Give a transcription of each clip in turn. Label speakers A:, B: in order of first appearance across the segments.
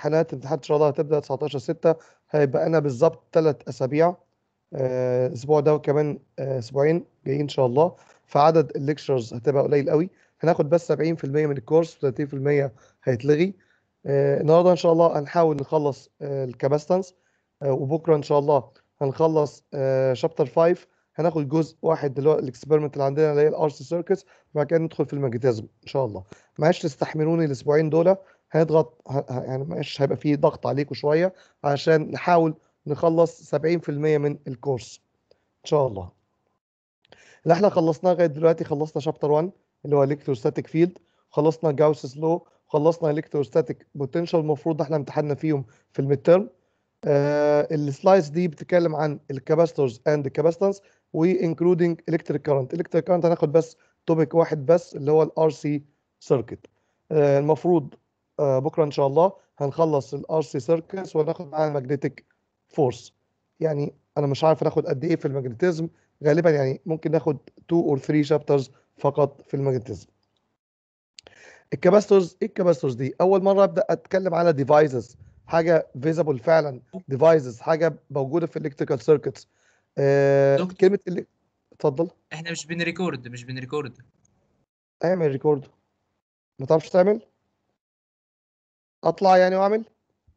A: الامتحانات الامتحانات ان شاء الله هتبدا 19 6 هيبقى انا بالظبط ثلاث اسابيع آه، الاسبوع ده وكمان آه، اسبوعين جايين ان شاء الله فعدد الليكشرز هتبقى قليل قوي هناخد بس 70% من الكورس 30% هيتلغي آه، النهارده ان شاء الله هنحاول نخلص الكاباستنس وبكره ان شاء الله هنخلص شابتر 5 هناخد جزء واحد اللي هو الاكسبيرمنت اللي عندنا اللي هي الار سي سيركتس وبعد كده ندخل في الماجنتيزم ان شاء الله معلش تستحملوني الاسبوعين دول هنضغط ه- ه- يعني معلش هيبقى فيه ضغط عليكم شويه عشان نحاول نخلص 70% من الكورس ان شاء الله اللي احنا خلصناه لغايه دلوقتي خلصنا شابتر 1 اللي هو الكتروستاتيك فيلد خلصنا جاوس's لو خلصنا الكتروستاتيك بوتنشال المفروض احنا امتحنا فيهم في الميد تيرم آه السلايدز دي بتتكلم عن الكاباستورز اند كاباستنس وانكلودنج الكتريك كارنت الكتريك كارنت هناخد بس توبيك واحد بس اللي هو الار سي سيركت المفروض آه بكره ان شاء الله هنخلص الار سي سيركتس وناخد معاها الماجنتيك فورس يعني انا مش عارف ناخد قد ايه في الماجنتيزم غالبا يعني ممكن ناخد 2 اور 3 شابترز فقط في الماجنتيزم الكاباستورز ايه الكاباستورز دي اول مره ابدا اتكلم على ديفايسز حاجه فيزبل فعلا ديفايسز حاجه موجوده في الكتريكال سيركتس آه
B: دكتور.
A: كلمه اللي اتفضل
B: احنا مش بنريكورد مش بنريكورد
A: اعمل ريكورد ما تعرفش تعمل اطلع يعني واعمل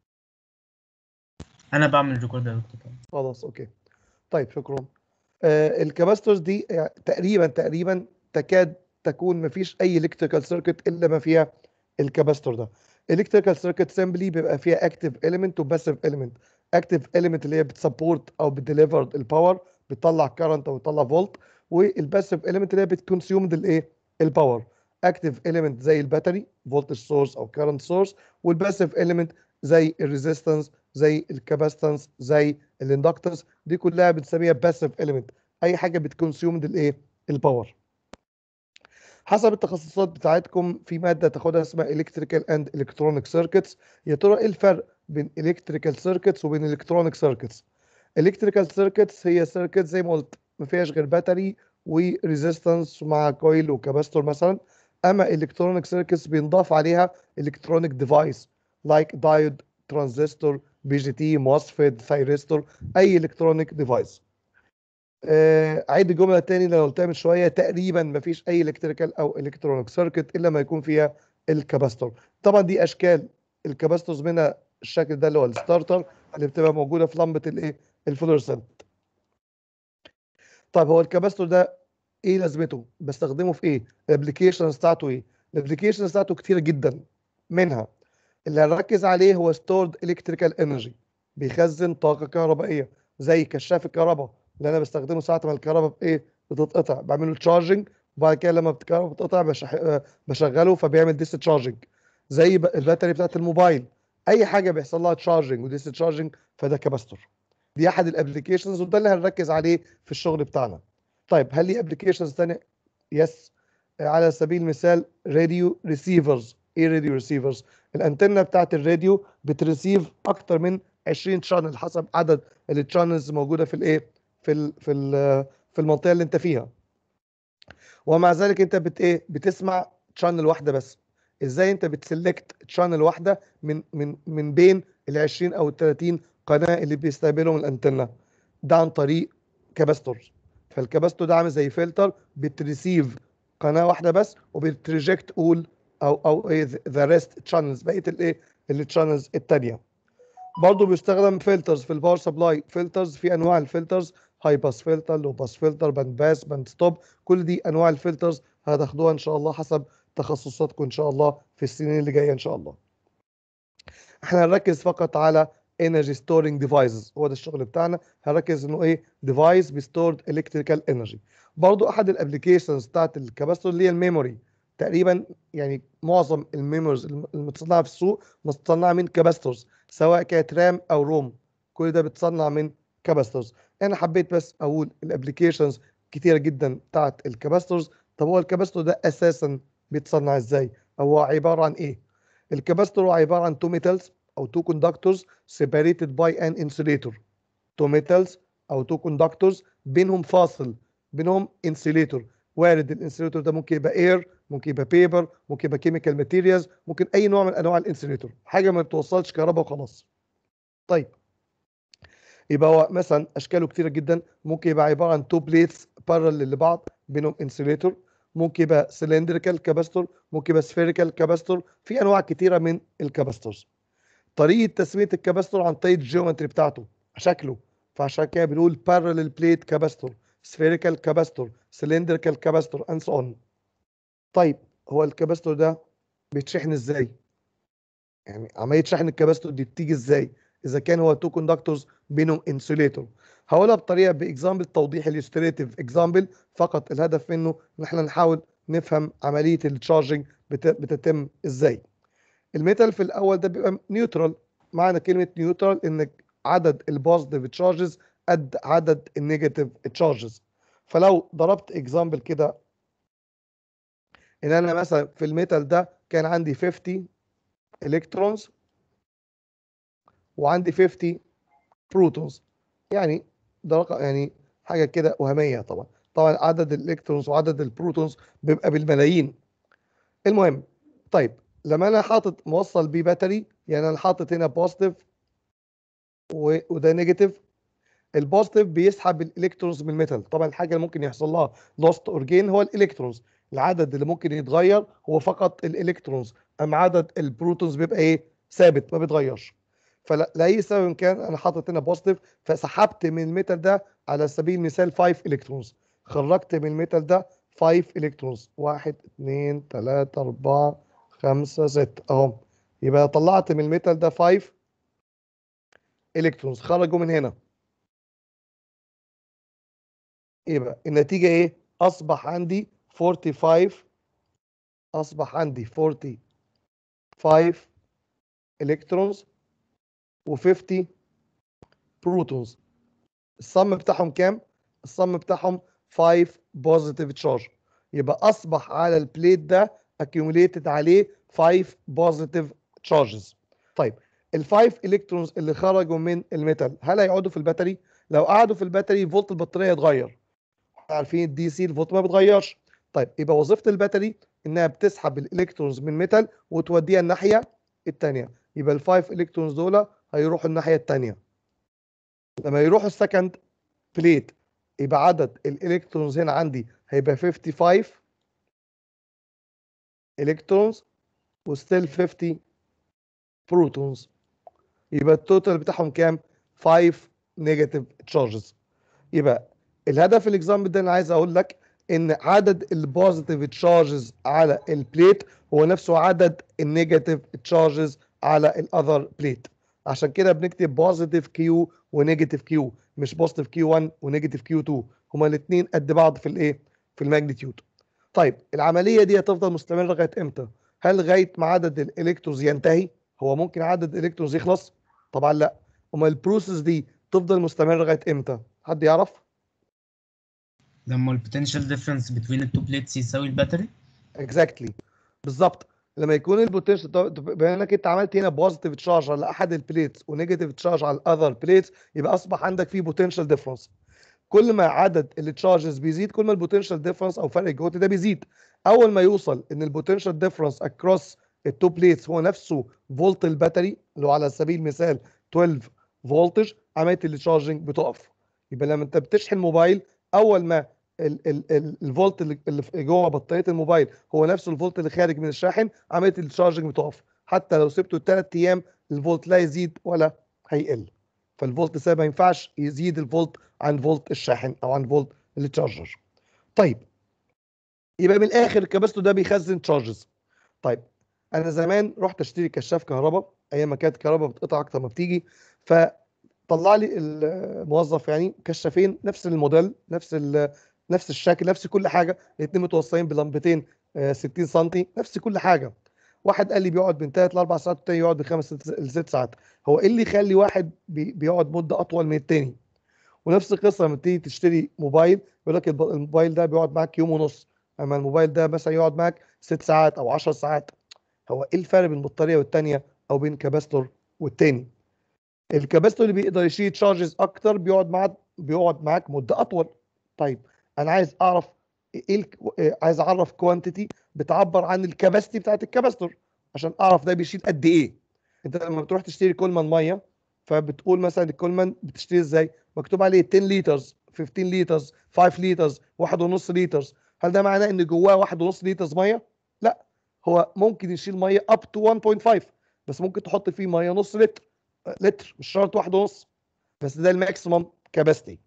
C: انا بعمل ريكورد يا دكتور طبعا.
A: خلاص اوكي طيب شكرا آه الكاباستورز دي يعني تقريبا تقريبا تكاد تكون ما فيش اي الكتريكال سيركت الا ما فيها الكاباستور ده الكتريكال سيركت سيمبلي بيبقى فيها اكتيف اليمنت وباسيف اليمنت اكتيف اليمنت اللي هي بتسبورت او بتديليفر الباور بتطلع كارنت او بتطلع فولت والباسيف اليمنت اللي هي بتكونسيومد الايه الباور اكتيف اليمنت زي الباتري فولتج سورس او كارنت سورس والباسيف اليمنت زي الريزيستنس زي الكاباستنس زي الاندكتنس دي كلها بنسميها باسيف اليمنت اي حاجه بتكونسيومد الايه الباور حسب التخصصات بتاعتكم في ماده تاخدها اسمها الكتريكال اند الكترونيك سيركتس يا ترى ايه الفرق بين الكتريكال سيركتس وبين الكترونيك سيركتس الكتريكال سيركتس هي سيركت زي ما قلت ما فيهاش غير باتري وريزيستنس مع كويل وكاباستور مثلا اما الكترونيك سيركتس بينضاف عليها الكترونيك ديفايس لايك دايود ترانزستور بي جي تي موسفيت ثايرستور اي الكترونيك ديفايس آه، عيد الجمله تاني اللي أنا قلتها من شويه تقريبا ما فيش اي الكتريكال او الكترونيك سيركت الا ما يكون فيها الكاباستور طبعا دي اشكال الكاباستورز منها الشكل ده اللي هو الستارتر اللي بتبقى موجوده في لمبه الايه الفلورسنت طيب هو الكاباستور ده ايه لازمته بستخدمه في ايه الابلكيشنز بتاعته ايه الابلكيشنز بتاعته كتيره جدا منها اللي هنركز عليه هو ستورد الكتريكال انرجي بيخزن طاقه كهربائيه زي كشاف الكهرباء اللي انا بستخدمه ساعه ما الكهرباء ايه بتتقطع بعمل له تشارجنج وبعد كده لما الكهرباء بتتقطع بشح... آه، بشغله فبيعمل ديس تشارجنج زي ب- الباتري بتاعت الموبايل اي حاجه بيحصل لها تشارجنج وديس تشارجنج فده كاباستور دي احد الابلكيشنز وده اللي هنركز عليه في الشغل بتاعنا طيب هل لي ابلكيشنز ثانيه يس على سبيل المثال راديو ريسيفرز ايه راديو ريسيفرز الانتنه بتاعت الراديو بتريسيف اكتر من 20 شانل حسب عدد التشانلز موجوده في الايه في ال في ال في المنطقه اللي انت فيها ومع ذلك انت بت ايه بتسمع شانل واحده بس ازاي انت بتسلكت شانل واحده من من من بين ال 20 او ال 30 قناه اللي بيستقبلهم الانتنه ده عن طريق كاباستور فالكاباستور ده عامل زي فلتر بتريسيف قناه واحده بس وبتريجكت اول او او ايه ذا ريست شانلز بقيه الايه الشانلز الثانيه برضه بيستخدم فلترز في الباور سبلاي فلترز في انواع الفلترز هاي باس فلتر لو باس فلتر باند باس باند ستوب كل دي انواع الفلترز هتاخدوها ان شاء الله حسب تخصصاتكم ان شاء الله في السنين اللي جايه ان شاء الله احنا هنركز فقط على energy storing devices هو ده الشغل بتاعنا هنركز انه ايه device بيستورد electrical energy برضو احد الابلكيشنز بتاعت الكاباستور اللي هي الميموري تقريبا يعني معظم الميموريز المتصنعه في السوق متصنعه من كاباستورز سواء كانت رام او روم كل ده بتصنع من كاباستورز انا حبيت بس اقول الابلكيشنز كتيره جدا بتاعت الكاباستورز طب هو الكاباستور ده اساسا بيتصنع ازاي هو عباره عن ايه الكاباستور هو عباره عن تو ميتالز او تو كوندكتورز separated by an insulator تو ميتالز او تو كوندكتورز بينهم فاصل بينهم انسيليتور وارد الانسوليتور ده ممكن يبقى اير ممكن يبقى بيبر ممكن يبقى كيميكال ماتيريالز ممكن اي نوع من انواع الانسوليتور حاجه ما بتوصلش كهرباء وخلاص طيب يبقى هو مثلا اشكاله كتيره جدا ممكن يبقى عباره عن تو بليتس بارل لبعض بينهم انسوليتور ممكن يبقى سلندريكال كاباستور ممكن يبقى سفيريكال كاباستور في انواع كتيره من الكاباستورز طريقه تسميه الكاباستور عن طريقه الجيومتري بتاعته شكله فعشان كده بنقول بارل بليت كاباستور سفيريكال كاباستور سلندريكال كاباستور اند سو اون طيب هو الكاباستور ده بيتشحن ازاي يعني عمليه شحن الكاباستور دي بتيجي ازاي اذا كان هو تو كوندكتورز بينهم انسوليتور هقولها بطريقه باكزامبل توضيح اليستريتيف اكزامبل فقط الهدف منه ان احنا نحاول نفهم عمليه التشارجنج بتتم ازاي الميتال في الاول ده بيبقى نيوترال معنى كلمه نيوترال ان عدد البوزيتيف تشارجز قد عدد النيجاتيف تشارجز فلو ضربت اكزامبل كده ان انا مثلا في الميتال ده كان عندي 50 الكترونز وعندي 50 بروتونز يعني ده رقم يعني حاجه كده وهميه طبعا طبعا عدد الالكترونز وعدد البروتونز بيبقى بالملايين المهم طيب لما انا حاطط موصل بيه باتري يعني انا حاطط هنا بوزيتيف وده نيجاتيف البوزيتيف بيسحب الالكترونز من الميتال طبعا الحاجه اللي ممكن يحصل لها لوست اور جين هو الالكترونز العدد اللي ممكن يتغير هو فقط الالكترونز اما عدد البروتونز بيبقى ايه ثابت ما بيتغيرش فلاي سبب كان انا حاطط هنا بوزيتيف فسحبت من الميتال ده على سبيل المثال 5 الكترونز خرجت من الميتال ده 5 الكترونز 1 2 3 4 5 6 اهو يبقى طلعت من الميتال ده 5 الكترونز خرجوا من هنا يبقى النتيجه ايه اصبح عندي 45 اصبح عندي 45 الكترونز و50 بروتونز الصم بتاعهم كام الصم بتاعهم 5 بوزيتيف تشارج يبقى اصبح على البليت ده accumulated عليه 5 بوزيتيف تشارجز طيب الفايف الكترونز اللي خرجوا من الميتال هل هيقعدوا في الباتري لو قعدوا في الباتري فولت البطاريه يتغير عارفين الدي سي الفولت ما بيتغيرش طيب يبقى وظيفه الباتري انها بتسحب الالكترونز من ميتال وتوديها الناحيه الثانيه يبقى الفايف الكترونز دول هيروحوا الناحيه الثانيه لما يروحوا السكند بليت يبقى عدد الالكترونز هنا عندي هيبقى 55 الكترونز وستيل 50 بروتونز يبقى التوتال بتاعهم كام 5 نيجاتيف تشارجز يبقى الهدف الاكزامبل ده انا عايز اقول لك ان عدد البوزيتيف تشارجز على البليت هو نفسه عدد النيجاتيف تشارجز على الاذر بليت عشان كده بنكتب بوزيتيف كيو ونيجاتيف كيو مش بوزيتيف كيو 1 ونيجاتيف كيو 2 هما الاثنين قد بعض في الايه في الماجنتيود طيب العمليه دي هتفضل مستمره لغايه امتى هل لغايه ما عدد الالكترونز ينتهي هو ممكن عدد الالكترونز يخلص طبعا لا امال البروسيس دي تفضل مستمره لغايه امتى حد يعرف
C: لما البوتنشال ديفرنس بين التو بليتس يساوي الباتري
A: اكزاكتلي بالظبط لما يكون البوتنشال بما انك انت عملت هنا بوزيتيف تشارج على احد البليتس ونيجاتيف تشارج على الاذر بليتس يبقى اصبح عندك في بوتنشال ديفرنس كل ما عدد التشارجز بيزيد كل ما البوتنشال ديفرنس او فرق الجهد ده بيزيد اول ما يوصل ان البوتنشال ديفرنس اكروس التو بليتس هو نفسه فولت الباتري اللي هو على سبيل المثال 12 فولتج عمليه التشارجنج بتقف يبقى لما انت بتشحن موبايل اول ما ال ال ال الفولت اللي اللي في جوه بطاريه الموبايل هو نفسه الفولت اللي خارج من الشاحن عمليه التشارجنج بتقف حتى لو سبته ثلاث ايام الفولت لا يزيد ولا هيقل فالفولت ثابت ما ينفعش يزيد الفولت عن فولت الشاحن او عن فولت التشارجر طيب يبقى من الاخر الكباستور ده بيخزن تشارجز طيب انا زمان رحت اشتري كشاف كهرباء ايام ما كانت الكهرباء بتقطع اكتر ما بتيجي فطلع لي الموظف يعني كشافين نفس الموديل نفس نفس الشكل نفس كل حاجه الاثنين متوصلين بلمبتين 60 سم نفس كل حاجه واحد قال لي بيقعد من 3 ل 4 ساعات والتاني يقعد من 5 ل 6 ساعات هو ايه اللي يخلي واحد بي بيقعد مده اطول من التاني ونفس القصه لما تيجي تشتري موبايل يقول لك الموبايل ده بيقعد معاك يوم ونص اما الموبايل ده مثلا يقعد معاك 6 ساعات او 10 ساعات هو ايه الفرق بين البطاريه والثانيه او بين كاباستور والتاني الكاباستور اللي بيقدر يشيل تشارجز اكتر بيقعد معاك بيقعد معاك مده اطول طيب انا عايز اعرف ايه ال- آه، عايز اعرف كوانتيتي بتعبر عن الكباستي بتاعت الكباستور عشان اعرف ده بيشيل قد ايه انت لما بتروح تشتري كولمان ميه فبتقول مثلا الكولمان بتشتري ازاي مكتوب عليه 10 لترز 15 لترز 5 لترز 1.5 لترز هل ده معناه ان جواه 1.5 لترز ميه لا هو ممكن يشيل ميه اب تو 1.5 بس ممكن تحط فيه ميه نص لتر لتر مش شرط واحد ونص بس ده الماكسيمم كاباسيتي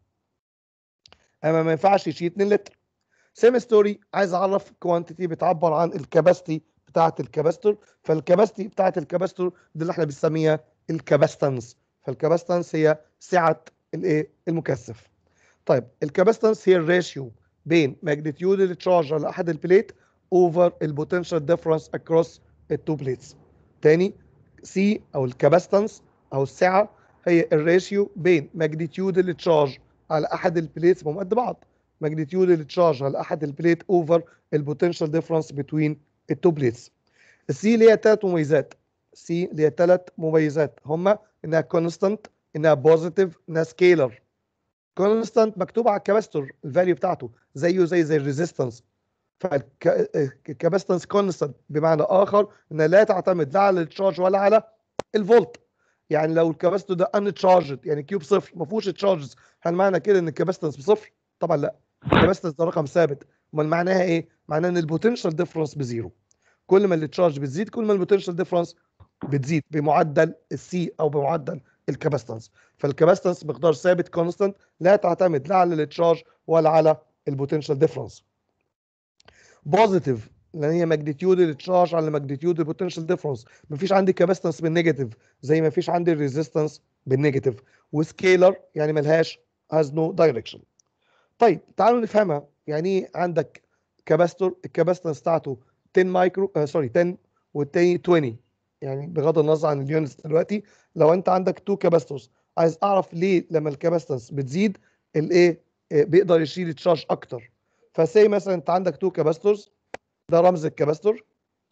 A: اما ما ينفعش يشيل 2 لتر سيم ستوري عايز اعرف كوانتيتي بتعبر عن الكاباسيتي بتاعه الكاباستور فالكاباسيتي بتاعه الكاباستور دي اللي احنا بنسميها الكاباستنس فالكاباستنس هي سعه الايه المكثف طيب الكاباستنس هي الريشيو بين ماجنتيود التشارج على احد البليت اوفر البوتنشال ديفرنس اكروس التو بليتس تاني سي او الكاباستنس او السعه هي الريشيو بين ماجنتيود التشارج على احد البليتس هم قد بعض ماجنتيود التشارج على احد البليت اوفر البوتنشال ديفرنس بتوين التو بليتس السي ليها ثلاث مميزات سي ليها ثلاث مميزات هما انها كونستانت انها بوزيتيف انها سكيلر كونستانت مكتوب على الكاباستور الفاليو بتاعته زيه زي زي الريزيستنس فالكاباستنس كونستانت بمعنى اخر انها لا تعتمد لا على التشارج ولا على الفولت يعني لو الكاباستور ده ان تشارجد يعني كيوب صفر ما فيهوش تشارجز هل معنى كده ان الكاباستنس بصفر؟ طبعا لا الكاباستنس ده رقم ثابت امال معناها ايه؟ معناها ان البوتنشال ديفرنس بزيرو كل ما التشارج بتزيد كل ما البوتنشال ديفرنس بتزيد بمعدل السي او بمعدل الكاباستنس فالكاباستنس مقدار ثابت كونستانت لا تعتمد لا على التشارج ولا على البوتنشال ديفرنس بوزيتيف لان هي ماجنتيود التشارج على ماجنتيود البوتنشال ديفرنس مفيش عندي كاباستنس بالنيجاتيف زي ما فيش عندي الريزيستنس بالنيجاتيف وسكيلر يعني ملهاش هاز نو دايركشن طيب تعالوا نفهمها يعني ايه عندك كاباستور الكاباستنس بتاعته 10 مايكرو آه سوري 10 والتاني 20 يعني بغض النظر عن اليونتس دلوقتي لو انت عندك تو كاباستورز عايز اعرف ليه لما الكاباستنس بتزيد الايه آه، بيقدر يشيل تشارج اكتر فسي مثلا انت عندك تو كاباستورز ده رمز الكاباستور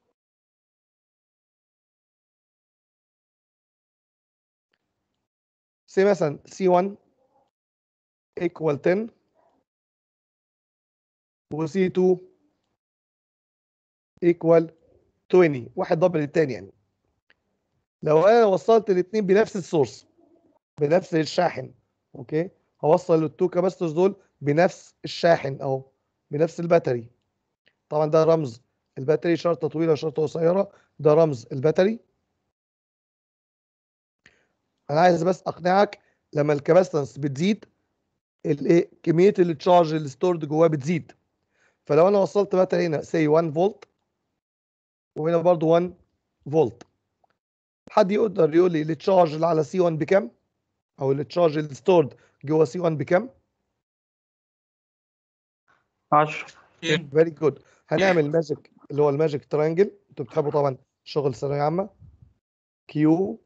A: سي مثلا C1 equal 10 و C2 equal 20 واحد دبل التاني يعني لو انا وصلت الاثنين بنفس السورس بنفس الشاحن اوكي هوصل التو كاباستورز دول بنفس الشاحن اهو بنفس الباتري طبعا ده رمز الباتري شرطه طويله وشرطه قصيره ده رمز الباتري انا عايز بس اقنعك لما الكاباستنس بتزيد الايه كميه التشارج اللي ستورد جواه بتزيد فلو انا وصلت باتري هنا سي 1 فولت وهنا برضو 1 فولت حد يقدر يقول لي التشارج اللي على سي 1 بكام او التشارج اللي ستورد جوه سي 1 بكام
D: 10
A: فيري جود هنعمل ماجيك اللي هو الماجيك ترانجل انتوا بتحبوا طبعا شغل ثانويه عامه كيو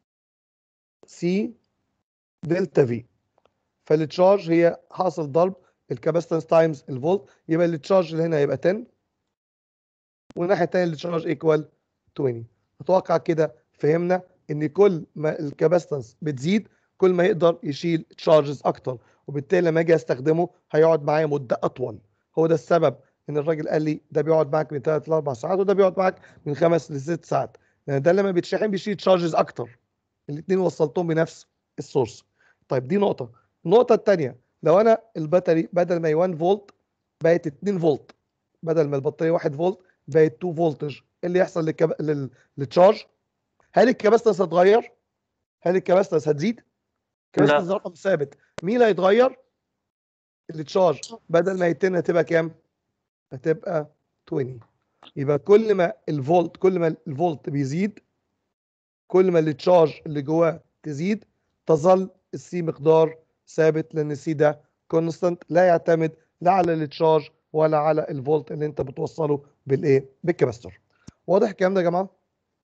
A: سي دلتا في فالتشارج هي حاصل ضرب الكاباستنس تايمز الفولت يبقى التشارج اللي هنا يبقى 10 والناحيه الثانيه التشارج ايكوال 20 اتوقع كده فهمنا ان كل ما الكاباستنس بتزيد كل ما يقدر يشيل تشارجز اكتر وبالتالي لما اجي استخدمه هيقعد معايا مده اطول هو ده السبب ان الراجل قال لي ده بيقعد معاك من 3 ل 4 ساعات وده بيقعد معاك من 5 ل 6 ساعات لان ده لما بيتشحن بيشيل تشارجز اكتر الاثنين وصلتهم بنفس السورس طيب دي نقطه النقطه الثانيه لو انا الباتري بدل ما هي 1 فولت بقت 2 فولت بدل ما البطاريه 1 فولت بقت 2 فولتج ايه اللي يحصل للكب... لل... للتشارج هل الكباستنس هتغير هل الكباستنس هتزيد الكباستنس رقم ثابت مين اللي هيتغير التشارج بدل ما هي 10 هتبقى كام هتبقى 20 يبقى كل ما الفولت كل ما الفولت بيزيد كل ما التشارج اللي جواه تزيد تظل السي مقدار ثابت لان السي ده كونستانت لا يعتمد لا على التشارج ولا على الفولت اللي انت بتوصله بالايه بالكباستور واضح الكلام ده يا جماعه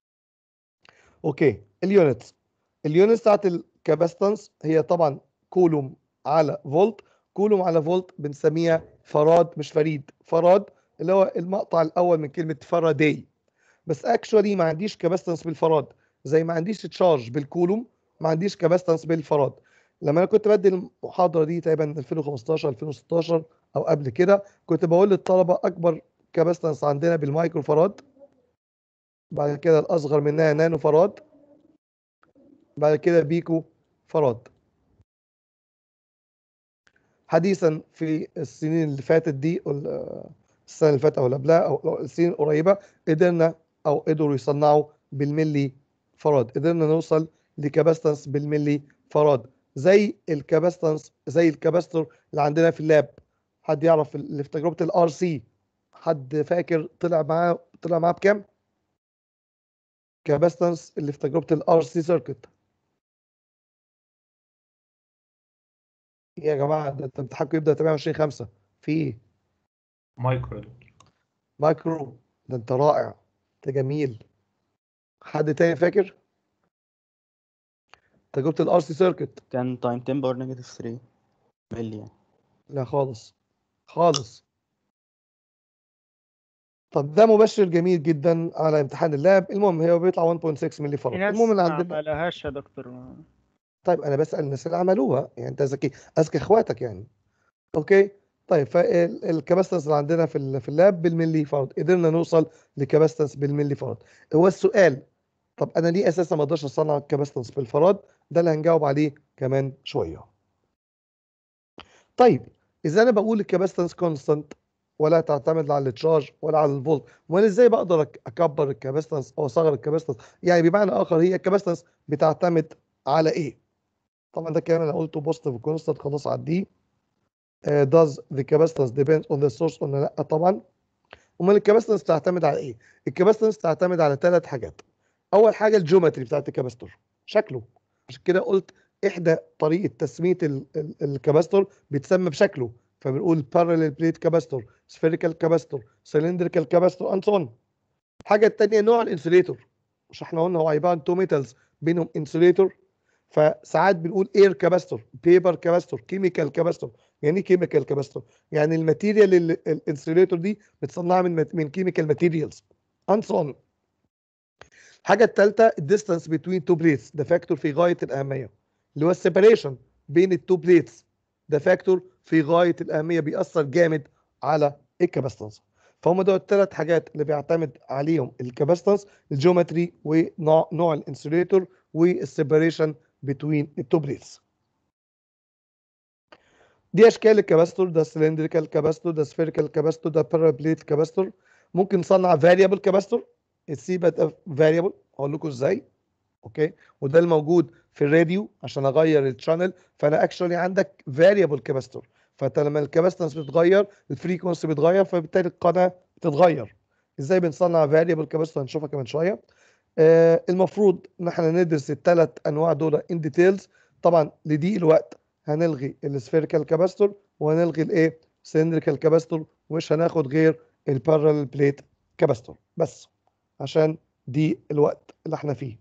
A: اوكي اليونتس اليونتس بتاعت الكاباستنس هي طبعا كولوم على فولت كولوم على فولت بنسميها فراد مش فريد فراد اللي هو المقطع الاول من كلمه فاراداي بس اكشولي ما عنديش كاباستنس بالفراد زي ما عنديش تشارج بالكولوم ما عنديش كاباستنس بالفراد لما انا كنت بدي المحاضره دي تقريبا 2015 2016 او قبل كده كنت بقول للطلبه اكبر كاباستنس عندنا بالمايكرو فراد بعد كده الاصغر منها نانو فراد بعد كده بيكو فراد حديثا في السنين اللي فاتت دي ال- السنه اللي فاتت او اللي قبلها او السنين القريبه قدرنا او قدروا يصنعوا بالملي فراد قدرنا نوصل لكاباستنس بالملي فراد زي الكاباستنس زي الكاباستور اللي عندنا في اللاب حد يعرف اللي في تجربه الار سي حد فاكر طلع معاه طلع معاه بكام كاباستنس اللي في تجربه الار سي سيركت يا جماعه ده انت امتحانكم يبدا 28 5 في ايه
D: مايكرو يا دكتور
A: مايكرو ده انت رائع انت جميل حد تاني فاكر تجربه الار سي سيركت
E: كان تايم 10 باور نيجاتيف 3 ملي يعني
A: لا خالص خالص طب ده مبشر جميل جدا على امتحان اللاب المهم هو بيطلع 1.6 ملي
F: في
A: فرد
F: ناس
A: المهم اللي
F: ما
A: عندنا
F: عملهاش يا دكتور ما-
A: طيب انا بسال الناس اللي عملوها يعني انت ذكي اذكى اخواتك يعني اوكي طيب فالكباستنس اللي عندنا في ال- في اللاب بالملي فرد قدرنا نوصل لكباستنس بالملي فرد هو السؤال طب انا ليه اساسا ما اقدرش اصنع كباستنس بالفراد ده اللي هنجاوب عليه كمان شويه طيب اذا انا بقول الكباستنس كونستانت ولا تعتمد على التشارج ولا على الفولت وانا ازاي بقدر أك- اكبر الكباستنس او اصغر الكباستنس يعني بمعنى اخر هي الكباستنس بتعتمد على ايه طبعا ده الكلام اللي انا قلته بوزيتيف كونستانت خلاص عديه آه، does the capacitance depend on the source ولا لا طبعا امال الكاباستنس تعتمد على ايه الكاباستنس تعتمد على ثلاث حاجات اول حاجه الجيومتري بتاعت الكاباستور شكله عشان كده قلت احدى طريقه تسميه ال- ال- الكاباستور بيتسمى بشكله فبنقول parallel plate capacitor spherical capacitor cylindrical capacitor and so on الحاجه الثانيه نوع الانسوليتور مش احنا قلنا هو عباره عن تو ميتالز بينهم انسوليتور فساعات بنقول اير كاباستور بيبر كاباستور كيميكال كاباستور يعني ايه كيميكال كاباستور يعني الماتيريال اللي الانسوليتور دي متصنعه من من كيميكال ماتيريالز اند سو اون الحاجه الثالثه الديستانس بين تو بليتس ده فاكتور في غايه الاهميه اللي هو السيبريشن بين التو بليتس ده فاكتور في غايه الاهميه بيأثر جامد على الكاباستنس فهم دول الثلاث حاجات اللي بيعتمد عليهم الكاباستنس الجيومتري ونوع نوع الانسوليتور والسيبريشن بين التو بليتس دي اشكال الكاباستور ده سلندريكال كاباستور ده سفيريكال كاباستور ده بارابليت كاباستور ممكن نصنع فاريبل كاباستور السي بقت فاريبل هقول لكم ازاي اوكي وده الموجود في الراديو عشان اغير الشانل فانا اكشولي عندك فاريبل كاباستور فانت لما الكاباستنس بتتغير الفريكونسي بتتغير فبالتالي القناه بتتغير ازاي بنصنع فاريبل كاباستور هنشوفها كمان شويه آه المفروض ان احنا ندرس الثلاث انواع دول ان ديتيلز طبعا لضيق الوقت هنلغي السفيريكال كاباستور وهنلغي الايه سلندريكال كاباستور ومش هناخد غير البارallel بليت كاباستور بس عشان دي الوقت اللي احنا فيه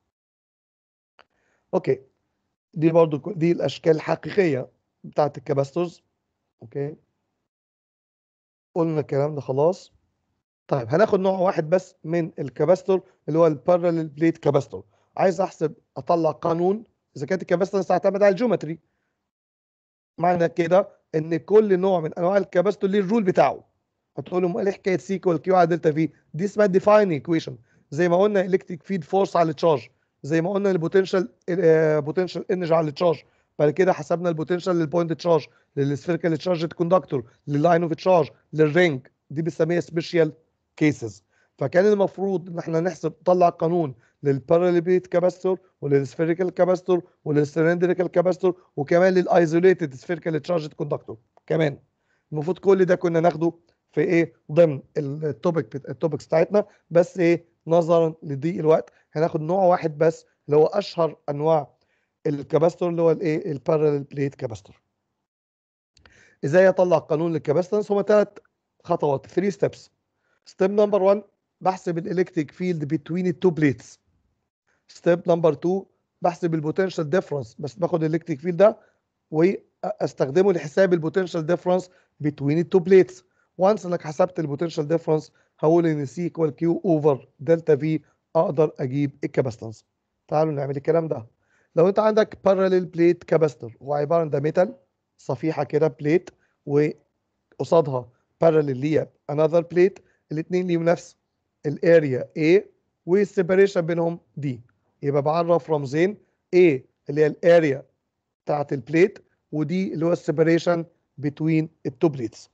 A: اوكي دي برضو ك- دي الاشكال الحقيقيه بتاعت الكاباستورز اوكي قلنا الكلام ده خلاص طيب هناخد نوع واحد بس من الكاباستور اللي هو البارallel بليت كاباستور عايز احسب اطلع قانون اذا كانت الكاباستنس تعتمد على الجيومتري معنى كده ان كل نوع من انواع الكاباستور ليه الرول بتاعه هتقول لهم ايه حكايه سيك والكيو على دلتا في دي اسمها ديفاين ايكويشن زي ما قلنا الكتريك فيد فورس على التشارج زي ما قلنا البوتنشال بوتنشال انرجي على التشارج بعد كده حسبنا البوتنشال للبوينت تشارج للسفيريكال تشارج كوندكتور لللاين اوف تشارج للرينج دي بنسميها سبيشال كيسز فكان المفروض ان احنا نحسب نطلع قانون للباراليبيت كاباستور وللسفيريكال كاباستور وللسلندريكال كاباستور وكمان للايزوليتد سفيريكال تشارج كوندكتور كمان المفروض كل ده كنا ناخده في ايه ضمن التوبيك التوبكس بتاعتنا بس ايه نظرا لضيق الوقت هناخد نوع واحد بس اللي هو اشهر انواع الكاباستور اللي هو الايه البارالل بليت كاباستور ازاي اطلع قانون للكاباستنس هما ثلاث خطوات 3 ستيبس ستيب نمبر 1 بحسب الالكتريك فيلد بين التو بليتس ستيب نمبر 2 بحسب البوتنشال ديفرنس بس باخد الالكتريك فيلد ده واستخدمه لحساب البوتنشال ديفرنس بين التو بليتس وانس انك حسبت البوتنشال ديفرنس هقول ان سي ايكوال كيو اوفر دلتا في اقدر اجيب الكاباستنس تعالوا نعمل الكلام ده لو انت عندك باراليل بليت كاباستور هو عباره عن ده ميتال صفيحه كده بليت وقصادها باراليل ليها انذر بليت الاثنين ليهم نفس الاريا A والسيبريشن بينهم D يبقى بعرف رمزين A اللي هي الاريا بتاعت البليت ودي اللي هو السيبريشن بين التو بليتس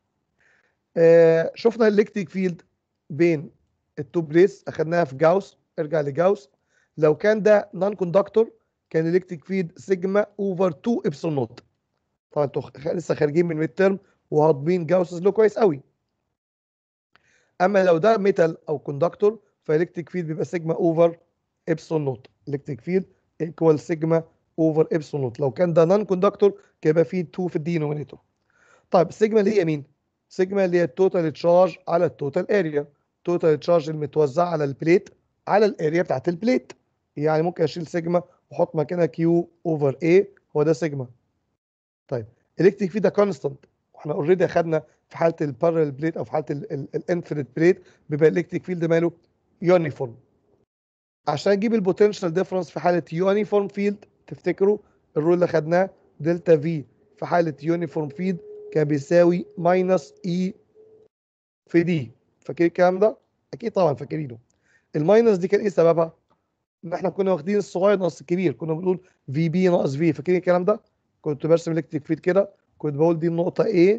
A: آه شفنا الالكتريك فيلد بين التو بليتس اخدناها في جاوس ارجع لجاوس لو كان ده نون كوندكتور كان الالكتريك فيلد سيجما اوفر 2 ابسلون نوت طبعا انتوا خ- لسه خارجين من ميد ترم وهاضمين جاوس له كويس قوي اما لو ده ميتال او كوندكتور فالكتريك فيلد بيبقى سيجما اوفر ابسلون نوت الكتريك فيلد ايكوال سيجما اوفر ابسلون نوت لو كان ده نون كوندكتور كان يبقى فيه 2 في الدينومينيتور طيب السيجما اللي هي مين؟ سيجما اللي هي التوتال تشارج على التوتال اريا توتال تشارج المتوزعه على البليت على الاريا بتاعت البليت يعني ممكن اشيل سيجما واحط مكانها كيو اوفر اي هو ده سيجما طيب الكتريك فيه ده كونستانت واحنا اوريدي اخدنا في حاله البارل بليت او في حاله الانفينيت بليت بيبقى الالكتريك فيلد ماله يونيفورم عشان اجيب البوتنشال ديفرنس في حاله يونيفورم فيلد تفتكروا الرول اللي خدناه دلتا في في حاله يونيفورم فيلد كان بيساوي ماينس اي في دي فاكرين الكلام ده؟ اكيد طبعا فاكرينه الماينس دي كان ايه سببها؟ ان احنا كنا واخدين الصغير ناقص الكبير كنا بنقول في بي ناقص في فاكرين الكلام ده؟ كنت برسم الكتريك فيلد كده كنت بقول دي النقطة A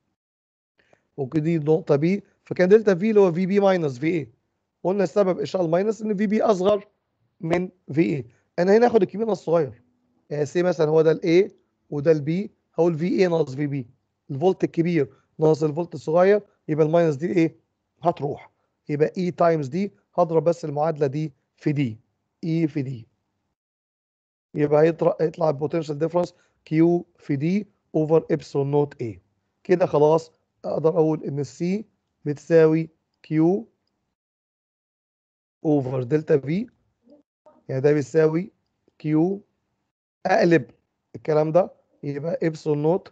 A: ودي النقطة B فكان دلتا في اللي هو في بي ماينس في اي قلنا السبب اشعال ماينس ان في بي اصغر من في اي انا هنا هاخد الكبير ناقص الصغير يعني سي مثلا هو ده الاي وده البي هقول في اي ناقص في بي الفولت الكبير ناقص الفولت الصغير يبقى الماينس دي ايه هتروح يبقى اي تايمز دي هضرب بس المعادله دي في دي اي في دي يبقى هيطلع يطلع البوتنشال ديفرنس كيو في دي اوفر ابسلون نوت اي كده خلاص اقدر اقول ان السي بتساوي كيو اوفر دلتا في يعني ده بيساوي كيو اقلب الكلام ده يبقى ابسلون نوت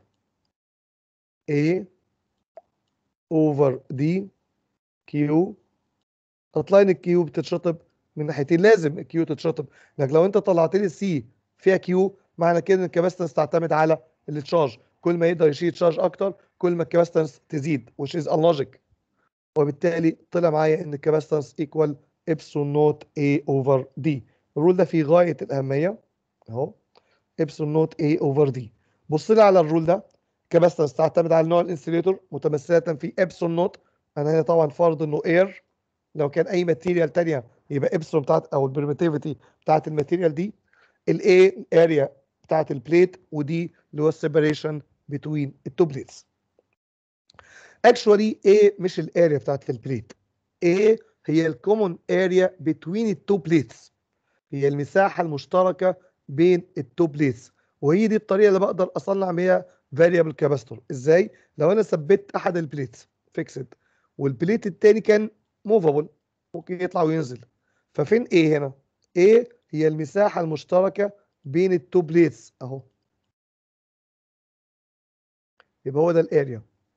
A: A اوفر دي كيو هتلاقي ان الكيو بتتشطب من ناحيتين لازم الكيو تتشطب لكن لو انت طلعت لي السي فيها كيو معنى كده ان الكباستنس تعتمد على التشارج كل ما يقدر يشيل تشارج اكتر كل ما الكباستنس تزيد which is unlogic وبالتالي طلع معايا ان الكباستنس ايكوال ابسلون نوت A اوفر دي الرول ده في غايه الاهميه اهو ابسلون نوت A اوفر دي بص لي على الرول ده كباستنس تعتمد على نوع الانسوليتور متمثله في ابسلون نوت انا هنا طبعا فرض انه اير لو كان اي ماتيريال تانية يبقى ابسلون بتاعت او البرميتيفيتي بتاعت الماتيريال دي الاي اريا بتاعت البليت ودي اللي هو السيبريشن بتوين التو بليتس اكشوالي A مش الاريا بتاعت البليت A هي الكومون اريا بتوين التو بليتس هي المساحه المشتركه بين التو بليتس وهي دي الطريقه اللي بقدر اصنع بيها فاريبل كاباستور ازاي لو انا ثبت احد البليتس فيكسد والبليت التاني كان موفابل ممكن يطلع وينزل ففين ايه هنا ايه هي المساحه المشتركه بين التو بليتس اهو يبقى هو ده الاريا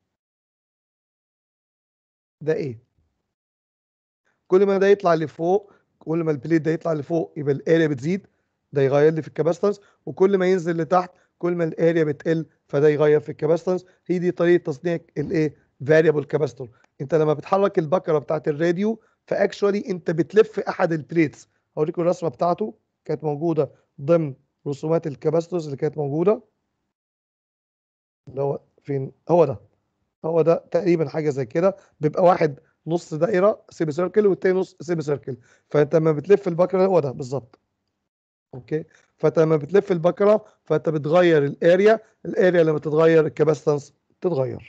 A: ده ايه كل ما ده يطلع لفوق كل ما البليت ده يطلع لفوق يبقى الاريا بتزيد ده يغير لي في الكاباستنس وكل ما ينزل لتحت كل ما الاريا بتقل فده يغير في الكاباستنس هي دي طريقه تصنيع الايه فاريبل كاباستور انت لما بتحرك البكره بتاعت الراديو فاكشوالي انت بتلف احد البليتس هوريكم الرسمه بتاعته كانت موجوده ضمن رسومات الكاباستورز اللي كانت موجوده اللي هو فين هو ده هو ده تقريبا حاجه زي كده بيبقى واحد نص دائره سيمي سيركل والتاني نص سيمي سيركل فانت لما بتلف البكره هو ده بالظبط اوكي فانت لما بتلف البكره فانت بتغير الاريا الاريا لما تتغير الكاباستنس تتغير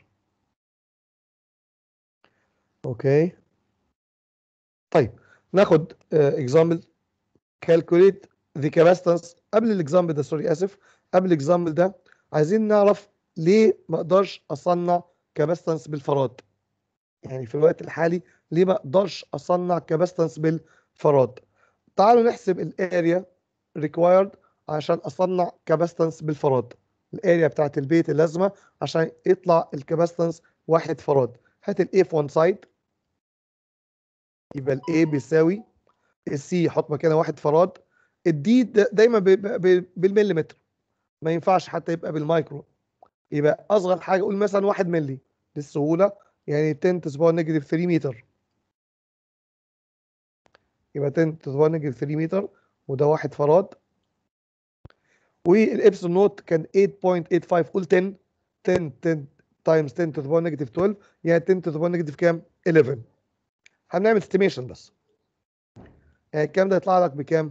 A: اوكي طيب ناخد اكزامبل كالكوليت ذا كاباستنس قبل الاكزامبل ده سوري اسف قبل الاكزامبل ده عايزين نعرف ليه ما اقدرش اصنع كاباستنس بالفراد يعني في الوقت الحالي ليه ما اقدرش اصنع كاباستنس بالفراد تعالوا نحسب الاريا ريكوايرد عشان اصنع كاباستنس بالفراد الاريا بتاعت البيت اللازمه عشان يطلع الكاباستنس واحد فراد هات الاي في وان سايد يبقى الاي بيساوي السي حط مكانها واحد فراد الدي دا- دايما ب- ب- بالمليمتر ما ينفعش حتى يبقى بالمايكرو يبقى اصغر حاجه قول مثلا 1 مللي للسهوله يعني 10 to the power negative 3 متر يبقى 10 to the power negative 3 متر وده 1 فراد والابسون نوت كان 8.85 قول 10 10 10 تايمز 10 to the power negative 12 يعني 10 to the power negative كام 11 هنعمل استيميشن بس يعني الكلام ده يطلع لك بكام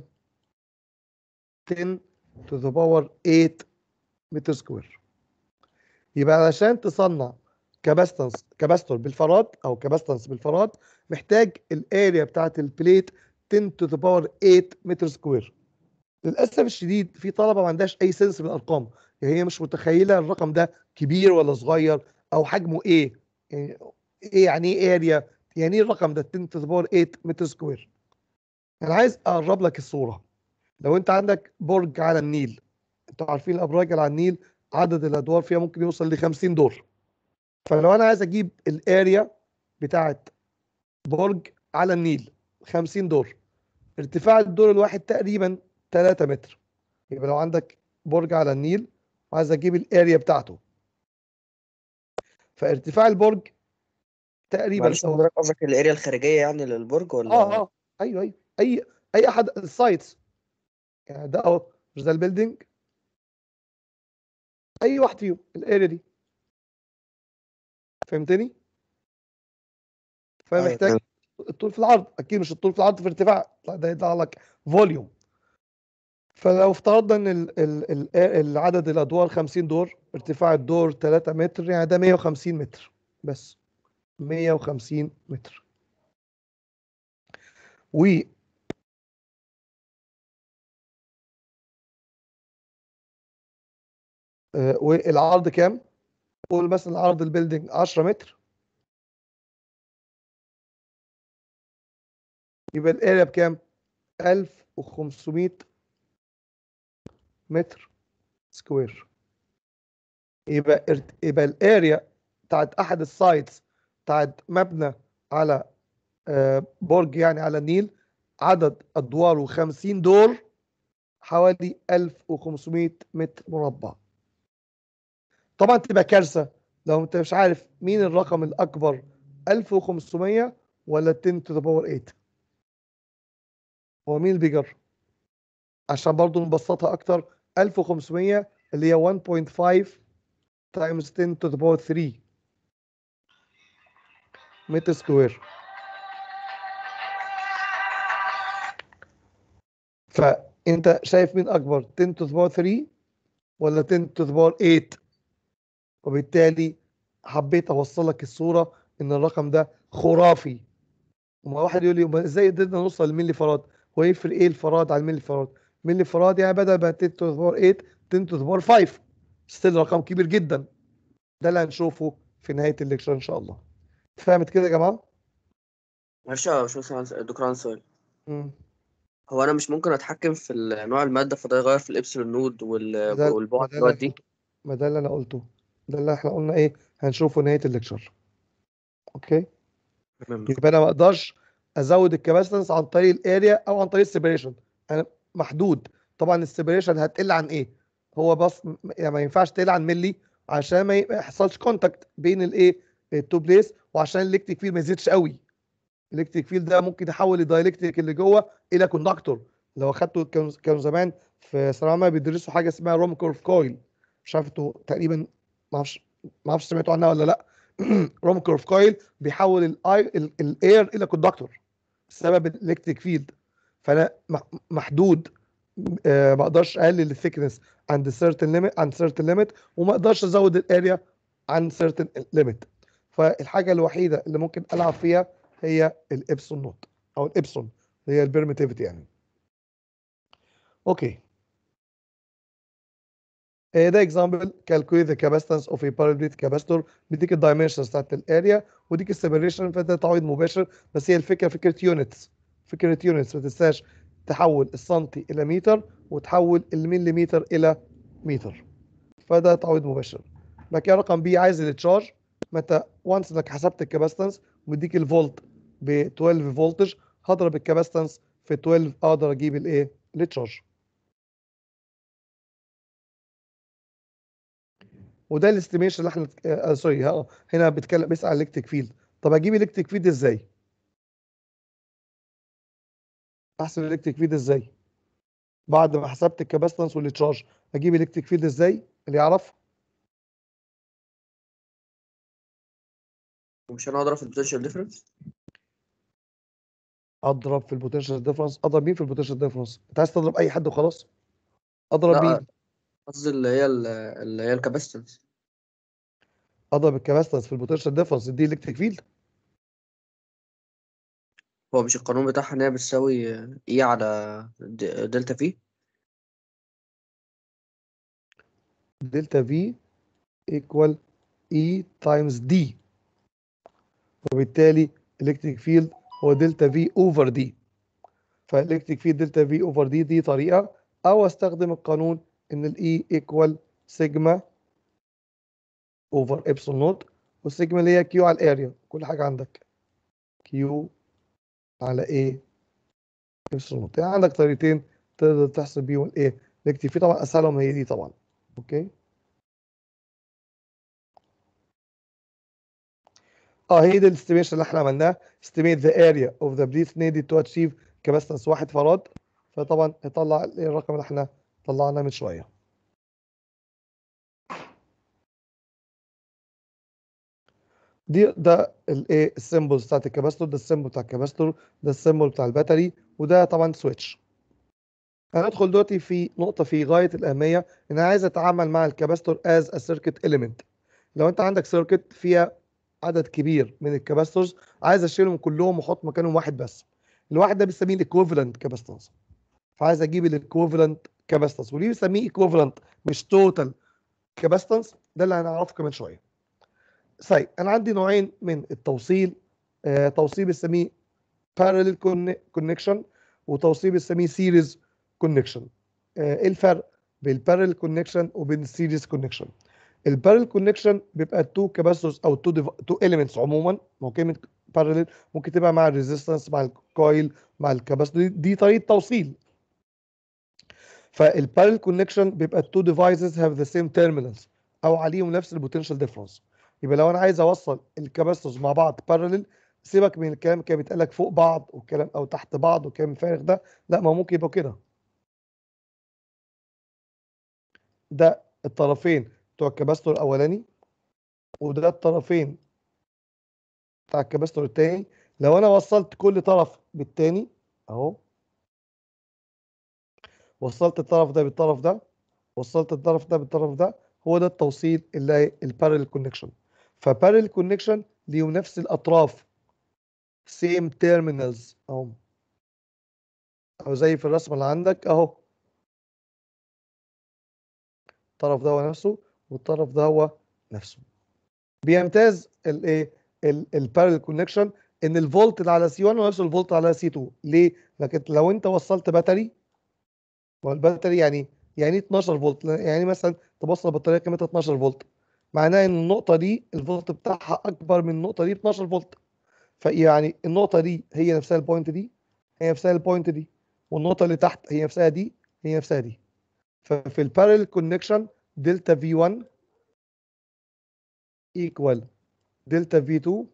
A: 10 to the power 8 متر سكوير يبقى علشان تصنع كاباستنس كاباستور بالفراد او كاباستنس بالفراد محتاج الاريا بتاعت البليت 10 to the power 8 متر سكوير للاسف الشديد في طلبه ما عندهاش اي سنس بالارقام يعني هي مش متخيله الرقم ده كبير ولا صغير او حجمه ايه يعني ايه يعني ايه اريا يعني ايه الرقم ده 10 to the power 8 متر سكوير انا عايز اقرب لك الصوره لو انت عندك برج على النيل انتوا عارفين الابراج اللي على النيل عدد الادوار فيها ممكن يوصل ل 50 دور فلو انا عايز اجيب الاريا بتاعت برج على النيل 50 دور ارتفاع الدور الواحد تقريبا 3 متر يبقى لو عندك برج على النيل وعايز اجيب الاريا بتاعته فارتفاع البرج تقريبا
F: معلش
A: أو-
F: حضرتك قصدك الاريا الخارجيه يعني للبرج ولا
A: اه اه ايوه ايوه اي اي احد السايتس يعني ده اهو مش ده البيلدينج اي واحد فيهم الاريا دي فهمتني؟ فمحتاج
F: تمام.
A: الطول في العرض اكيد مش الطول في العرض في ارتفاع لا ده يطلع لك فوليوم فلو افترضنا ان ال ال ال العدد الادوار 50 دور ارتفاع الدور 3 متر يعني ده 150 متر بس 150 متر و آه، والعرض كام؟ قول مثلا عرض البيلدينج 10 متر يبقى الاريا بكام؟ 1500 متر سكوير يبقى ارت... يبقى الاريا بتاعت احد السايتس بتاعت مبنى على آه، برج يعني على النيل عدد ادواره 50 دور حوالي 1500 متر مربع طبعا تبقى كارثه لو انت مش عارف مين الرقم الاكبر 1500 ولا 10 to the power 8 هو مين البيجر عشان برضو نبسطها اكتر 1500 اللي هي 1.5 times 10 to the power 3 متر سكوير فانت شايف مين اكبر 10 to the power 3 ولا 10 to the power 8 وبالتالي حبيت اوصل لك الصوره ان الرقم ده خرافي وما واحد يقول لي "أمال ازاي قدرنا نوصل لملي فراد هو يفرق ايه الفراد عن الملي فراد ملي فراد يعني بدل ما 10 to the power 8 10 to the power 5 ستيل رقم كبير جدا ده اللي هنشوفه في نهايه الليكشر ان شاء الله فهمت كده يا جماعه
F: معلش يا باشمهندس دكتور عندي سؤال
A: مم.
F: هو انا مش ممكن اتحكم في ال- نوع الماده فده يغير في الابسلون نود وال-
A: ده-
F: والبعد
A: ما ده اللي
F: اللي
A: أنا
F: دي
A: قلته. ما ده اللي انا قلته ده اللي احنا قلنا ايه هنشوفه نهايه الليكشر اوكي
F: تمام
A: يبقى انا ما اقدرش ازود الكاباسيتنس عن طريق الاريا او عن طريق السيبريشن انا محدود طبعا السيبريشن هتقل عن ايه هو بس م- يعني ما ينفعش تقل عن ملي عشان ما ي- ما يحصلش كونتاكت بين الايه التو بليس وعشان الالكتريك فيلد ما يزيدش قوي الالكتريك فيلد ده ممكن يحول الدايلكتريك اللي جوه الى كوندكتور لو اخدته كانوا كانوا زمان في ثانويه عامه بيدرسوا حاجه اسمها روم كورف كويل مش عارف انتوا تقريبا ما اعرفش ما اعرفش سمعتوا عنها ولا لا روم كورف كويل بيحول الاي الاير الى كوندكتور بسبب الالكتريك فيلد فانا مح- محدود آه، ما اقدرش اقلل الثيكنس عند certain limit عند certain limit وما اقدرش ازود الاريا عن certain limit فالحاجه الوحيده اللي ممكن العب فيها هي الابسون نوت او الابسون هي البرميتيفيتي يعني اوكي آه، ده اكزامبل calculate the capacitance of a parabolic capacitor بيديك الدايمنشنز بتاعت الاريا وديك السيبريشن فده تعويض مباشر بس هي الفكره فكره يونتس فكره يونتس ما تنساش تحول السنتي الى متر وتحول المليمتر الى متر فده تعويض مباشر بعد كده رقم بي عايز التشارج ما انت وانس انك حسبت الكاباستنس ومديك الفولت ب 12 فولتج هضرب الكاباستنس في 12 اقدر اجيب الايه للتشارج وده الاستيميشن اللي احنا آه سوري ها هنا بيتكلم بيسأل على الكتريك فيلد طب اجيب الكتريك فيلد ازاي؟ احسب الالكتريك فيلد ازاي؟ بعد ما حسبت الكاباستنس والتشارج اجيب الالكتريك فيلد ازاي؟ اللي يعرف
F: ومش انا اضرب في البوتنشال ديفرنس
A: اضرب في البوتنشال ديفرنس اضرب مين في البوتنشال ديفرنس؟ انت عايز تضرب اي حد وخلاص؟ اضرب
F: لا.
A: مين؟
F: قصدي اللي هي ال- اللي هي الكاباستنس
A: اضرب الكاباستنس في البوتنشال ديفرنس دي الكتريك فيلد
F: هو مش القانون بتاعها ان هي بتساوي اي على د- دلتا في
A: دلتا في ايكوال اي تايمز دي وبالتالي الكتريك فيلد هو دلتا في اوفر دي فالكتريك فيلد دلتا في اوفر دي دي طريقه او استخدم القانون ان الاي ايكوال سيجما اوفر ابسلون نوت والسيجما اللي هي كيو على الاريا كل حاجه عندك كيو على ايه ابسلون نوت يعني عندك طريقتين تقدر تحسب بيهم الايه الكتريك فيلد طبعا اسهلهم هي دي طبعا اوكي اه هي دي الاستيميشن اللي احنا عملناه estimate the area of the breath needed to achieve capacitance واحد فراد فطبعا يطلع الرقم اللي احنا طلعناه من شويه دي ده الايه السيمبل بتاعت الكاباستور ده السيمبل بتاع الكاباستور ده السيمبل بتاع الباتري وده طبعا سويتش هندخل دلوقتي في نقطه في غايه الاهميه ان انا عايز اتعامل مع الكاباستور از ا سيركت اليمنت لو انت عندك سيركت فيها عدد كبير من الكاباستورز عايز اشيلهم كلهم واحط مكانهم واحد بس الواحد ده بنسميه الايكوفالنت كاباستنس فعايز اجيب الايكوفالنت كاباستنس وليه بنسميه ايكوفالنت مش توتال كاباستنس ده اللي هنعرفه كمان شويه طيب انا عندي نوعين من التوصيل آه توصيل بنسميه parallel connection وتوصيل بنسميه series connection آه ايه الفرق بين البارallel connection وبين السيريز connection البارل كونكشن بيبقى تو كاباسيتورز او تو تو اليمنتس عموما ما هو كلمه بارل ممكن تبقى مع الريزيستنس مع الكويل مع الكاباسيتور دي طريقه توصيل فالبارل كونكشن بيبقى التو ديفايسز هاف ذا سيم تيرمينالز او عليهم نفس البوتنشال ديفرنس يبقى لو انا عايز اوصل الكاباسيتورز مع بعض بارلل سيبك من الكلام كان بيتقال لك فوق بعض والكلام او تحت بعض والكلام الفارغ ده لا ما ممكن يبقى كده ده الطرفين بتوع الكباستور الاولاني وده الطرفين بتاع الكباستور التاني لو انا وصلت كل طرف بالتاني اهو وصلت الطرف ده بالطرف ده وصلت الطرف ده بالطرف ده هو ده التوصيل اللي البارل كونكشن فبارل كونكشن ليهم نفس الاطراف سيم تيرمينالز اهو او زي في الرسمه اللي عندك اهو الطرف ده هو نفسه والطرف ده هو نفسه بيمتاز الايه البارل كونكشن ان الفولت اللي على سي 1 هو نفس الفولت على سي 2 ليه لكن لو انت وصلت باتري ما هو الباتري يعني يعني 12 فولت يعني مثلا توصل بطاريه قيمتها 12 فولت معناه ان النقطه دي الفولت بتاعها اكبر من النقطه دي ب 12 فولت فيعني النقطه دي هي نفسها البوينت دي هي نفسها البوينت دي والنقطه اللي تحت هي نفسها دي هي نفسها دي ففي البارل كونكشن دلتا في 1 equal دلتا في 2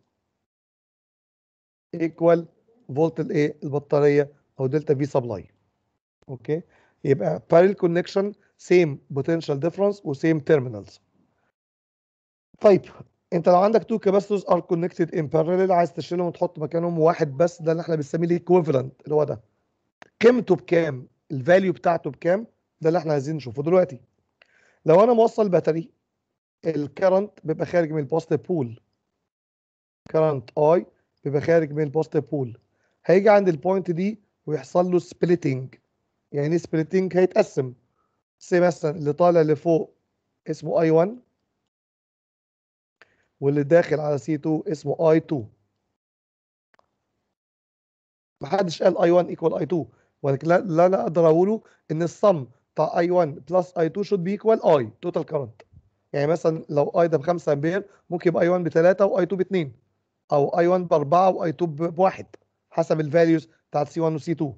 A: equal فولت الايه البطاريه او دلتا في سبلاي اوكي يبقى parallel connection same potential difference و same terminals طيب انت لو عندك two capacitors are connected in parallel عايز تشيلهم وتحط مكانهم واحد بس ده اللي احنا بنسميه الايكويفالنت اللي هو ده قيمته بكام الفاليو بتاعته بكام ده اللي احنا عايزين نشوفه دلوقتي لو انا موصل باتري الكرنت بيبقى خارج من البوزيتيف بول كرنت اي بيبقى خارج من البوزيتيف بول هيجي عند البوينت دي ويحصل له سبليتنج يعني سبليتنج هيتقسم سي مثلا اللي طالع لفوق اسمه اي 1 واللي داخل على سي 2 اسمه اي 2 محدش قال اي 1 ايكوال اي 2 ولكن لا لا لا اقدر اقوله ان الصم بتاع اي 1 بلس اي 2 should be equal اي توتال كرنت يعني مثلا لو اي ده ب 5 امبير ممكن يبقى اي 1 ب 3 واي 2 ب 2 او اي 1 ب 4 واي 2 بواحد حسب الفاليوز بتاعت سي 1 وسي 2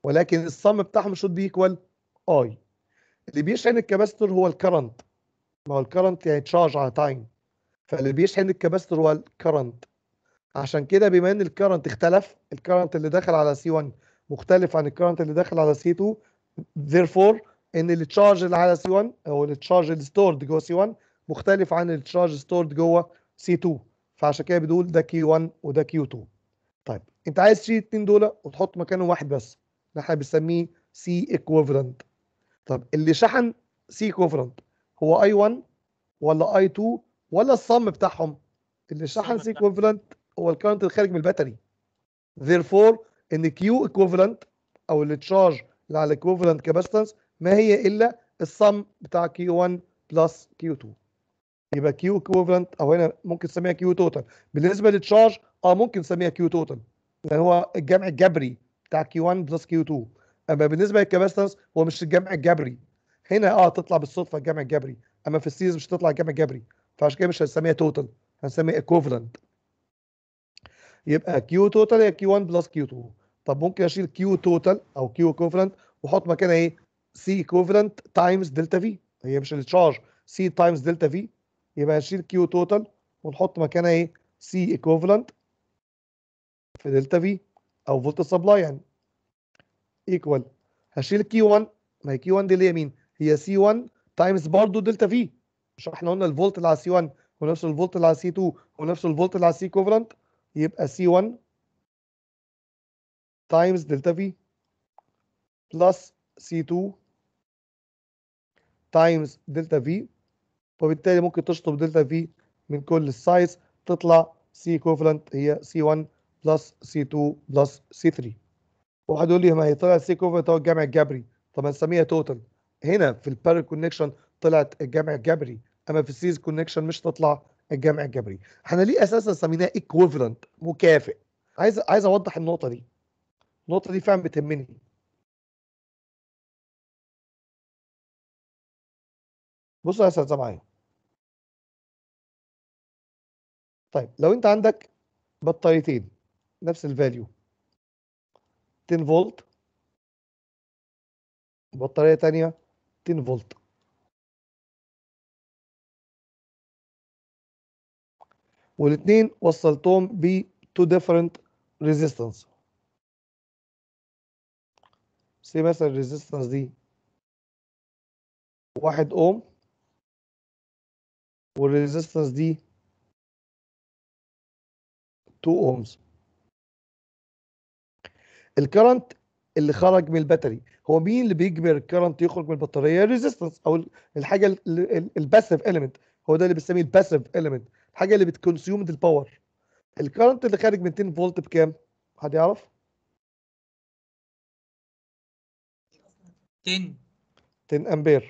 A: ولكن الصم بتاعهم should be equal I اللي بيشحن الكباستور هو الكرنت ما هو الكرنت يعني تشارج على تايم فاللي بيشحن الكباستور هو الكرنت عشان كده بما ان الكرنت اختلف الكرنت اللي داخل على سي 1 مختلف عن الكرنت اللي داخل على سي 2 therefore ان التشارج اللي على سي 1 او التشارج اللي ستورد جوه سي 1 مختلف عن التشارج ستورد جوه سي 2 فعشان كده بنقول ده كيو 1 وده كيو 2 طيب انت عايز تشيل الاثنين دول وتحط مكانهم واحد بس اللي احنا بنسميه سي ايكويفالنت طب اللي شحن سي ايكويفالنت هو اي 1 ولا اي 2 ولا الصم بتاعهم اللي شحن سي ايكويفالنت هو الكرنت الخارج من الباتري therefore ان كيو ايكويفالنت او التشارج اللي على الايكويفالنت كاباستنس ما هي الا الصم بتاع كيو 1 بلس كيو 2 يبقى كيو ايكويفالنت او هنا ممكن تسميها كيو توتال بالنسبه للتشارج اه ممكن نسميها كيو توتال لان هو الجمع الجبري بتاع كيو 1 بلس كيو 2 اما بالنسبه للكاباستنس هو مش الجمع الجبري هنا اه تطلع بالصدفه الجمع الجبري اما في السيريز مش هتطلع الجمع الجبري فعشان كده مش هنسميها توتال هنسميها ايكوفالنت يبقى كيو توتال هي كيو 1 بلس كيو 2 طب ممكن اشيل كيو توتال او كيو ايكوفالنت واحط مكانها ايه سي ايكوفالنت تايمز دلتا في هي مش التشارج سي تايمز دلتا في يبقى هنشيل كيو توتال ونحط مكانها ايه سي ايكوفالنت في دلتا في او فولت سبلاي يعني ايكوال هشيل كيو 1 ما هي كيو 1 دي اللي هي مين هي سي 1 تايمز برضه دلتا في مش احنا قلنا الفولت اللي على سي 1 هو نفس الفولت اللي على سي 2 هو نفس الفولت اللي على سي ايكوفالنت يبقى سي 1 تايمز دلتا في بلس سي 2 تايمز دلتا في وبالتالي ممكن تشطب دلتا في من كل السايز تطلع سي ايكوفالنت هي سي 1 بلس سي 2 بلس سي 3 واحد يقول لي ما هي طلعت سي ايكوفالنت هو الجمع الجبري طب هنسميها توتال هنا في البارل كونكشن طلعت الجمع الجبري اما في السيز كونكشن مش تطلع الجمع الجبري احنا ليه اساسا سميناه ايكوفالنت مكافئ عايز عايز اوضح النقطه دي النقطه دي فعلا بتهمني بصوا يا اساتذه معايا طيب لو انت عندك بطاريتين نفس الفاليو 10 فولت بطاريه تانية 10 فولت والاثنين وصلتهم ب two different resistance سي مثلا الريزيستنس دي واحد اوم والريزيستنس دي 2 اومز الكرنت اللي خرج من الباتري هو مين اللي بيجبر الكرنت يخرج من البطاريه الريزيستنس او الحاجه الباسيف اليمنت هو ده اللي بنسميه الباسيف اليمنت الحاجه اللي بتكونسيوم الباور الكرنت اللي خارج من 10 فولت بكام حد يعرف
B: 10
A: 10 امبير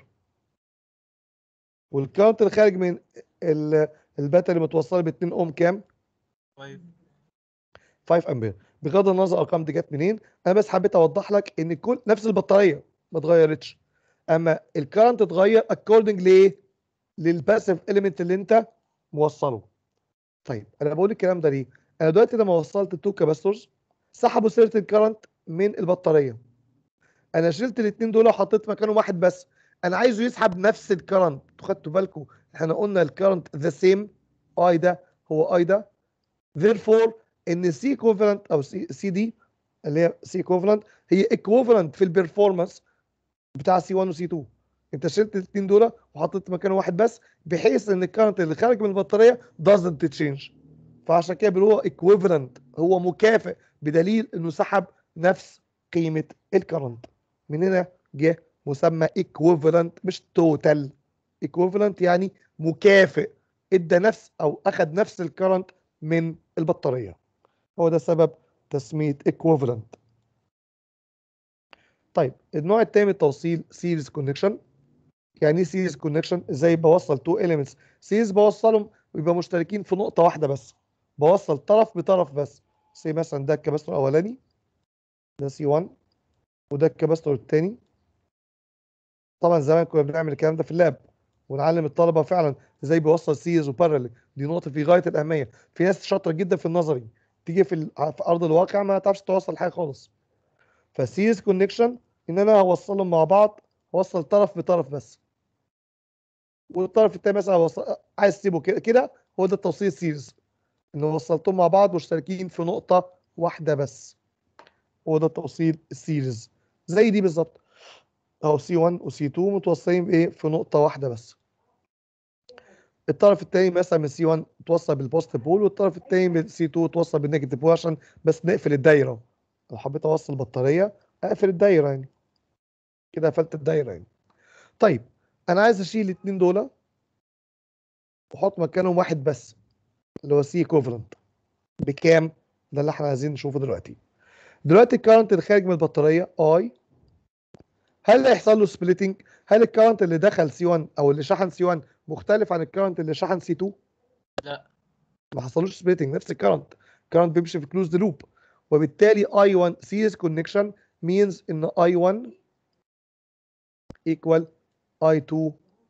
A: والكرنت اللي خارج من ال- الباتري متوصله ب 2 اوم كام
B: 5
A: 5 امبير بغض النظر الارقام دي جت منين انا بس حبيت اوضح لك ان كل نفس البطاريه ما اتغيرتش اما الكرنت اتغير اكوردنج لايه للباسيف اليمنت اللي انت موصله طيب انا بقول الكلام ده ليه انا دلوقتي لما وصلت التو كاباستورز سحبوا سيره الكرنت من البطاريه انا شلت الاثنين دول وحطيت مكانهم واحد بس انا عايزه يسحب نفس الكرنت انتوا خدتوا بالكم احنا قلنا الكرنت ذا سيم اي ده هو اي ده therefore ان سي ايكوفالنت او سي سي دي اللي هي سي ايكوفالنت هي ايكوفالنت في البرفورمانس بتاع سي 1 وسي 2 انت شلت الاثنين دول وحطيت مكانه واحد بس بحيث ان الكرنت اللي خارج من البطاريه doesn't change فعشان كده بنقول هو equivalent هو مكافئ بدليل انه سحب نفس قيمه الكرنت من هنا جه مسمى equivalent مش total equivalent يعني مكافئ ادى نفس او اخذ نفس الكرنت من البطاريه هو ده سبب تسميه equivalent طيب النوع التاني من التوصيل سيريز كونكشن يعني ايه سيريز كونكشن ازاي بوصل تو اليمنتس سيريز بوصلهم ويبقى مشتركين في نقطه واحده بس بوصل طرف بطرف بس زي مثلا ده الكباستور الاولاني ده سي 1 وده الكباستور الثاني طبعا زمان كنا بنعمل الكلام ده في اللاب ونعلم الطلبه فعلا ازاي بيوصل سيريز وبارل دي نقطه في غايه الاهميه في ناس شاطره جدا في النظري تيجي في, ال- في ارض الواقع ما تعرفش توصل حاجه خالص فالسيريز كونكشن ان انا هوصلهم مع بعض هوصل طرف بطرف بس والطرف التاني مثلا هوصل... عايز تسيبه كده كده هو ده التوصيل السيريز ان وصلتهم مع بعض مشتركين في نقطة واحدة بس هو ده التوصيل السيريز زي دي بالظبط اهو سي 1 وسي 2 متوصلين بايه في نقطة واحدة بس الطرف التاني مثلا من سي 1 توصل بالبوزيتيف بول والطرف التاني من سي 2 توصل بالنيجاتيف بول عشان بس نقفل الدايرة لو حبيت اوصل بطارية اقفل الدايرة يعني كده قفلت الدايرة يعني طيب انا عايز اشيل الاثنين دول واحط مكانهم واحد بس اللي هو سي ايكوفالنت بكام ده اللي احنا عايزين نشوفه دلوقتي دلوقتي الكارنت اللي خارج من البطاريه اي هل هيحصل له سبليتنج هل الكارنت اللي دخل سي 1 او اللي شحن سي 1 مختلف عن الكارنت اللي شحن سي 2
B: لا.
A: ما حصلوش سبليتنج نفس الكارنت الكارنت بيمشي في كلوزد لوب وبالتالي اي 1 سيريز كونكشن means ان اي 1 equal اي 2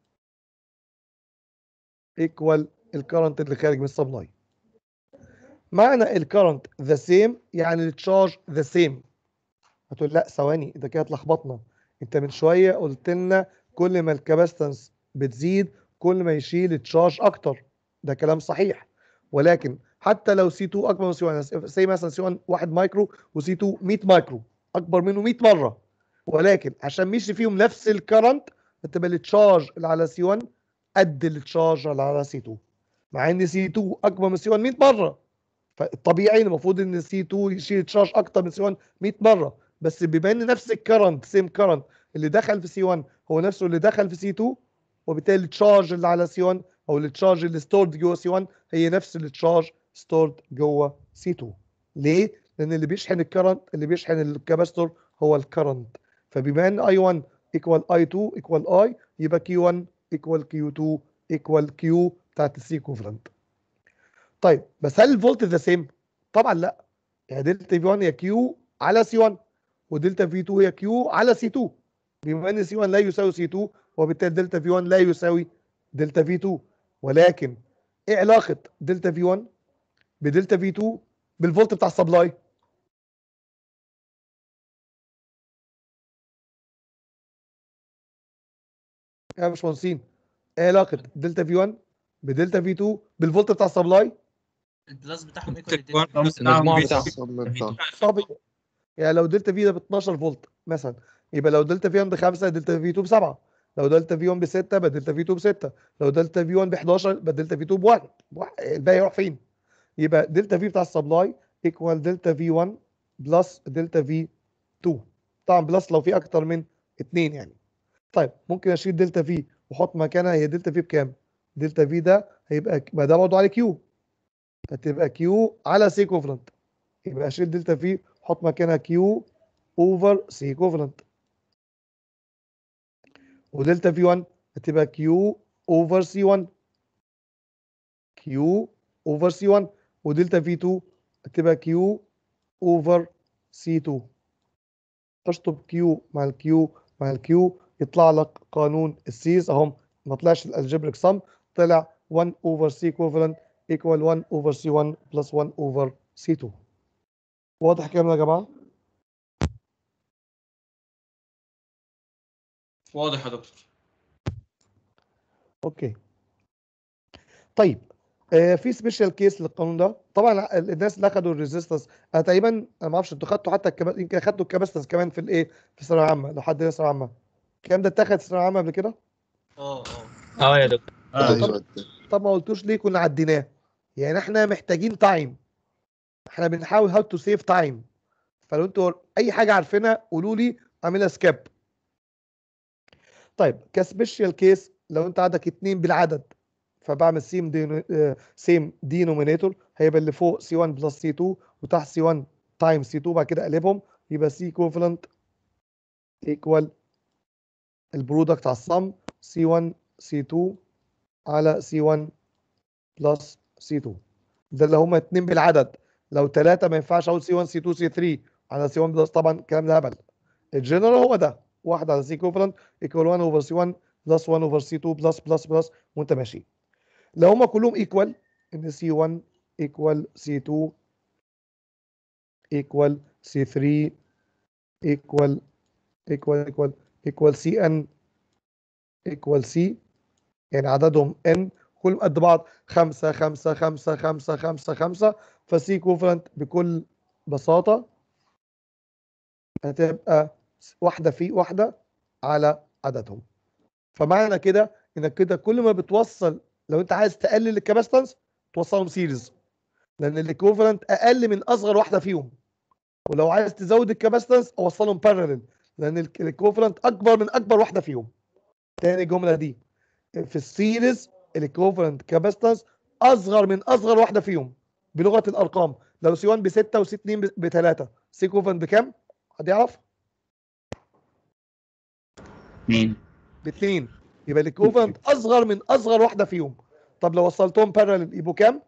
A: equal الكرنت اللي خارج من السبلاي معنى الكرنت ذا سيم يعني التشارج ذا سيم هتقول لا ثواني انت كده اتلخبطنا انت من شويه قلت لنا كل ما الكاباستنس بتزيد كل ما يشيل التشارج اكتر ده كلام صحيح ولكن حتى لو سي 2 اكبر من سي 1 زي مثلا سي 1 1 مايكرو وسي 2 100 مايكرو اكبر منه 100 مره ولكن عشان مشي فيهم نفس الكرنت هتبقى التشارج اللي على سي 1 قد التشارج اللي على سي 2 مع ان سي 2 اكبر من سي 1 100 مره فالطبيعي المفروض ان سي 2 يشيل تشارج اكتر من سي 1 100 مره بس بما ان نفس الكرنت سيم كرنت اللي دخل في سي 1 هو نفسه اللي دخل في سي 2 وبالتالي التشارج اللي على سي 1 او التشارج اللي ستورد جوه سي 1 هي نفس التشارج ستورد جوه سي 2 ليه؟ لان اللي بيشحن الكرنت اللي بيشحن الكاباستور هو الكرنت فبما ان اي 1 ايكوال اي 2 ايكوال اي يبقى كيو 1 ايكوال كيو 2 ايكوال كيو بتاعت السي كوفلنت طيب بس هل الفولت ذا سيم؟ طبعا لا يعني دلتا في 1 هي كيو على سي 1 ودلتا في 2 هي كيو على سي 2 بما ان سي 1 لا يساوي سي 2 وبالتالي دلتا في 1 لا يساوي دلتا في 2 ولكن ايه علاقه دلتا في 1 بدلتا في 2 بالفولت بتاع السبلاي؟ يا باشمهندسين ايه علاقه دلتا في 1 بدلتا في 2 بالفولت بتاع السبلاي؟
B: البلس بتاعهم
C: المجموع
B: ايكوال
C: بتاعهم.
A: طبيعي يعني لو دلتا في ده ب 12 فولت مثلا يبقى لو دلتا في 1 ب 5 دلتا في 2 ب 7 لو دلتا في 1 ب 6 يبقى دلتا في 2 ب 6 لو دلتا في 1 ب 11 يبقى دلتا في 2 ب 1 الباقي يروح فين؟ يبقى دلتا في بتاع السبلاي ايكوال دلتا في 1 بلس دلتا في 2 طبعا بلس لو في اكتر من 2 يعني طيب ممكن اشيل دلتا في واحط مكانها هي دلتا في بكام؟ دلتا في ده هيبقى يبقى ده برضه على كيو هتبقى كيو على سي كوفلنت يبقى اشيل دلتا في احط مكانها كيو اوفر سي كوفلنت ودلتا في 1 هتبقى كيو اوفر سي 1 كيو اوفر سي 1 ودلتا في 2 هتبقى كيو اوفر سي 2 اشطب كيو مع الكيو مع الكيو يطلع لك قانون السيز اهم ما طلعش الالجبريك سم طلع 1 اوفر سي ايكوفالنت ايكوال 1 اوفر سي 1 بلس 1 اوفر سي 2 واضح الكلام ده يا جماعه
D: واضح يا دكتور
A: اوكي طيب آه في سبيشال كيس للقانون ده طبعا الناس اللي اخدوا الريزيستنس انا تقريبا انا ما اعرفش انتوا خدتوا حتى الكبا... يمكن خدتوا الكاباستنس كمان في الايه في الثانويه العامه لو حد ثانويه عامه الكلام ده اتاخد في الثانويه العامه قبل كده
B: اه اه
G: اه يا دكتور
C: آه.
A: طب ما قلتوش ليه كنا عديناه يعني احنا محتاجين تايم احنا بنحاول هاو تو سيف تايم فلو انتوا اي حاجه عارفينها قولوا لي اعملها سكيب طيب كسبيشال كيس لو انت عندك اتنين بالعدد فبعمل سيم دينو سيم دينومينيتور هيبقى اللي فوق سي 1 بلس سي 2 وتحت سي 1 تايم سي 2 بعد كده اقلبهم يبقى سي كوفلنت ايكوال البرودكت على الصم سي 1 سي 2 على سي 1 بلس سي 2 ده اللي هما اتنين بالعدد لو ثلاثة ما ينفعش اقول سي 1 سي 2 سي 3 على سي 1 بلس طبعا الكلام ده هبل الجنرال هو ده واحد على سي كوفلنت ايكوال 1 اوفر سي 1 بلس 1 اوفر سي 2 بلس بلس بلس وانت ماشي لو هما كلهم ايكوال ان سي 1 ايكوال سي 2 ايكوال سي 3 equal equal equal equal cn equal c يعني عددهم n كلهم قد بعض خمسة خمسة خمسة خمسة خمسة خمسة فسي كوفرنت بكل بساطة هتبقى واحدة في واحدة على عددهم فمعنى كده انك كده كل ما بتوصل لو انت عايز تقلل الكاباستنس توصلهم سيريز لان الايكوفالنت اقل من اصغر واحده فيهم ولو عايز تزود الكاباستنس اوصلهم بارلل لان الايكوفالنت اكبر من اكبر واحده فيهم تاني الجمله دي في السيريز الايكوفالنت كاباستنس اصغر من اصغر واحده فيهم بلغه الارقام لو سي 1 ب 6 وسي 2 ب 3 سي كوفالنت بكام؟ حد يعرف؟
C: اتنين
A: باثنين يبقى الايكوفالنت اصغر من اصغر واحده فيهم طب لو وصلتهم بارلل يبقوا كام؟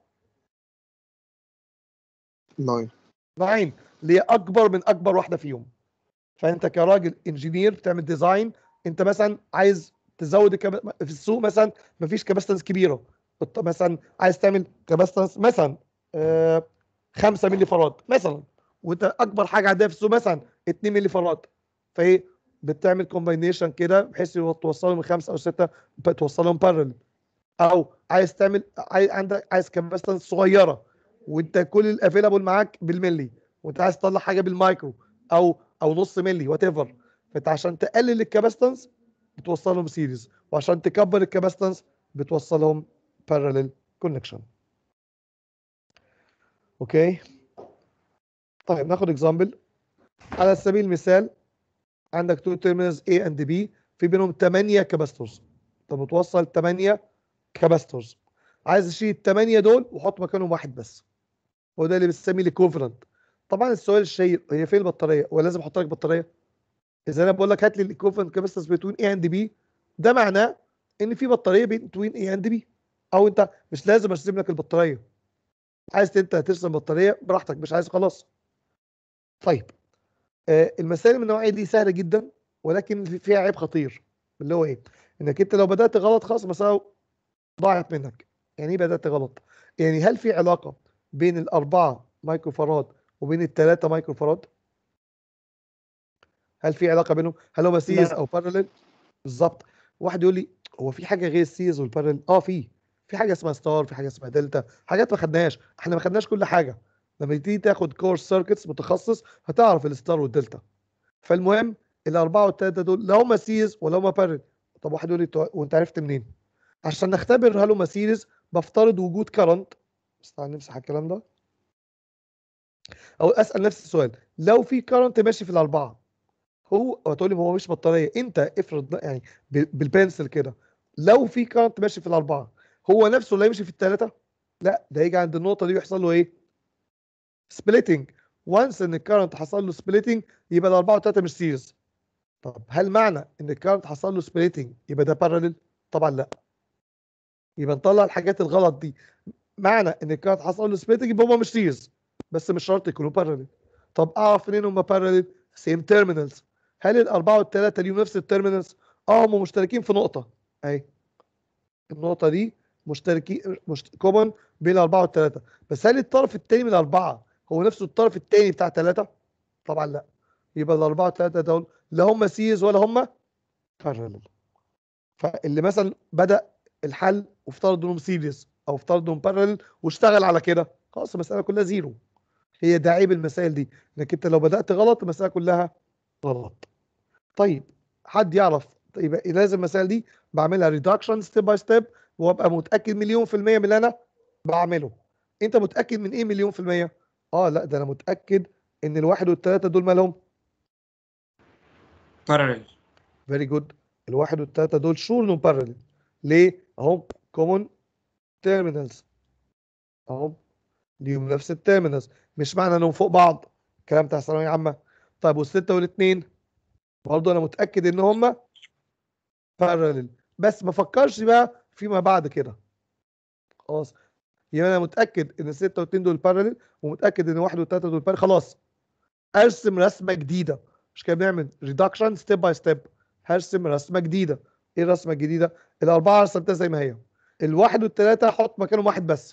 F: 9
A: 9 اللي هي اكبر من اكبر واحده فيهم فانت كراجل انجينير بتعمل ديزاين انت مثلا عايز تزود الكب... في السوق مثلا مفيش كاباستنس كبيره انت مثلا عايز تعمل كاباستنس مثلا آه 5 مللي فراد مثلا وانت اكبر حاجه عندها في السوق مثلا 2 مللي فراد فايه بتعمل كومباينيشن كده بحيث توصلهم من خمسه او سته توصلهم بارل او عايز تعمل عايز عندك عايز كاباستنس صغيره وانت كل الافيلابل معاك بالملي وانت عايز تطلع حاجه بالمايكرو او او نص ملي وات ايفر فانت عشان تقلل الكاباستنس بتوصلهم سيريز وعشان تكبر الكاباستنس بتوصلهم بارلل كونكشن اوكي طيب ناخد اكزامبل على سبيل المثال عندك تو تيرمينالز A اند B في بينهم 8 كاباستورز انت بتوصل 8 كاباستورز عايز اشيل الثمانيه دول واحط مكانهم واحد بس هو ده اللي بنسميه الايكوفالنت طبعا السؤال الشهير هي فين البطاريه ولا لازم احط لك بطاريه اذا انا بقول لك هات لي الايكوفالنت كاباسيتنس بين A اند B ده معناه ان في بطاريه بين A اند B او انت مش لازم ارسم لك البطاريه عايز انت ترسم بطاريه براحتك مش عايز خلاص طيب آه المسائل من النوعيه دي سهله جدا ولكن في- فيها عيب خطير اللي هو ايه انك انت لو بدات غلط خلاص مساله ضاعت منك يعني ايه بدات غلط يعني هل في علاقه بين الأربعة مايكرو فاراد وبين الثلاثة مايكرو فاراد؟ هل في علاقة بينهم؟ هل هما سيريز
F: لا.
A: أو بارلل؟ بالظبط واحد يقول لي هو في حاجة غير السيريز والبارلل؟ اه في في حاجة اسمها ستار في حاجة اسمها دلتا حاجات ما خدناهاش احنا ما خدناش كل حاجة لما تيجي تاخد كورس سيركتس متخصص هتعرف الستار والدلتا فالمهم الأربعة والثلاثة دول لا هما سيريز ولا هما بارلل طب واحد يقول لي "تو- وانت عرفت منين؟ عشان نختبر هل هما سيريز بفترض وجود كرنت بس تعال نمسح الكلام ده او اسال نفس السؤال لو في كارنت ماشي في الاربعه هو هتقول لي هو مش بطاريه انت افرض بقى يعني ب- بالبنسل كده لو في كارنت ماشي في الاربعه هو نفسه اللي يمشي في الثلاثه لا ده يجي عند النقطه دي ويحصل له ايه سبليتنج وانس ان الكارنت حصل له سبليتنج يبقى الاربعه والثلاثه مش سيريز طب هل معنى ان الكارنت حصل له سبليتنج يبقى ده بارلل طبعا لا يبقى نطلع الحاجات الغلط دي معنى ان الكارت حصل له سبليتنج يبقى هما مش سيريز بس مش شرط يكونوا بارلل طب اعرف منين هما بارلل سيم تيرمينالز هل الاربعه والثلاثه ليهم نفس التيرمينالز اه هم مشتركين في نقطه اهي النقطه دي مشتركين مش كومن بين الاربعه والثلاثه بس هل الطرف الثاني من الاربعه هو نفسه الطرف الثاني بتاع ثلاثه طبعا لا يبقى الاربعه والثلاثه دول لا هم سيريز ولا هم بارلل فاللي مثلا بدا الحل وافترض انهم سيريز او افترض انهم بارلل واشتغل على كده خلاص المساله كلها زيرو هي ده عيب المسائل دي انك انت لو بدات غلط المساله كلها غلط طيب حد يعرف يبقى لازم المسائل دي بعملها ريدكشن ستيب باي ستيب وابقى متاكد مليون في الميه من اللي انا بعمله انت متاكد من ايه مليون في الميه اه لا ده انا متاكد ان الواحد والثلاثه دول مالهم
C: بارلل
A: فيري جود الواحد والثلاثه دول شور انهم بارلل ليه اهو كومون تيرمينالز اهو ليهم نفس التيرمينالز مش معنى انهم فوق بعض الكلام بتاع ثانويه عامه طيب والسته والاثنين برضه انا متاكد ان هم بارلل بس ما فكرش بقى فيما بعد كده خلاص يبقى انا متاكد ان السته والاثنين دول بارلل ومتاكد ان واحد والثلاثه دول بارلل خلاص ارسم رسمه جديده مش كده بنعمل ريدكشن ستيب باي ستيب هرسم رسمه جديده ايه الرسمه الجديده الاربعه رسمتها زي ما هي الواحد والثلاثه هحط مكانهم واحد بس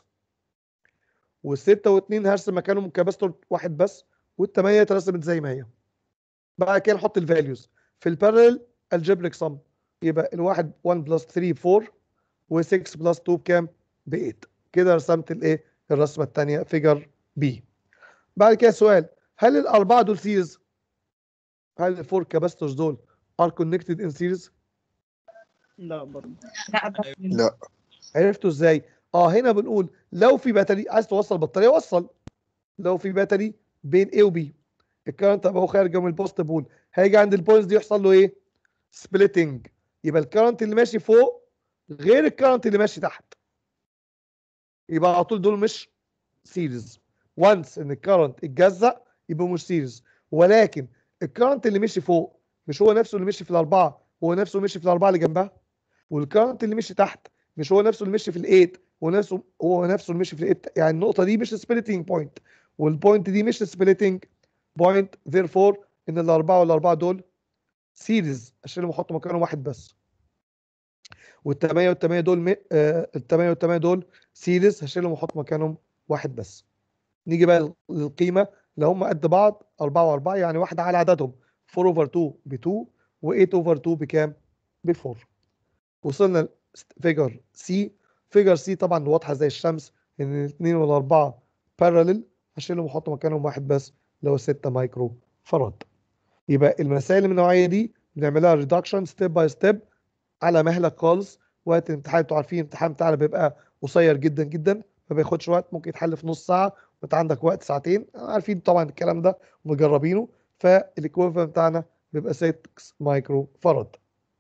A: والسته واثنين هرسم مكانهم كاباستور واحد بس والثمانيه اترسمت زي ما هي بعد كده نحط الفاليوز في البارل الجبريك سم يبقى الواحد 1 بلس 3 4 و6 بلس 2 بكام؟ ب 8 كده رسمت الايه؟ الرسمه الثانيه فيجر بي بعد كده سؤال هل الاربعه دول سيريز؟ هل الفور كاباستورز دول ار كونكتد ان سيريز؟
G: لا برضه
H: لا
A: عرفتوا ازاي؟ اه هنا بنقول لو في باتري عايز توصل بطاريه وصل لو في باتري بين A و B الكرنت اهو خارج من البوست بول هيجي عند البوينتس دي يحصل له ايه؟ سبليتنج يبقى الكرنت اللي ماشي فوق غير الكرنت اللي ماشي تحت يبقى على طول دول مش سيريز وانس ان الكرنت اتجزأ يبقى مش سيريز ولكن الكرنت اللي مشي فوق مش هو نفسه اللي مشي في الاربعه هو نفسه مشي في الاربعه اللي جنبها والكرنت اللي مشي تحت مش هو نفسه اللي مشي في الايت هو نفسه هو نفسه اللي مشي في الايت يعني النقطه دي مش سبليتنج بوينت والبوينت دي مش سبليتنج بوينت therefore ان الاربعه والاربعه دول سيريز اشيلهم واحط مكانهم واحد بس والثمانيه والثمانيه دول م... آه الثمانيه والثمانيه دول سيريز هشيلهم واحط مكانهم واحد بس نيجي بقى للقيمه لو هم قد بعض 4 و4 يعني واحده على عددهم 4 اوفر 2 ب 2 و8 اوفر 2 بكام؟ ب 4 وصلنا فيجر سي فيجر سي طبعا واضحه زي الشمس ان الاثنين والاربعه بارالل هشيلهم واحط مكانهم واحد بس اللي هو 6 مايكرو فراد يبقى المسائل من النوعيه دي بنعملها ريدكشن ستيب باي ستيب على مهلك خالص وقت الامتحان انتوا عارفين الامتحان بتاعنا بيبقى قصير جدا جدا ما بياخدش وقت ممكن يتحل في نص ساعه وانت عندك وقت ساعتين عارفين طبعا الكلام ده ومجربينه فالايكويفالنت بتاعنا بيبقى 6 مايكرو فراد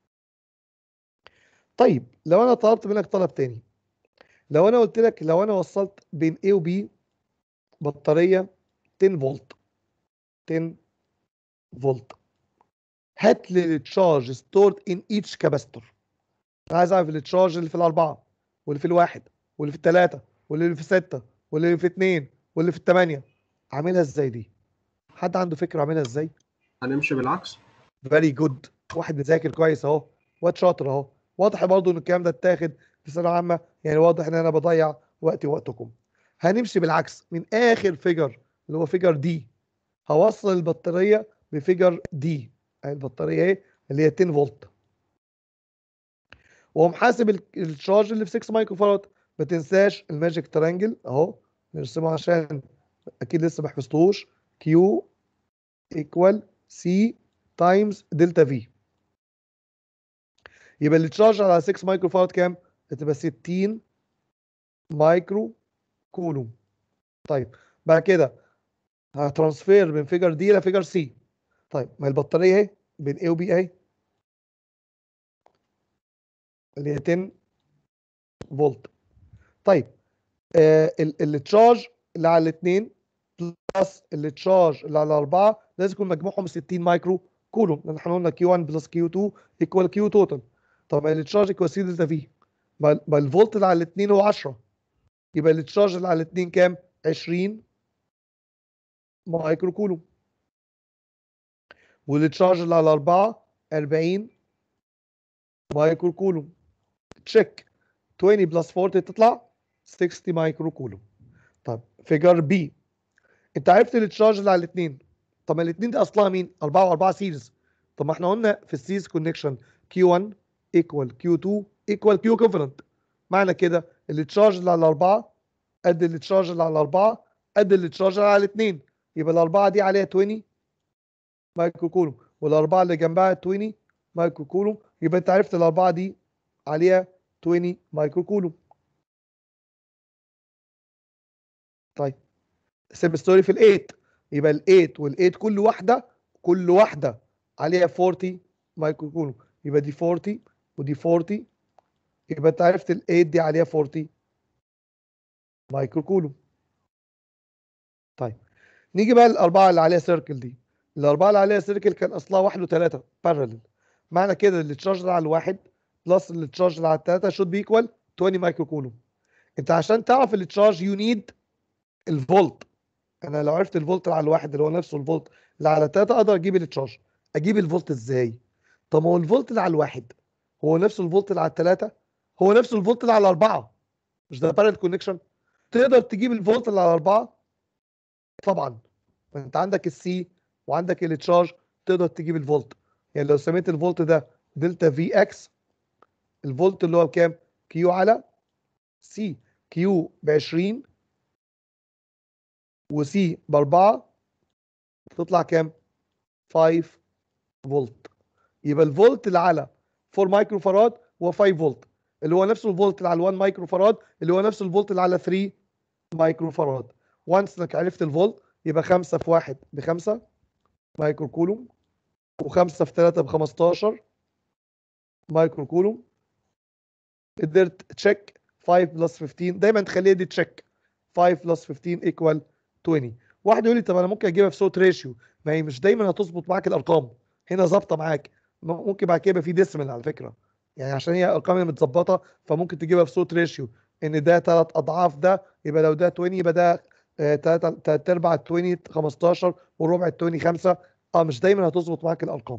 A: طيب لو انا طلبت منك طلب تاني لو انا قلت لك لو انا وصلت بين A و B بطاريه 10 فولت 10 فولت هات لي التشارج ستورد ان ايتش كاباستور انا عايز اعرف التشارج اللي في الاربعه واللي في الواحد واللي في الثلاثه واللي في السته واللي في اثنين واللي في الثمانيه عاملها ازاي دي؟ حد عنده فكره عاملها ازاي؟
I: هنمشي بالعكس
A: فيري جود واحد مذاكر كويس اهو واد شاطر اهو واضح برضه ان الكلام ده اتاخد في ثانويه عامه يعني واضح ان انا بضيع وقتي ووقتكم هنمشي بالعكس من اخر فيجر اللي هو فيجر دي هوصل البطاريه بفيجر دي البطاريه ايه اللي هي 10 فولت واقوم حاسب ال- الشارج اللي في 6 مايكرو فاراد ما تنساش الماجيك ترانجل اهو نرسمه عشان اكيد لسه ما حفظتوش كيو ايكوال سي تايمز دلتا في يبقى اللي تشارج على 6 مايكرو فاراد كام؟ هتبقى 60 مايكرو كولوم طيب بعد كده هترانسفير من فيجر دي لفيجر سي طيب ما البطاريه اهي بين A و B اهي اللي هي 10 فولت طيب آه التشارج اللي على الاثنين بلس التشارج اللي على الاربعه لازم يكون مجموعهم 60 مايكرو كولوم لان احنا قلنا Q1 بلس Q2 ايكوال Q توتال طب التشارج ايكوال سي دلتا في ما ما الفولت اللي على الاثنين هو 10 يبقى التشارج اللي على الاثنين كام؟ 20 مايكرو كولوم والتشارج اللي على الاربعه 40 مايكرو كولوم تشيك 20 بلس 40 تطلع 60 مايكرو كولوم طب فيجر بي انت عرفت التشارج اللي على الاثنين طب ما الاثنين دي اصلها مين 4 و4 سيريز طب ما احنا قلنا في السيريز كونكشن Q1 equal Q2 equal Q equivalent معنى كده التشارج اللي على الاربعه قد التشارج اللي على الاربعه قد التشارج اللي على الاثنين يبقى الاربعه دي عليها 20 مايكرو كولوم والاربعه اللي جنبها 20 مايكرو كولوم يبقى انت عرفت الاربعه دي عليها 20 مايكرو كولوم طيب سيب ستوري في الايت يبقى الايت والايت كل واحده كل واحده عليها 40 مايكرو كولوم يبقى دي 40 ودي 40 يبقى انت عرفت الايت دي عليها 40 مايكرو كولوم طيب نيجي بقى الاربعه اللي عليها سيركل دي الاربعه اللي عليها سيركل كان اصلها واحد وثلاثه بارلل معنى كده اللي تشارج اللي على الواحد بلس اللي تشارج اللي على الثلاثه شود بي ايكوال 20 مايكرو كولوم انت عشان تعرف اللي تشارج يو نيد الفولت انا لو عرفت الفولت اللي على الواحد اللي هو نفسه الفولت اللي على الثلاثه اقدر اجيب التشارج اجيب الفولت ازاي طب ما هو الفولت اللي على الواحد هو نفسه الفولت اللي على الثلاثه هو نفسه الفولت اللي على الاربعه مش ده بارل كونكشن تقدر تجيب الفولت اللي على الاربعه طبعا انت عندك السي وعندك التشارج تقدر تجيب الفولت يعني لو سميت الفولت ده دلتا في اكس الفولت اللي هو بكام كيو على سي كيو ب 20 وسي ب 4 تطلع كام 5 فولت يبقى الفولت اللي على 4 مايكرو فاراد هو 5 فولت اللي هو نفس الفولت اللي على 1 مايكرو فاراد اللي هو نفس الفولت اللي على 3 مايكرو فاراد وانس انك عرفت الفولت يبقى 5 في 1 ب 5 مايكرو كولوم و5 في 3 ب 15 مايكرو كولوم قدرت تشيك 5 بلس 15 دايما تخليها دي تشيك 5 بلس 15 ايكوال 20 واحد يقول لي طب انا ممكن اجيبها في صوت ريشيو ما هي مش دايما هتظبط معاك الارقام هنا ظابطه معاك م- ممكن بعد كده يبقى في ديسمال على فكره يعني عشان هي ارقام هي متظبطه فممكن تجيبها في صوت ريشيو ان ده ثلاث اضعاف ده يبقى لو ده 20 يبقى ده ثلاث ارباع ال 20 15 وربع ال 20 5 اه مش دايما هتظبط معاك الارقام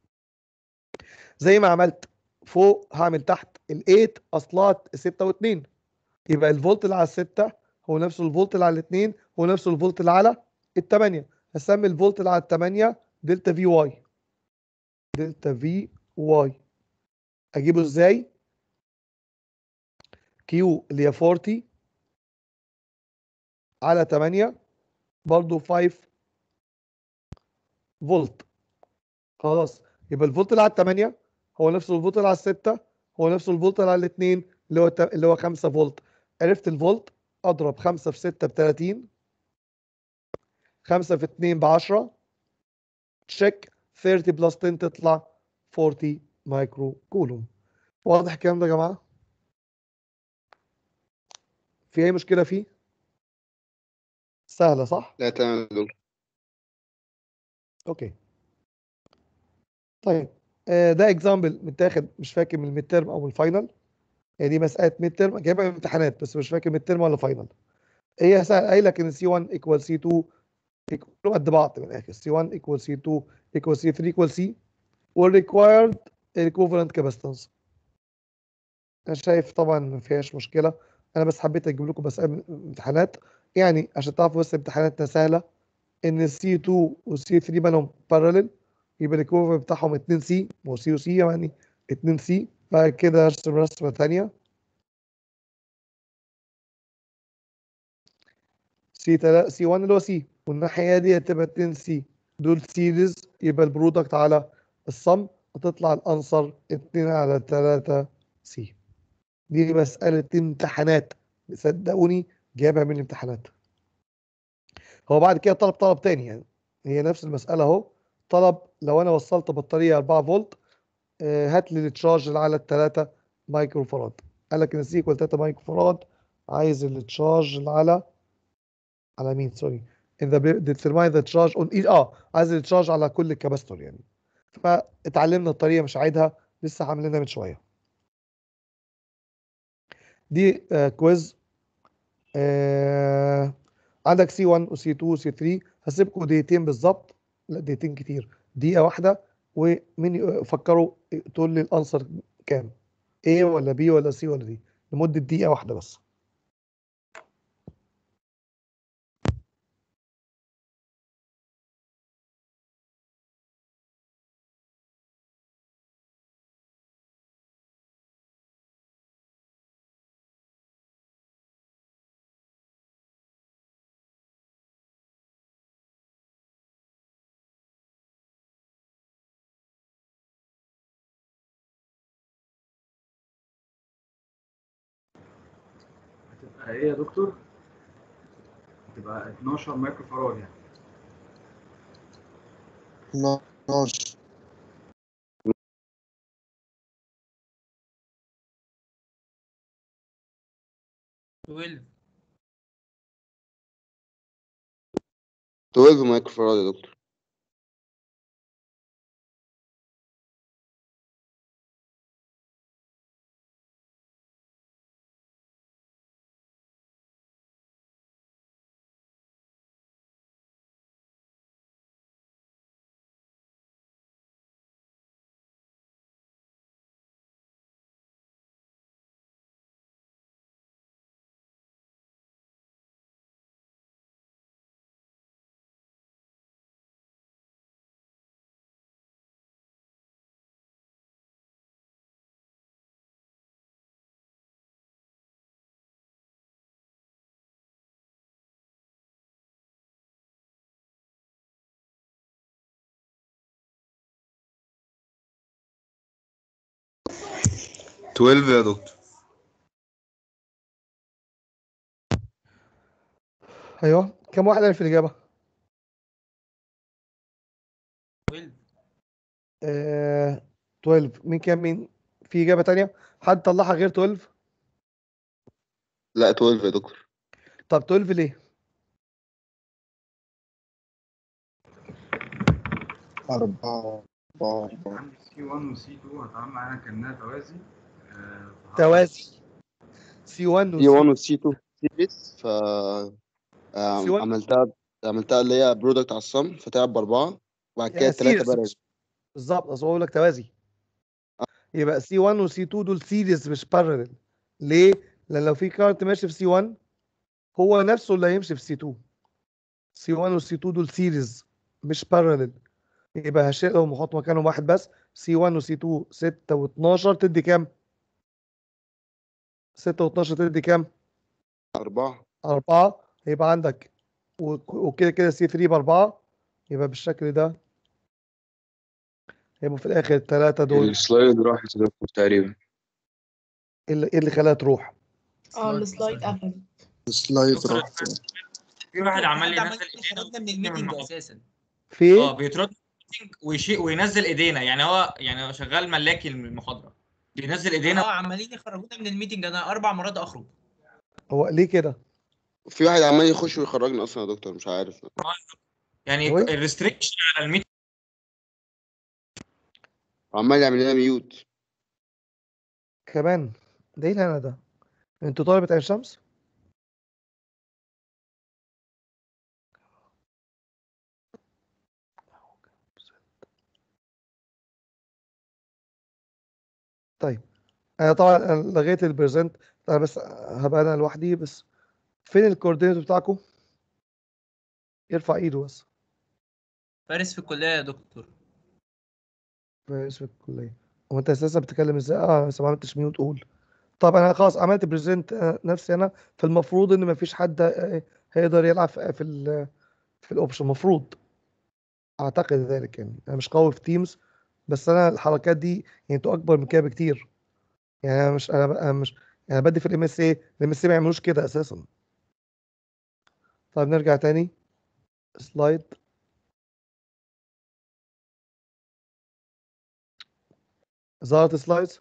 A: زي ما عملت فوق هعمل تحت ال 8 اصلها 6 و2 يبقى الفولت اللي على الستة هو نفس الفولت اللي على الاثنين هو نفس الفولت اللي على الثمانية هسمي الفولت اللي على الثمانية دلتا في واي دلتا في واي اجيبه ازاي كيو اللي هي 40 على 8 برضو 5 فولت خلاص يبقى الفولت اللي على 8 هو نفس الفولت اللي على 6 هو نفس الفولت اللي على الاثنين اللي هو الت- اللي هو 5 فولت عرفت الفولت اضرب 5 في 6 ب 30 5 في 2 ب 10 تشيك 30 بلس 10 تطلع 40 مايكرو كولوم واضح الكلام ده يا جماعه في اي مشكله فيه سهله صح
H: لا تمام يا دكتور
A: اوكي طيب آه، ده اكزامبل متاخد مش فاكر من الميد ترم او من الفاينل يعني دي مساله ميد ترم جايبها من الامتحانات بس مش فاكر ميد ترم ولا فاينل هي سهل قايل لك ان سي 1 ايكوال سي 2 كلهم قد بعض من الاخر سي 1 ايكوال سي 2 ايكوال سي 3 ايكوال سي والريكوايرد ايكوفالنت كاباستنس انا شايف طبعا ما فيهاش مشكله انا بس حبيت اجيب لكم مسائل من الامتحانات يعني عشان تعرفوا بس امتحاناتنا سهله ان السي 2 والسي 3 بينهم بارلل يبقى الايكوفالنت بتاعهم 2 سي هو سي وسي يعني 2 سي بعد كده ارسم رسمه ثانيه سي 3 سي 1 اللي هو سي والناحيه دي هتبقى 2 سي دول سيريز يبقى البرودكت على الصم هتطلع الانسر 2 على 3 سي دي مساله امتحانات صدقوني جايبها من الامتحانات هو بعد كده طلب طلب تاني يعني هي نفس المساله اهو طلب لو انا وصلت بطاريه 4 فولت آه، هات لي التشارج اللي على الثلاثة مايكرو فاراد قال لك ان السي ايكوال 3 مايكرو فاراد عايز التشارج اللي على على مين سوري in the determine the charge on each اه عايز التشارج على كل الكباستور يعني فاتعلمنا الطريقه مش عايدها لسه عاملينها من شويه دي آه كويز آه عندك سي 1 وسي 2 وسي 3 هسيبكم دقيقتين بالظبط لا دقيقتين كتير دقيقه واحده ومين ي- فكروا تقول لي الانسر كام A ولا B ولا C ولا D لمده دقيقه واحده بس
I: هتبقى ايه يا دكتور؟ هتبقى 12 مايكرو فاراد يعني
H: 12
B: 12
H: 12 مايكرو فاراد يا دكتور 12 يا دكتور
A: ايوه كم واحد عرف الاجابه
B: 12
A: آه 12 مين كام مين في اجابه تانية حد طلعها غير 12
H: لا 12 يا دكتور
A: طب 12 ليه
H: أربعة أربعة أربعة
I: عندي سي 1 وسي 2 هتعامل معاها كأنها توازي آه، فهعمل-
A: توازي سي 1
H: سي 1 وسي 2 سيريز ف آه،
A: سي 1
H: عملتها عملتها اللي هي برودكت على الصم فتلعب بأربعة وبعد كده
A: يا
H: التلاتة
A: سيريز
H: بقى
A: مش- بالظبط اصل هو بقول لك توازي يبقى سي 1 وسي 2 دول سيريز مش بارلل ليه؟ لان لو في كارت ماشي في سي 1 هو نفسه اللي هيمشي في سي 2 سي 1 وسي 2 دول سيريز مش بارلل يبقى هشيلهم واحط مكانهم واحد بس سي 1 وسي 2 6 و12 تدي كام؟ 6 و12 تدي كام؟
H: أربعة
A: أربعة يبقى عندك وك- وكده كده سي 3 بأربعة يبقى بالشكل ده يبقوا في الآخر التلاتة دول
J: السلايد راحت يا دكتور تقريبا
A: إيه اللي إيه اللي خلاها تروح؟
K: اه السلايد قفل
H: سلايد
B: دكتور
H: راح
B: في واحد عمال
L: حد عمال
B: ينزل ايدينا
L: يخرجنا من الميتنج اساسا
A: في إيه؟
B: اه بيطرد الميتنج ويشي وينزل ايدينا يعني هو يعني هو شغال ملاكي المحاضره بينزل ايدينا
L: اه عمالين يخرجونا من الميتنج انا اربع مرات اخرج
A: هو ليه كده؟
H: في واحد عمال يخش ويخرجنا أصلا يا دكتور مش عارف
B: يعني
A: هو إيه؟
B: الريستريكشن على الميتنج
H: عمال يعمل لنا ميوت
A: كمان ده إيه الهنا ده؟ أنتوا طالبة عين شمس؟ طيب أنا طبعا أنا لغيت البريزنت أنا بس هبقى أنا لوحدي بس فين الكوردينيتور بتاعكم؟ يرفع إيده بس
L: فارس في الكليه يا دكتور
A: في اسم الكلية هو انت اساسا بتتكلم ازاي اه لسه ما عملتش ميوت قول طب انا خلاص عملت بريزنت نفسي انا فالمفروض ان مفيش حد آه، هيقدر يلعب في في ال في الاوبشن المفروض اعتقد ذلك يعني انا مش قوي في تيمز بس انا الحركات دي يعني انتوا اكبر من كده بكتير يعني انا مش انا أنا مش يعني بدي في الام اس اي الام اس اي ما يعملوش كده اساسا طيب نرجع تاني سلايد ظهرت سلايدز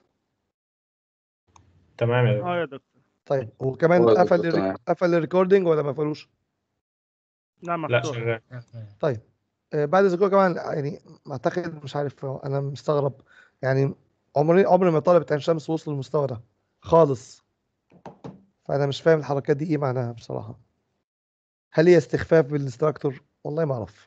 D: تمام يا دكتور
G: اه يا دكتور
A: طيب هو كمان
J: هو يا
A: قفل
J: دكتور
A: الريك-
J: تمام.
A: قفل الريكوردنج ولا ما قفلوش؟
G: لا
D: لا
G: مفتوح
D: شغال
A: طيب آه، بعد الذكور كمان يعني اعتقد مش عارف انا مستغرب يعني عمري عمري ما طالب عين شمس وصل للمستوى ده خالص فانا مش فاهم الحركات دي ايه معناها بصراحه هل هي استخفاف بالانستراكتور والله ما اعرف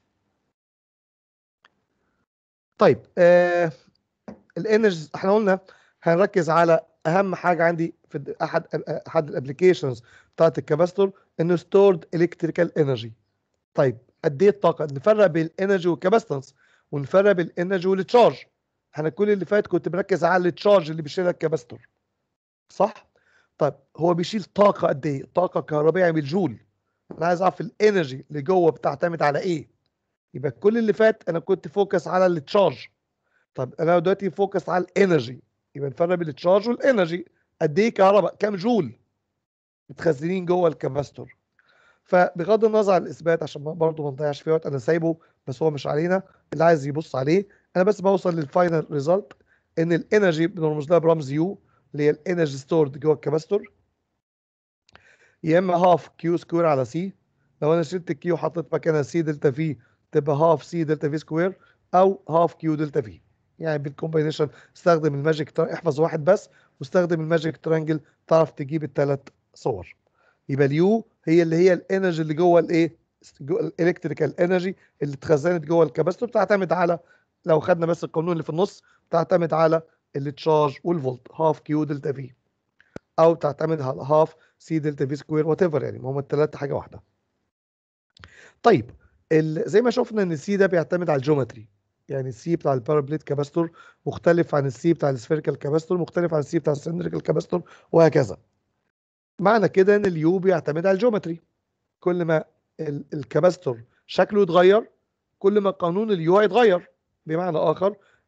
A: طيب آه الانرجي احنا قلنا هنركز على اهم حاجه عندي في ال- احد احد الابلكيشنز بتاعت الكاباستور انه ستورد الكتريكال انرجي طيب قد ايه الطاقه نفرق بين الانرجي والكاباستنس ونفرق بين الانرجي والتشارج احنا كل اللي فات كنت مركز على التشارج اللي بيشيلها الكاباستور صح طيب هو بيشيل طاقه قد ايه طاقه كهربائيه بالجول انا عايز اعرف الانرجي اللي جوه بتعتمد على ايه يبقى كل اللي فات انا كنت فوكس على التشارج طب انا دلوقتي فوكس على الانرجي يبقى نفرق بين التشارج والانرجي قد ايه كهرباء كام جول متخزنين جوه الكاباستور فبغض النظر عن الاثبات عشان ما- برضه ما نضيعش فيه وقت انا سايبه بس هو مش علينا اللي عايز يبص عليه انا بس بوصل للفاينل ريزلت ان الانرجي بنرمز لها برمز يو اللي هي الانرجي ستورد جوه الكاباستور يا اما هاف كيو سكوير على سي لو انا شلت الكيو وحطيت مكانها سي دلتا في تبقى هاف سي دلتا في سكوير او هاف كيو دلتا في يعني بالكومبينيشن استخدم الماجيك ترا... احفظ واحد بس واستخدم الماجيك ترانجل تعرف تجيب الثلاث صور يبقى اليو هي اللي هي الانرجي اللي جوه الايه الالكتريكال انرجي اللي اتخزنت جوه الكاباستور بتعتمد على لو خدنا بس القانون اللي في النص بتعتمد على التشارج والفولت هاف كيو دلتا في او تعتمد على هاف سي دلتا في سكوير وات ايفر يعني ما هم الثلاثه حاجه واحده طيب ال- زي ما شفنا ان السي ده بيعتمد على الجيومتري يعني السي بتاع البارابليت كاباستور مختلف عن السي بتاع السفيريكال كاباستور مختلف عن السي بتاع السلندريكال كاباستور وهكذا معنى كده ان اليو بيعتمد على الجيومتري كل ما ال- الكاباستور شكله يتغير كل ما قانون اليو هيتغير بمعنى اخر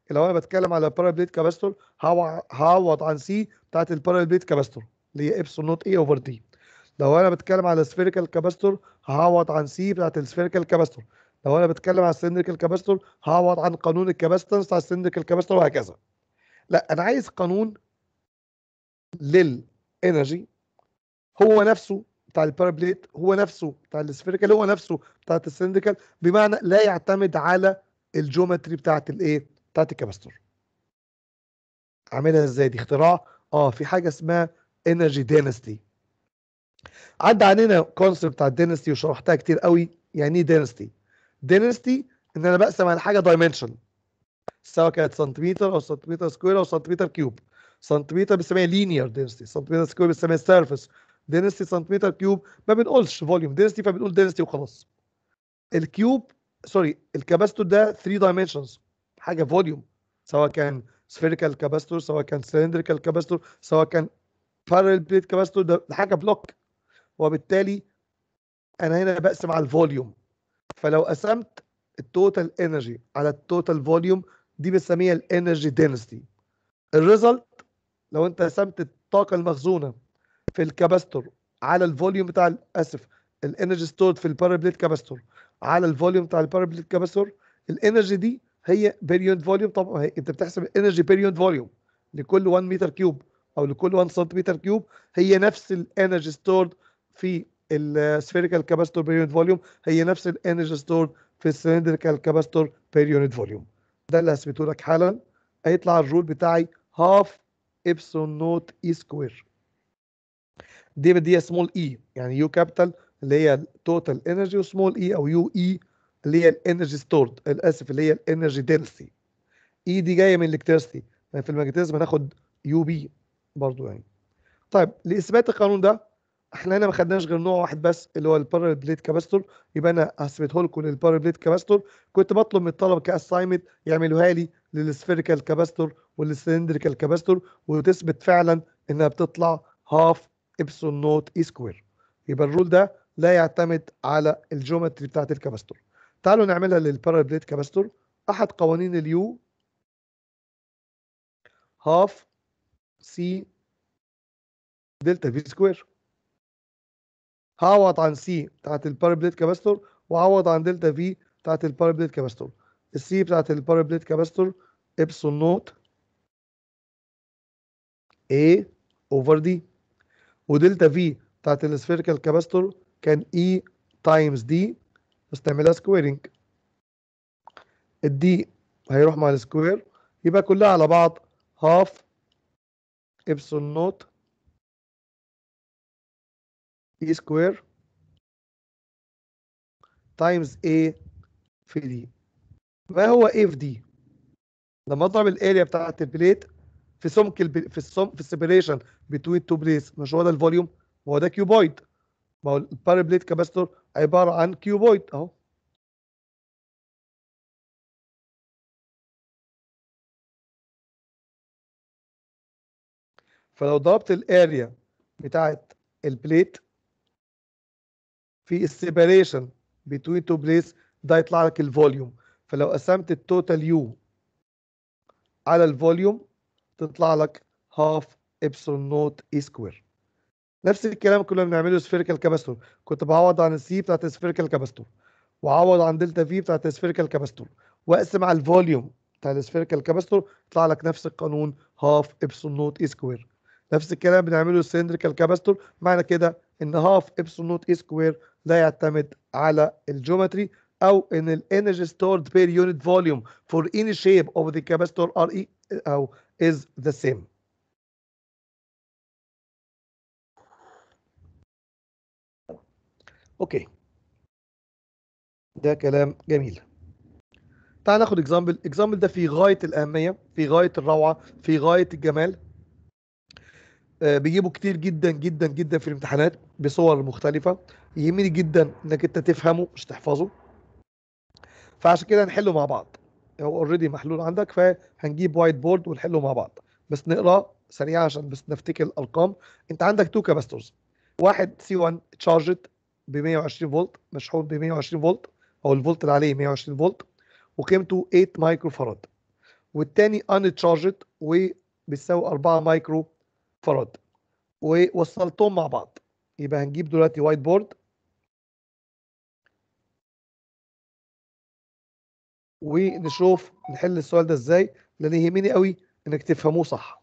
A: لو انا بتكلم على بارابليت كاباستور هعوض عن سي بتاعت البارابليت كاباستور اللي هي ابسون نوت اي اوفر دي لو انا بتكلم على سفيريكال كاباستور هعوض عن سي بتاعت السفيريكال كاباستور لو انا بتكلم على السلندريكال كاباستور هعوض عن قانون الكاباستنس بتاع السلندريكال كاباستور وهكذا لا انا عايز قانون للانرجي هو نفسه بتاع البارابليت هو نفسه بتاع السفيريكال هو نفسه بتاع السلندريكال بمعنى لا يعتمد على الجيومتري بتاعت الايه بتاعت الكاباستور عاملها ازاي دي اختراع اه في حاجه اسمها انرجي دينستي عدى علينا كونسيبت بتاع الدينستي وشرحتها كتير قوي يعني ايه دينستي دينستي ان انا بقسم على حاجه دايمنشن سواء كانت سنتيمتر او سنتيمتر سكوير او سنتيمتر كيوب سنتيمتر بنسميها لينير دينستي سنتيمتر سكوير بنسميها سيرفيس دينستي سنتيمتر كيوب ما بنقولش فوليوم دينستي فبنقول دينستي وخلاص الكيوب سوري الكاباستور ده 3 دايمنشنز حاجه فوليوم سواء كان سفيريكال كاباستور سواء كان سلندريكال كاباستور سواء كان بارل بليت كاباستور ده حاجه بلوك وبالتالي انا هنا بقسم على الفوليوم فلو قسمت التوتال انرجي على التوتال فوليوم دي بنسميها الانرجي دينستي الريزلت لو انت قسمت الطاقه المخزونه في الكاباستور على الفوليوم بتاع اسف الانرجي ستورد في البارابليت كاباستور على الفوليوم بتاع البارابليت كاباستور الانرجي دي هي بيريود فوليوم طبعا هي انت بتحسب الانرجي بيريود فوليوم لكل 1 متر كيوب او لكل 1 سنتيمتر كيوب هي نفس الانرجي ستورد في السفيريكال كاباستور بيريود فوليوم هي نفس الانرجي ستورد في السلندريكال كاباستور بيريود فوليوم ده اللي هثبته لك حالا هيطلع الرول بتاعي هاف ابسون نوت اي سكوير دي بدي سمول اي يعني يو كابيتال اللي هي التوتال انرجي وسمول اي او يو اي اللي هي الانرجي ستورد الاسف اللي هي الانرجي دنسيتي اي دي جايه من الالكتريستي يعني في الماجنتيزم هناخد يو بي برضو يعني طيب لاثبات القانون ده احنا هنا ما خدناش غير نوع واحد بس اللي هو البارل بليت كاباستور يبقى انا هثبته لكم للبارل بليت كاباستور كنت بطلب من الطلبه كاساينمنت يعملوها لي للسفيريكال كاباستور والسلندريكال كاباستور وتثبت فعلا انها بتطلع هاف ابسون نوت اي سكوير يبقى الرول ده لا يعتمد على الجيومتري بتاعت الكاباستور تعالوا نعملها للبارل بليت كاباستور احد قوانين اليو هاف سي دلتا في سكوير هعوض عن سي بتاعت البارابليت كاباستور وعوض عن دلتا في بتاعت البارابليت كاباستور السي بتاعت البارابليت كاباستور ابسون نوت A اوفر دي ودلتا في بتاعت السفيريكال كاباستور كان E تايمز دي بس تعملها سكويرنج الدي هيروح مع السكوير يبقى كلها على بعض هاف ابسون نوت اي سكوير تايمز A في دي ما هو A في دي لما اضرب الاريا بتاعت البليت في سمك الب... في السم في السيبريشن بتوين تو بليس مش هو ده الفوليوم هو ده كيوبويد ما هو البارابليت كاباستور عباره عن كيوبويد اهو فلو ضربت الاريا بتاعت البليت في السيبريشن بتوين تو بليس ده يطلع لك الفوليوم فلو قسمت التوتال يو على الفوليوم تطلع لك هاف ابسون نوت اي سكوير نفس الكلام كنا بنعمله سفيريكال كاباستور كنت بعوض عن السي بتاعت السفيريكال كاباستور وعوض عن دلتا في بتاعت السفيريكال كاباستور واقسم على الفوليوم بتاع السفيريكال كاباستور يطلع لك نفس القانون هاف ابسون نوت اي سكوير نفس الكلام بنعمله السلندريكال كاباستور معنى كده ان هاف ابسون نوت اي سكوير لا يعتمد على الجيومتري او ان الانرجي ستورد بير يونت فوليوم فور any shape of the capacitor are e او is the same اوكي ده كلام جميل تعال ناخد اكزامبل اكزامبل ده في غايه الاهميه في غايه الروعه في غايه الجمال آه، بيجيبوا كتير جدا جدا جدا في الامتحانات بصور مختلفه يهمني جدا انك انت تفهمه مش تحفظه فعشان كده هنحله مع بعض هو اوريدي محلول عندك فهنجيب وايت بورد ونحله مع بعض بس نقرا سريعا عشان بس نفتكر الارقام انت عندك تو كاباستورز واحد سي 1 تشارجد ب 120 فولت مشحون ب 120 فولت او الفولت اللي عليه 120 فولت وقيمته 8 مايكرو فاراد والتاني uncharged وبيساوي 4 مايكرو فراد ووصلتهم مع بعض يبقى هنجيب دلوقتي وايت بورد ونشوف نحل السؤال ده ازاي لان يهمني قوي انك تفهموه صح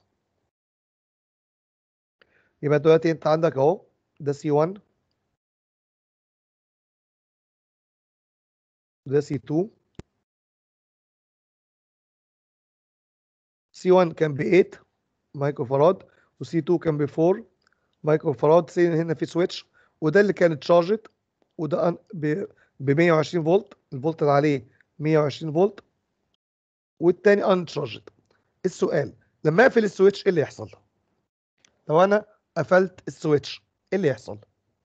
A: يبقى دلوقتي انت عندك اهو ده سي 1 ده سي 2 سي 1 كان ب 8 مايكرو فراد وسي 2 كان ب 4 مايكرو فراد سي هنا في سويتش وده اللي كان تشارجد وده أن- ب ب 120 فولت الفولت اللي عليه 120 فولت والتاني ان تشارجد السؤال لما اقفل السويتش ايه اللي يحصل لو انا قفلت السويتش ايه اللي يحصل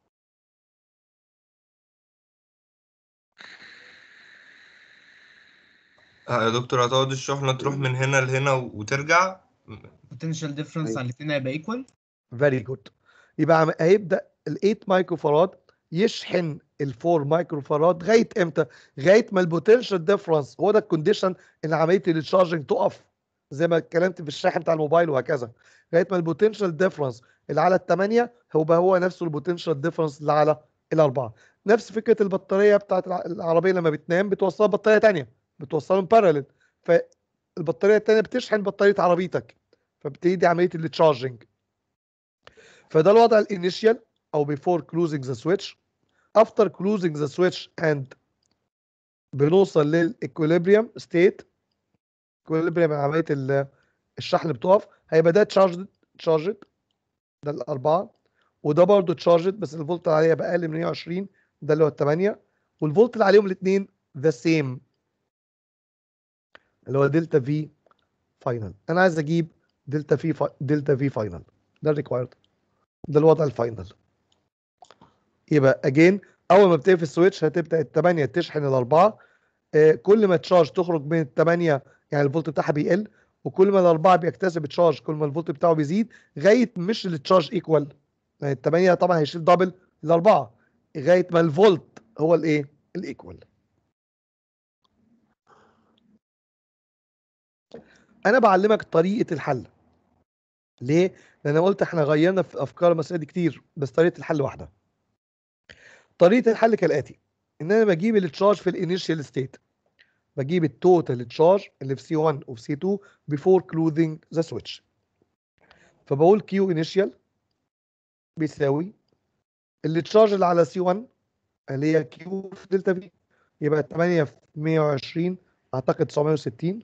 M: آه يا دكتور هتقعد الشحنة تروح من هنا لهنا وترجع
C: potential difference على الاثنين هيبقى equal
A: فيري جود يبقى عم- هيبدا ال 8 مايكرو فراد يشحن ال 4 مايكرو فراد لغايه امتى؟ لغايه ما البوتنشال ديفرنس هو ده الكونديشن ان عمليه التشارجنج تقف زي ما اتكلمت في الشاحن بتاع الموبايل وهكذا لغايه ما البوتنشال ديفرنس اللي على الثمانيه هو بقى هو نفسه البوتنشال ديفرنس اللي على الاربعه نفس فكره البطاريه بتاعت الع- العربيه لما بتنام بتوصلها بطاريه ثانيه بتوصلهم باراليل فالبطاريه الثانيه بتشحن بطاريه عربيتك فبتبتدي عمليه التشارجنج فده الوضع الانيشال او before closing the switch after closing the switch and بنوصل للايكوليبريم ستيت equilibrium عمليه ال- الشحن بتقف هيبقى ده تشارجد تشارجد ده الاربعه وده برضه تشارجد بس الفولت اللي عليه يبقى اقل من 120 ده اللي هو الثمانيه والفولت اللي عليهم الاثنين ذا سيم اللي هو دلتا في فاينل انا عايز اجيب دلتا في فا... دلتا في فاينل ده الريكوايرد ده الوضع الفاينل يبقى اجين اول ما بتقفل السويتش هتبدا الثمانيه تشحن الاربعه آه، كل ما تشارج تخرج من الثمانيه يعني الفولت بتاعها بيقل وكل ما الاربعه بيكتسب تشارج كل ما الفولت بتاعه بيزيد لغايه مش التشارج ايكوال يعني الثمانيه طبعا هيشيل دبل الاربعه لغايه ما الفولت هو الايه الايكوال انا بعلمك طريقه الحل ليه لان انا قلت احنا غيرنا في افكار المسائل دي كتير بس طريقه الحل واحده طريقه الحل كالاتي ان انا بجيب التشارج في الانيشال ستيت بجيب التوتال تشارج اللي في سي 1 وفي سي 2 before closing the switch فبقول كيو انيشال بيساوي التشارج اللي على سي 1 اللي هي كيو في دلتا في يبقى 8 في 120 اعتقد 960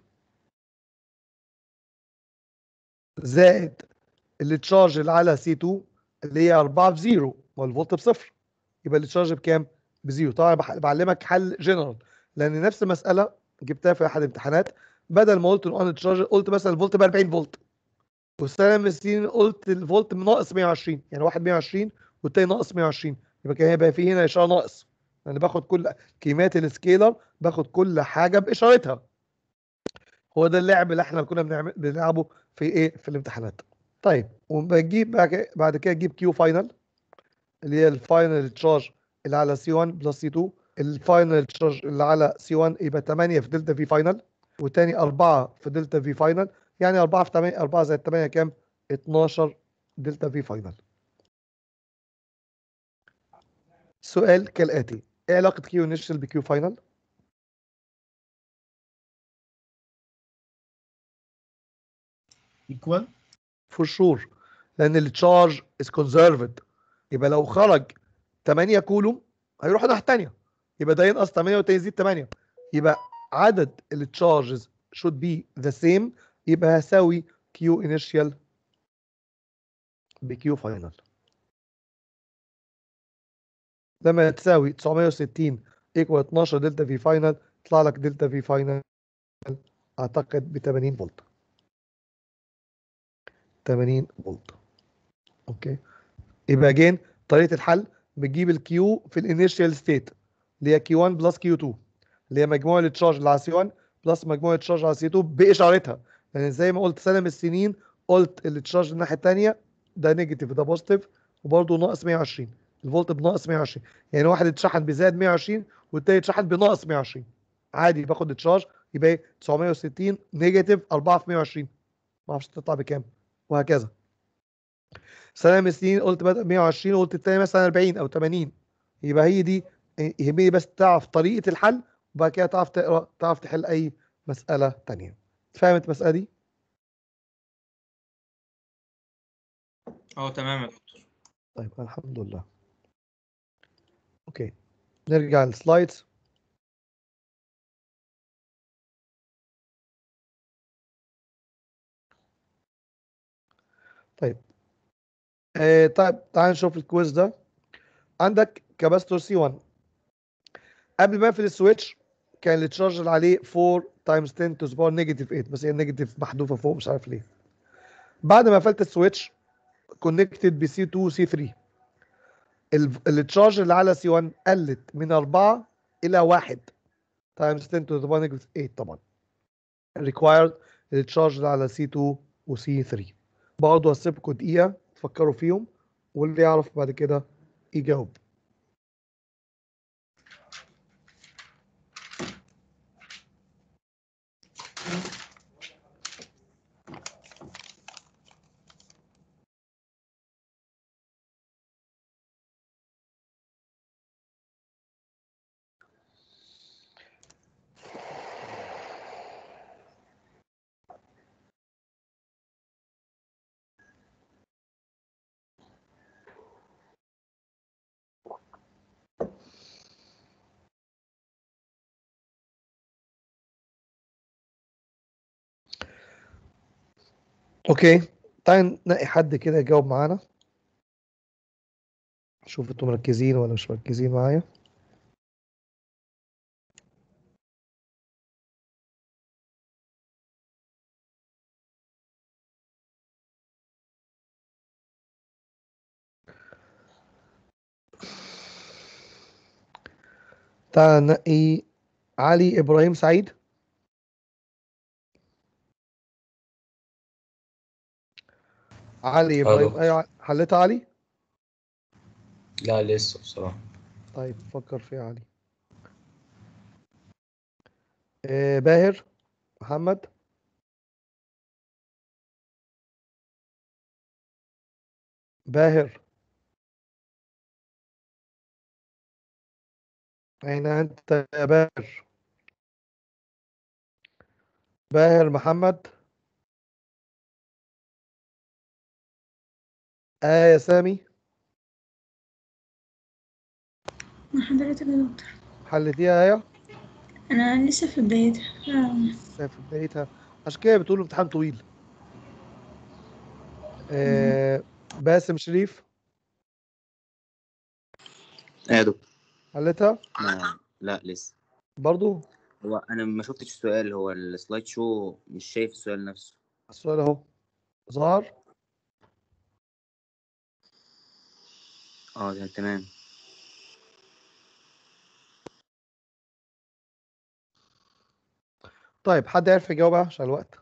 A: زائد التشارج اللي على سي 2 اللي هي 4 في 0 والفولت بصفر يبقى التشارج بكام؟ بزيرو طبعا بح- بعلمك حل جنرال لان نفس المساله جبتها في احد الامتحانات بدل ما قلت ان تشارج قلت مثلا الفولت ب 40 فولت والسنه من السنين قلت الفولت ناقص 120 يعني واحد 120 والتاني ناقص 120 يبقى كان هيبقى في هنا اشاره ناقص لان باخد كل كيمات السكيلر باخد كل حاجه باشارتها هو ده اللعب اللي احنا كنا بنعمل بنلعبه في ايه في الامتحانات طيب وبجيب بعد كده- بعد كده اجيب كيو فاينل اللي هي الفاينل تشارج اللي على سي 1 بلس سي 2 الفاينل تشارج اللي على سي 1 يبقى 8 في دلتا في فاينل وتاني 4 في دلتا في فاينل يعني 4 في 8 4 زائد 8 كام 12 دلتا في فاينل سؤال كالاتي ايه علاقه كيو انيشال بكيو فاينل
C: equal
A: فور شور لان التشارج از كونزرفد يبقى لو خرج 8 كولوم هيروح الناحيه الثانيه يبقى ده ينقص 8 والتاني يزيد 8 يبقى عدد التشارجز should be the same يبقى هساوي Q initial ب Q final لما تساوي 960 equal 12 دلتا في فاينل يطلع لك دلتا في فاينل اعتقد ب 80 فولت 80 فولت اوكي يبقى جين طريقه الحل بتجيب الكيو في الانيشال ستيت اللي هي كيو 1 بلس كيو 2 اللي هي مجموع التشارج اللي على سي 1 بلس مجموع التشارج على سي 2 باشارتها لان زي ما قلت سنه من السنين قلت التشارج الناحيه الثانيه ده نيجاتيف ده بوزيتيف وبرده ناقص 120 الفولت بناقص 120 يعني واحد اتشحن بزائد 120 والتاني اتشحن بناقص 120 عادي باخد التشارج يبقى ايه 960 نيجاتيف 4 في 120 ما اعرفش تطلع بكام وهكذا سنه من السنين قلت بدأ 120 وقلت التاني مثلا 40 او 80 يبقى هي دي يهمني بس تعرف طريقه الحل وبعد كده تعرف تقرا تعرف تحل اي مساله تانية فهمت المساله دي
B: اه تمام يا دكتور
A: طيب الحمد لله اوكي نرجع للسلايدز طيب آه طيب تعال نشوف الكويز ده عندك كاباستور سي 1 قبل ما اقفل السويتش كان التشارج اللي عليه 4 تايمز 10 تو باور نيجاتيف 8 بس هي النيجاتيف محذوفه فوق مش عارف ليه بعد ما قفلت السويتش كونكتد بسي 2 وسي 3 التشارج اللي على سي 1 قلت من 4 الى 1 تايمز 10 تو باور نيجاتيف 8 طبعا required التشارج اللي على سي 2 وسي 3 برضه هسيبكم دقيقه تفكروا فيهم واللي يعرف بعد كده يجاوب اوكي تعال نلاقي حد كده يجاوب معانا شوف انتوا مركزين ولا مش مركزين معايا تعال نلاقي علي ابراهيم سعيد علي ابراهيم
J: دكتور.
A: ايوه حلتها علي
J: لا لسه بصراحة
A: طيب فكر فيها علي آه باهر محمد باهر أين أنت يا باهر باهر محمد آه يا سامي
K: مع حضرتك يا دكتور
A: حلتيها يا
K: أنا لسه في بدايتها آه،
A: لسه في بدايتها عشان كده بتقول امتحان طويل آه باسم شريف
N: ايه يا دكتور
A: حلتها
N: ما لا لسه
A: برضو
N: هو انا ما شفتش السؤال هو السلايد شو مش شايف السؤال نفسه
A: السؤال اهو ظهر
N: اه ده تمام
A: طيب حد يعرف يجاوبها عشان الوقت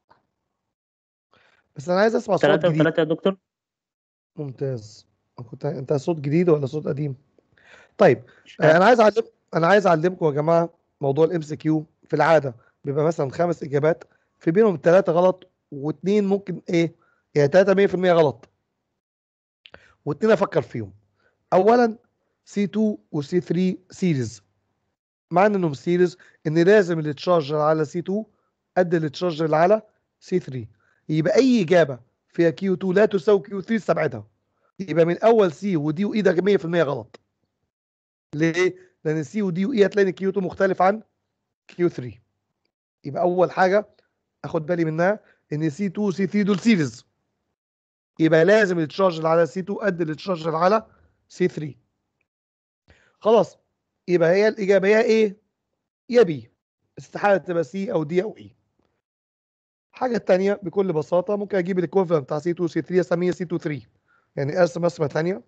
A: بس انا عايز اسمع صوت
O: ثلاثة
A: جديد
O: وثلاثة يا دكتور
A: ممتاز كنت انت صوت جديد ولا صوت قديم طيب آه، انا عايز اعلم انا عايز اعلمكم يا جماعه موضوع الام سي كيو في العاده بيبقى مثلا خمس اجابات في بينهم ثلاثه غلط واثنين ممكن ايه يعني ثلاثه 100% غلط واثنين افكر فيهم اولا سي 2 وسي 3 سيريز معنى انهم سيريز ان لازم التشارج على سي 2 قد التشارج اللي على سي 3 يبقى اي اجابه فيها كيو 2 لا تساوي كيو 3 استبعدها يبقى من اول سي ودي واي ده 100% غلط ليه؟ لان سي ودي واي هتلاقي كيو 2 مختلف عن كيو 3 يبقى اول حاجه اخد بالي منها ان سي 2 وسي 3 دول سيريز يبقى لازم التشارج اللي على سي 2 قد التشارج اللي على سي 3 خلاص يبقى هي الاجابه يا ايه يا بي استحاله تبقى سي او دي او اي الحاجه الثانيه بكل بساطه ممكن اجيب الايكوفالنت بتاع سي 2 وسي 3 اسميه سي 2 3 يعني ارسم رسمه ثانيه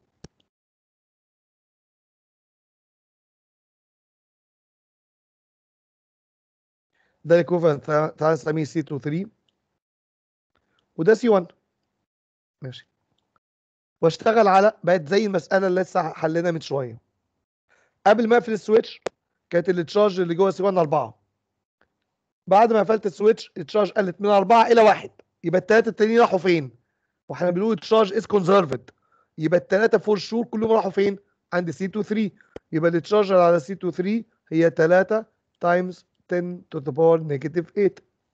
A: ده الايكوفالنت تعالى نسميه سي 2 3 وده سي 1 ماشي واشتغل على بقت زي المساله اللي لسه حليناها من شويه قبل ما اقفل السويتش كانت التشارج اللي جوه سي 1 4 بعد ما قفلت السويتش التشارج قلت من 4 الى 1 يبقى الثلاثه التانيين راحوا فين واحنا بنقول التشارج از كونزرفد يبقى الثلاثه فور شور كلهم راحوا فين عند سي 2 3 يبقى التشارج على سي 2 3 هي 3 تايمز 10 to the power negative 8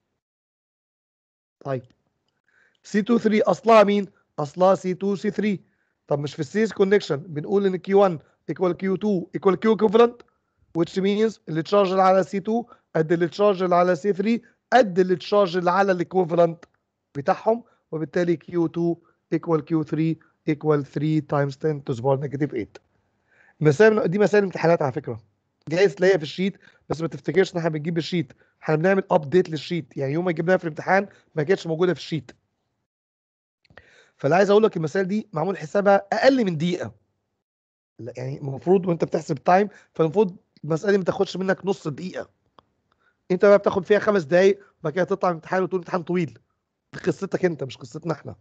A: طيب سي 2 3 اصلها مين اصلها سي 2 سي 3 طب مش في السيريز كونكشن بنقول ان كيو 1 equal كيو 2 equal كيو equivalent which means التشارج اللي على سي 2 قد التشارج اللي على سي 3 قد التشارج اللي على الايكوفالنت بتاعهم وبالتالي كيو 2 equal كيو 3 equal 3 times 10 to the power negative 8 مسائل دي مسائل امتحانات على فكره جايز تلاقيها في الشيت بس ما تفتكرش ان احنا بنجيب الشيت احنا بنعمل ابديت للشيت يعني يوم ما جبناها في الامتحان ما كانتش موجوده في الشيت فاللي عايز اقول لك المسائل دي معمول حسابها اقل من دقيقه لا يعني المفروض وانت بتحسب التايم فالمفروض المساله دي ما تاخدش منك نص دقيقه انت بقى بتاخد فيها خمس دقايق وبعد كده تطلع من الامتحان وتقول امتحان طويل دي قصتك انت مش قصتنا احنا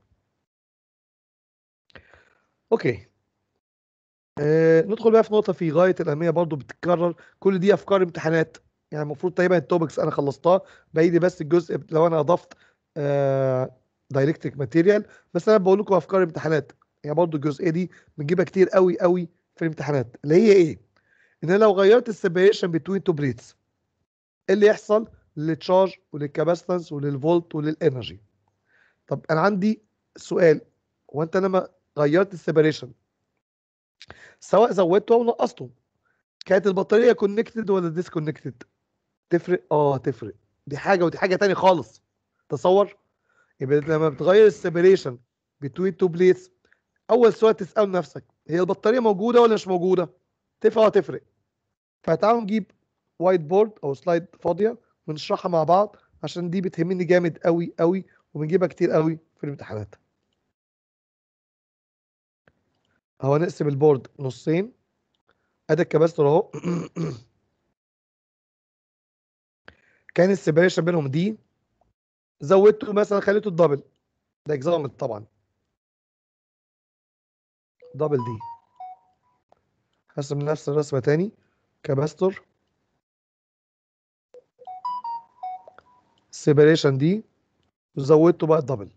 A: اوكي آه ندخل بقى في نقطه في غايه الاهميه برضو بتتكرر كل دي افكار امتحانات يعني المفروض تقريبا التوبكس انا خلصتها باقي لي بس الجزء لو انا اضفت آه دايركتك ماتيريال بس انا بقول لكم افكار امتحانات يعني برضو الجزئيه دي بنجيبها كتير قوي قوي في الامتحانات اللي هي ايه ان أنا لو غيرت السيبريشن بين تو بليتس ايه اللي يحصل للتشارج وللكاباسيتنس وللفولت وللانرجي طب انا عندي سؤال هو انت لما غيرت السيبريشن سواء زودته او نقصته كانت البطاريه كونكتد ولا ديسكونكتد تفرق اه تفرق دي حاجه ودي حاجه تاني خالص تصور يبقى لما بتغير السيبريشن بين تو بليتس اول سؤال تساله نفسك هي البطاريه موجوده ولا مش موجوده تفرق اه تفرق فتعالوا نجيب وايت بورد او سلايد فاضيه ونشرحها مع بعض عشان دي بتهمني جامد قوي قوي وبنجيبها كتير قوي في الامتحانات اهو نقسم البورد نصين ادي الكباستور اهو كان السيبريشن بينهم دي زودته مثلا خليته الدبل ده اكزامبل طبعا دبل دي هرسم نفس الرسمه تاني كباستور السيبريشن دي وزودته بقى الدبل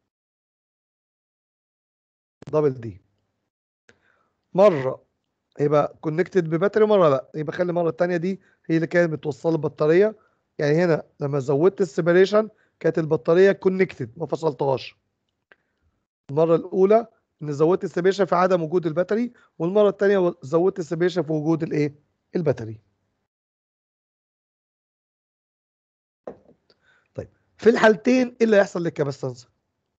A: دبل دي مره يبقى كونكتد بباتري مره لا يبقى خلي المره الثانيه دي هي اللي كانت بتوصل البطاريه يعني هنا لما زودت السيبريشن كانت البطاريه كونكتد ما فصلتهاش المره الاولى ان زودت السيبريشن في عدم وجود الباتري والمره الثانيه زودت السيبريشن في وجود الايه الباتري طيب في الحالتين ايه اللي هيحصل للكاباستنس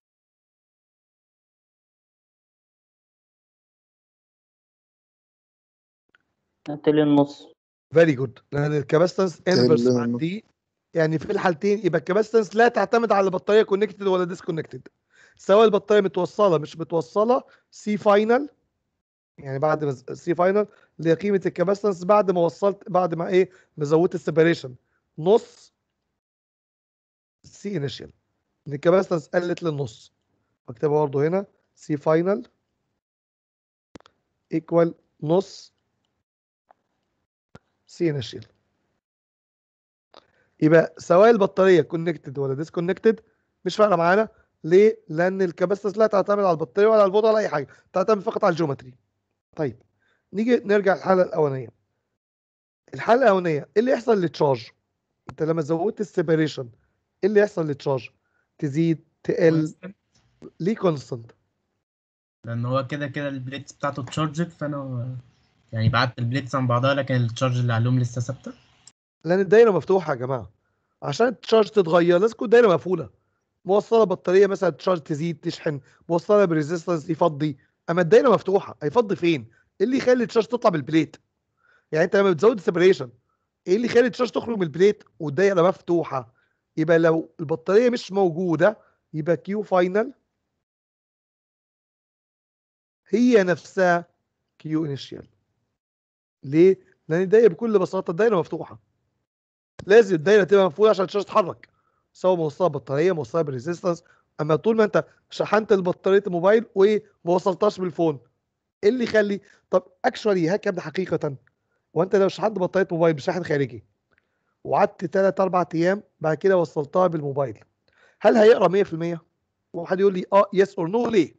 E: تلي النص
A: فيري جود لان الكاباستنس انفرس
H: تل-
A: مع دي يعني في الحالتين يبقى الكاباستنس لا تعتمد على البطاريه كونكتد ولا ديسكونكتد سواء البطاريه متوصله مش متوصله سي فاينل يعني بعد ما سي فاينل اللي هي قيمه الكاباستنس بعد ما وصلت بعد ما ايه ما زودت السيبريشن نص سي انيشال ان الكاباستنس قلت للنص اكتبها برضه هنا سي فاينل ايكوال نص سي انيشال يبقى سواء البطاريه كونكتد ولا ديسكونكتد مش فارقه معانا ليه؟ لان الكاباسيتنس لا تعتمد على البطاريه ولا على الفولت ولا اي حاجه تعتمد فقط على الجيومتري طيب نيجي نرجع للحاله الاولانيه الحاله الاولانيه ايه اللي يحصل للتشارج انت لما زودت السيبريشن ايه اللي يحصل للتشارج تزيد تقل ليه كونستنت
C: لان هو كده كده البليتس بتاعته اتشارجت فانا يعني بعت البليتس عن بعضها لكن التشارج اللي عليهم لسه ثابته
A: لان الدايره مفتوحه يا جماعه عشان التشارج تتغير لازم تكون الدايره مقفوله موصله بطاريه مثلا التشارج تزيد تشحن موصله بريزيستنس يفضي اما الدايره مفتوحه هيفضي فين ايه اللي يخلي التشارج تطلع بالبليت يعني انت لما بتزود السيبريشن ايه اللي يخلي التشارج تخرج من البليت والدايره مفتوحه يبقى لو البطاريه مش موجوده يبقى كيو فاينل هي نفسها كيو انيشيال ليه لان الدايره بكل بساطه الدايره مفتوحه لازم الدايره تبقى مقفوله عشان الشاشه تتحرك سواء موصله بطاريه موصله بريزيستنس اما طول ما انت شحنت البطاريه الموبايل وايه ما وصلتهاش بالفون ايه اللي يخلي طب اكشولي هكذا حقيقه وانت لو شحنت بطاريه موبايل بشاحن خارجي وقعدت 3 4 ايام بعد كده وصلتها بالموبايل هل هيقرا 100% واحد يقول لي اه يس اور نو ليه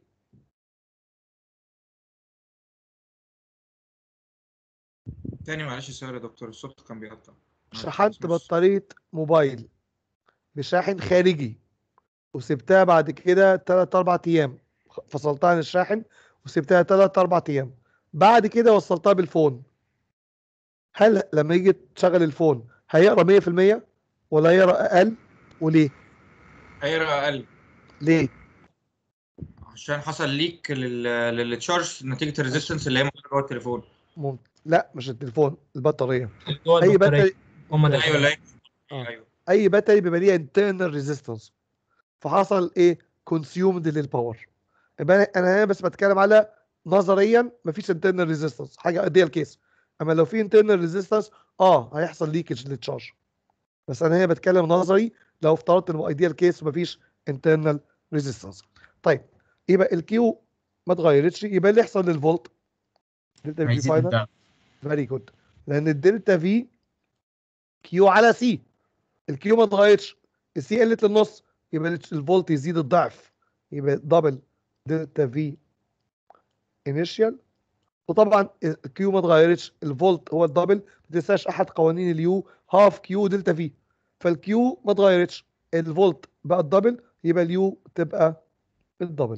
B: تاني معلش السؤال يا دكتور الصوت كان بيقطع
A: شحنت بطارية موبايل بشاحن خارجي وسبتها بعد كده 3 4 ايام فصلتها عن الشاحن وسبتها 3 4 ايام بعد كده وصلتها بالفون هل لما يجي تشغل الفون هيقرا 100% ولا هيقرا اقل وليه
B: هيقرا اقل
A: ليه
B: عشان حصل ليك لل... للتشارج نتيجه الريزيستنس اللي هي موجوده جوه التليفون
A: مم... لا مش التليفون البطاريه
B: جوه
A: اي
B: البطارية.
A: باتري
B: هم اللي ايوه لا
A: آه. اي باتري بيبقى ليها internal resistance فحصل ايه consumed للباور يبقى انا هنا بس بتكلم على نظريا مفيش internal resistance حاجه ايديال كيس اما لو في internal resistance اه هيحصل ليكج للتشارج بس انا هنا بتكلم نظري لو افترضت انه ايديال كيس مفيش internal resistance طيب يبقى الكيو ما اتغيرتش يبقى اللي يحصل للفولت دلتا في
C: هيزيد
A: فاينل
C: الضعف.
A: فيري جود لان الدلتا في كيو على سي الكيو ما اتغيرتش السي قلت للنص يبقى الفولت يزيد الضعف يبقى دبل دلتا في انيشال وطبعا الكيو ما اتغيرتش الفولت هو الدبل ما تنساش احد قوانين اليو هاف كيو دلتا في فالكيو ما اتغيرتش الفولت بقى الدبل يبقى اليو تبقى الدبل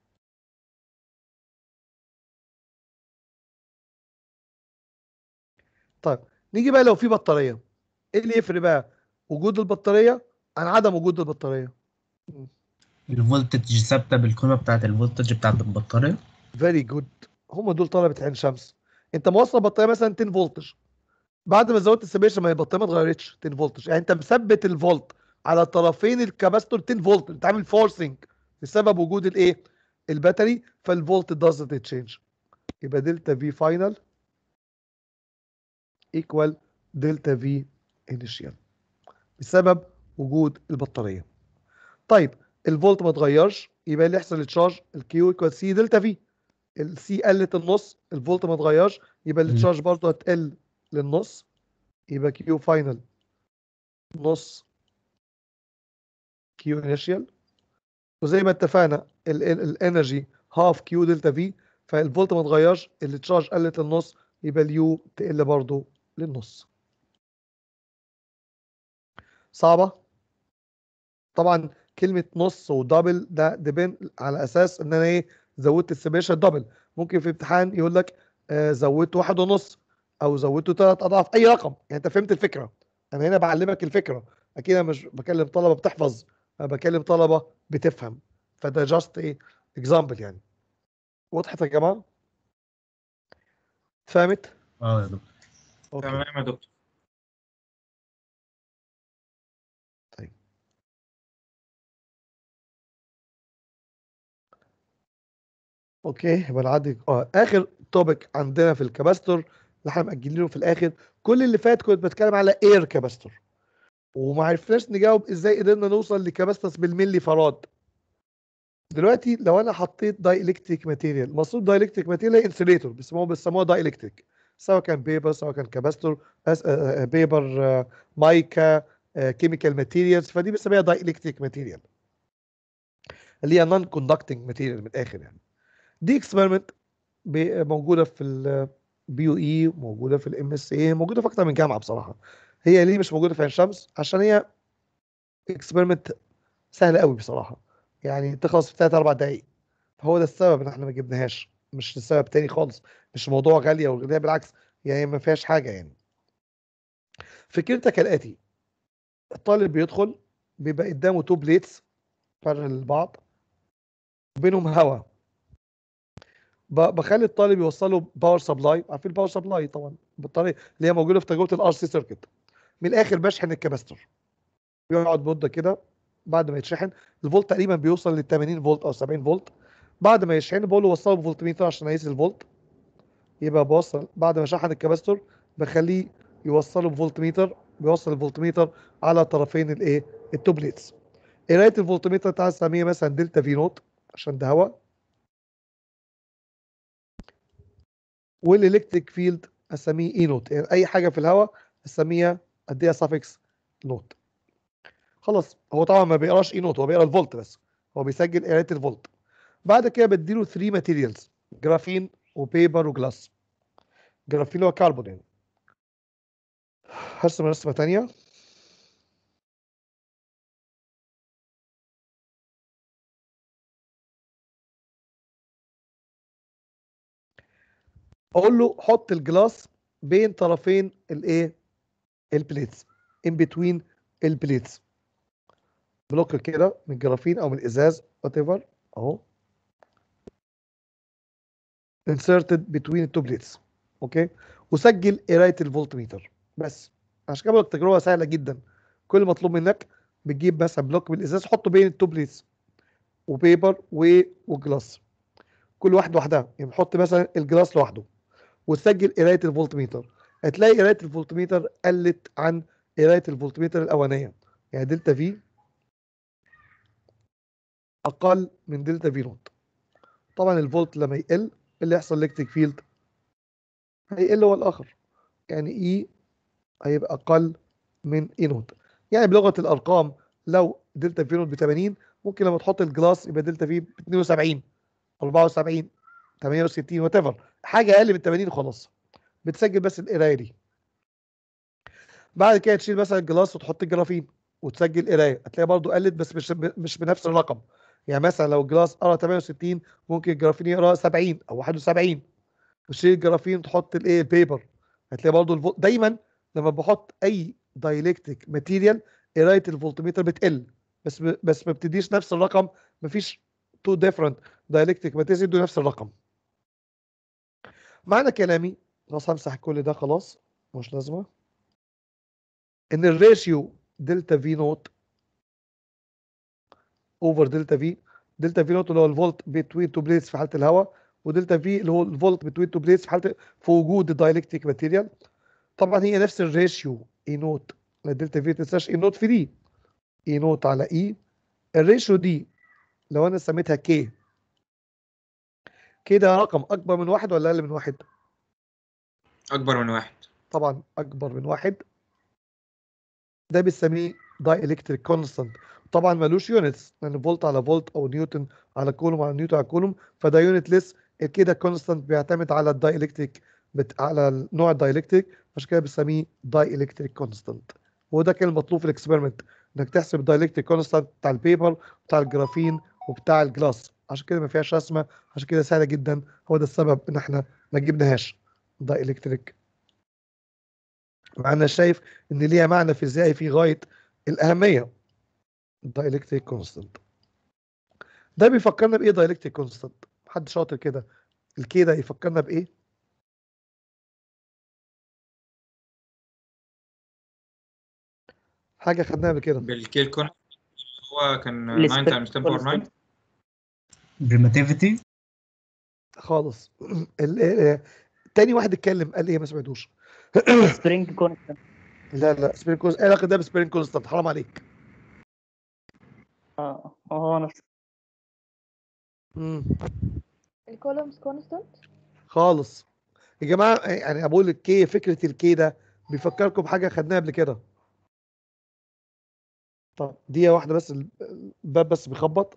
A: طيب نيجي بقى لو في بطاريه ايه اللي يفرق بقى وجود البطاريه عن عدم وجود البطاريه
C: الفولتج ثابته بالقيمه بتاعت الفولتج بتاعت البطاريه
A: فيري جود هم دول طلبه عين شمس انت موصل بطاريه مثلا 10 فولتج بعد ما زودت السبيشن ما هي البطاريه ما اتغيرتش 10 فولتج يعني انت مثبت الفولت على طرفين الكباستور 10 فولت انت عامل فورسنج بسبب وجود الايه الباتري فالفولت doesn't تشينج يبقى دلتا في فاينل ايكوال دلتا في انيشال بسبب وجود البطاريه طيب الفولت ما اتغيرش يبقى اللي يحصل التشارج الكيو ايكوال سي دلتا في السي قلت النص الفولت ما اتغيرش يبقى التشارج برضه هتقل للنص يبقى كيو فاينل نص كيو انيشال وزي ما اتفقنا الانرجي هاف كيو دلتا في فالفولت ما اتغيرش التشارج قلت للنص يبقى اليو تقل برضه للنص صعبة طبعا كلمة نص ودبل ده ديبين على أساس إن أنا إيه زودت السبيشال دبل ممكن في امتحان يقول لك آه زودت واحد ونص أو زودته ثلاث أضعاف أي رقم يعني أنت فهمت الفكرة أنا هنا بعلمك الفكرة أكيد أنا مش بكلم طلبة بتحفظ أنا بكلم طلبة بتفهم فده جاست إيه اكزامبل يعني وضحت يا جماعة؟ فهمت؟
C: اه يا دكتور
A: أوكي.
B: تمام يا دكتور
A: اوكي يبقى نعدي اه اخر توبيك عندنا في الكاباستور اللي احنا مأجلينه في الاخر كل اللي فات كنت بتكلم على اير كاباستور وما عرفناش نجاوب ازاي قدرنا نوصل لكاباستس بالملي فراد دلوقتي لو انا حطيت داي الكتريك ماتيريال المفروض داي الكتريك ماتيريال انسوليتور بيسموه بيسموها داي الكتريك سواء كان بيبر سواء كان كاباستور بيبر مايكا كيميكال ماتيريالز فدي بنسميها داي الكتريك ماتيريال اللي هي نون كوندكتنج ماتيريال من الاخر يعني دي اكسبيرمنت موجوده في البي يو اي موجوده في الام اس اي موجوده في اكتر من جامعه بصراحه هي ليه مش موجوده في عين شمس عشان هي اكسبيرمنت سهله قوي بصراحه يعني تخلص في 3 4 دقائق فهو ده السبب ان احنا ما جبناهاش مش لسبب تاني خالص مش موضوع غاليه وغاليه بالعكس يعني ما فيهاش حاجه يعني فكرتها كالاتي الطالب بيدخل بيبقى قدامه تو بليتس بارل لبعض بينهم هواء بخلي الطالب يوصله باور سبلاي عارفين الباور سبلاي طبعا بالطريقه اللي هي موجوده في تجربه الار سي سيركت من الاخر بشحن الكباستور بيقعد مده كده بعد ما يتشحن الفولت تقريبا بيوصل لل 80 فولت او 70 فولت بعد ما يشحن بقول له وصله بفولتميتر عشان اقيس الفولت يبقى بوصل بعد ما شحن الكباستور بخليه يوصله بفولتميتر بيوصل الفولتميتر على طرفين الايه التوبليتس قرايه الفولتميتر تعالى نسميه مثلا دلتا في نوت عشان ده هواء والالكتريك فيلد اسميه اي نوت يعني اي حاجه في الهواء اسميها اديها suffix نوت خلاص هو طبعا ما بيقراش اي نوت هو بيقرا الفولت بس هو بيسجل قرايه الفولت بعد كده بديله 3 ماتيريالز جرافين وبيبر وجلاس جرافين اللي هو كربون يعني هرسم رسمه تانية اقول له حط الجلاس بين طرفين الايه البليتس ان بتوين البليتس بلوك كده من الجرافين او من الازاز وات ايفر اهو inserted between the two plates اوكي وسجل قرايه الفولت ميتر بس عشان كده بقول لك تجربه سهله جدا كل اللي مطلوب منك بتجيب مثلا بلوك من الازاز حطه بين التو بليتس وبيبر و... وجلاس كل واحد لوحدها يعني نحط مثلا الجلاس لوحده وتسجل قرايه الفولت ميتر هتلاقي قرايه الفولت ميتر قلت عن قرايه الفولت ميتر الاولانيه يعني دلتا في اقل من دلتا في نوت طبعا الفولت لما يقل اللي يحصل الكتريك فيلد هيقل هو الاخر يعني اي هيبقى اقل من اي نوت يعني بلغه الارقام لو دلتا في نوت ب 80 ممكن لما تحط الجلاس يبقى دلتا في ب 72 74 68 وات ايفر حاجه اقل من 80 وخلاص بتسجل بس القرايه دي بعد كده تشيل مثلا الجلاس وتحط الجرافين وتسجل قرايه هتلاقي برضو قلت بس مش مش بنفس الرقم يعني مثلا لو الجلاس قرا 68 ممكن الجرافين يقرا 70 او 71 وتشيل الجرافين تحط الايه البيبر هتلاقي برضو الفولت دايما لما بحط اي دايلكتريك ماتيريال قرايه الفولتميتر بتقل بس ب... بس ما بتديش نفس الرقم مفيش تو ديفرنت دايلكتريك ماتيريال يدوا نفس الرقم معنى كلامي خلاص همسح كل ده خلاص مش لازمه ان الريشيو دلتا في نوت اوفر دلتا في دلتا في نوت اللي هو الفولت بتوين تو بليتس في حاله الهواء ودلتا في اللي هو الفولت بتوين تو بليتس في حاله في وجود الدايلكتريك ماتيريال طبعا هي نفس الريشيو اي نوت الدلتا في تنساش اي نوت في دي اي نوت على اي الريشيو دي لو انا سميتها كي كده رقم اكبر من واحد ولا اقل من واحد
B: اكبر من واحد
A: طبعا اكبر من واحد ده بنسميه داي الكتريك كونستانت طبعا ملوش يونتس لان فولت على فولت او نيوتن على كولوم على نيوتن على كولوم فده يونت ليس كده كونستانت بيعتمد على الداي الكتريك بت... على نوع الدايلكتريك عشان كده بنسميه داي الكتريك كونستانت وده كان المطلوب في الاكسبيرمنت انك تحسب الدايلكتريك كونستانت بتاع البيبر بتاع الجرافين وبتاع الجلاس عشان كده ما فيهاش رسمه عشان كده سهله جدا هو ده السبب ان احنا ما جبناهاش داي الكتريك مع انا شايف ان ليها معنى فيزيائي في غايه الاهميه دايلكتريك كونستانت ده بيفكرنا بايه دايلكتريك كونستانت حد شاطر كده الكي ده يفكرنا بايه حاجه خدناها قبل كده
B: بالكيل كون هو كان
E: السبيك
B: 9 تايمز 10 باور 9
C: بريماتيفيتي
A: خالص ال- ال- تاني واحد اتكلم قال ايه ما سمعتوش
E: سبرينج كونستانت
A: لا لا سبرينج كونستانت ايه العلاقه ده بسبرينج كونستانت حرام عليك
E: اه هو نفس
A: مم.
O: الكولومز كونستانت
A: خالص يا جماعه يعني بقول الكي فكره الكي ده بيفكركم بحاجه خدناها قبل كده طب دقيقه واحده بس الباب بس بيخبط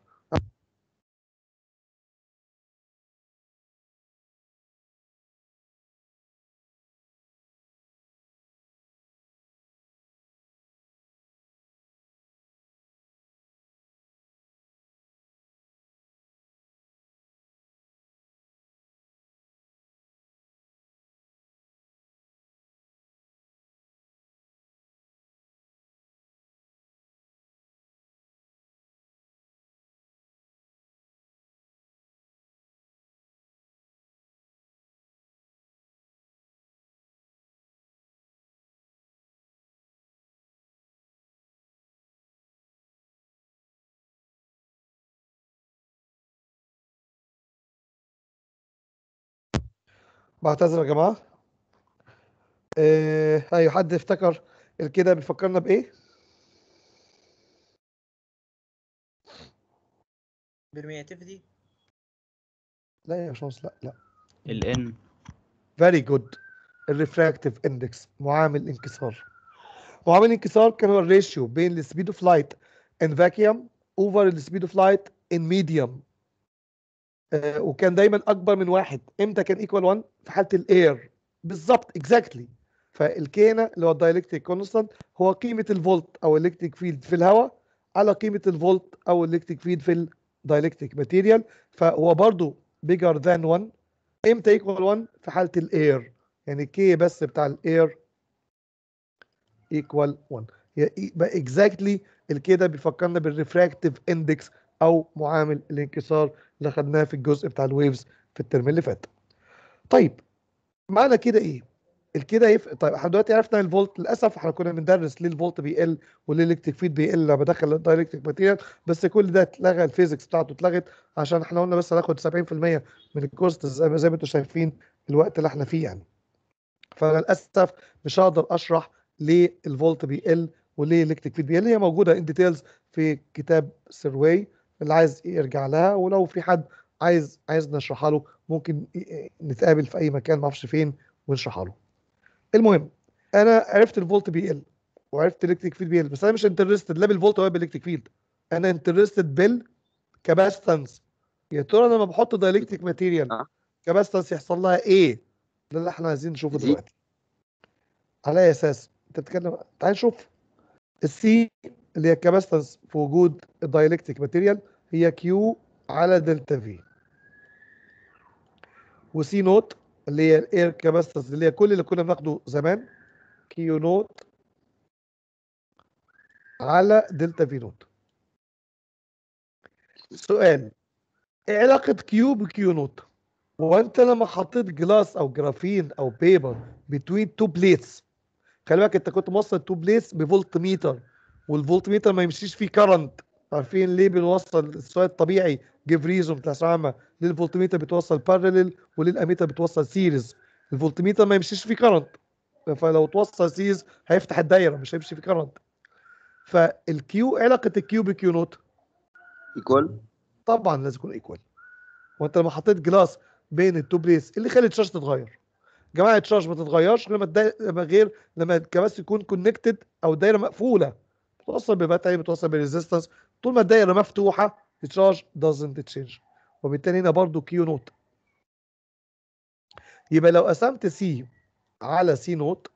A: بعتذر يا جماعه آه، ايوه حد افتكر الكده بيفكرنا بايه
L: برمياتيفيتي
A: لا يا باشمهندس لا لا
E: الان
A: فيري جود الريفراكتيف اندكس معامل الانكسار هو عامل انكسار كان هو الريشيو بين السبيد اوف لايت ان فاكيوم اوفر السبيد اوف لايت ان ميديوم وكان دايما اكبر من واحد امتى كان ايكوال 1 في حاله الاير بالظبط اكزاكتلي فالكينا اللي هو الدايلكتريك كونستانت هو قيمه الفولت او الكتريك فيلد في الهواء على قيمه الفولت او الكتريك فيلد في الدايلكتريك ماتيريال فهو برضو بيجر ذان 1 امتى ايكوال 1 في حاله الاير يعني كي بس بتاع الاير ايكوال 1 يبقى اكزاكتلي الكي ده بيفكرنا بالريفراكتيف اندكس او معامل الانكسار اللي خدناه في الجزء بتاع الويفز في الترم اللي فات طيب معنى كده ايه الكده يف... طيب احنا دلوقتي عرفنا الفولت للاسف احنا كنا بندرس ليه الفولت بيقل وليه الالكتريك فيد بيقل لما بدخل الدايلكتريك ماتيريال بس كل ده اتلغى الفيزيكس بتاعته اتلغت عشان احنا قلنا بس هناخد 70% من الكورس زي ما زي ما انتم شايفين الوقت اللي احنا فيه يعني فللاسف مش هقدر اشرح ليه الفولت بيقل وليه الالكتريك فيد بيقل هي موجوده ان ديتيلز في كتاب سيرواي اللي عايز يرجع لها ولو في حد عايز عايز نشرحها له ممكن نتقابل في اي مكان ما اعرفش فين ونشرحها له المهم انا عرفت الفولت بيقل وعرفت الالكتريك فيلد بيقل بس انا مش انترستد لا بالفولت ولا بالالكتريك فيلد انا انترستد بالكاباستنس يا ترى لما بحط دايلكتريك ماتيريال كاباستنس يحصل لها ايه ده اللي احنا عايزين نشوفه دلوقتي على اي اساس انت بتتكلم تعال نشوف السي اللي هي الكاباستنس في وجود الدايلكتريك ماتيريال هي كيو على دلتا في وسي نوت اللي هي الاير كاباستنس اللي هي كل اللي كنا بناخده زمان كيو نوت على دلتا في نوت سؤال ايه علاقة كيو بكيو نوت؟ هو انت لما حطيت جلاس او جرافين او بيبر بتوين تو بليتس خلي بالك انت كنت موصل تو بليتس بفولت ميتر والفولت ميتر ما يمشيش فيه كرنت عارفين ليه بنوصل السؤال الطبيعي جيف ريزون بتاع عامه ليه الفولتميتر بتوصل بارلل وليه الاميتر بتوصل سيريز الفولتميتر ما يمشيش فيه كرنت فلو توصل سيريز هيفتح الدايره مش هيمشي فيه كرنت فالكيو علاقه الكيو بكيو نوت
H: ايكوال
A: طبعا لازم يكون ايكوال وانت لما حطيت جلاس بين التو بليس اللي يخلي التشارج تتغير جماعه التشارج ما تتغيرش غير لما لما غير لما الكباس يكون كونكتد او الدايره مقفوله بتوصل بباتري بتوصل بريزيستنس طول ما الدايره مفتوحه التشارج doesn't change وبالتالي هنا برضو كيو نوت يبقى لو قسمت سي على سي نوت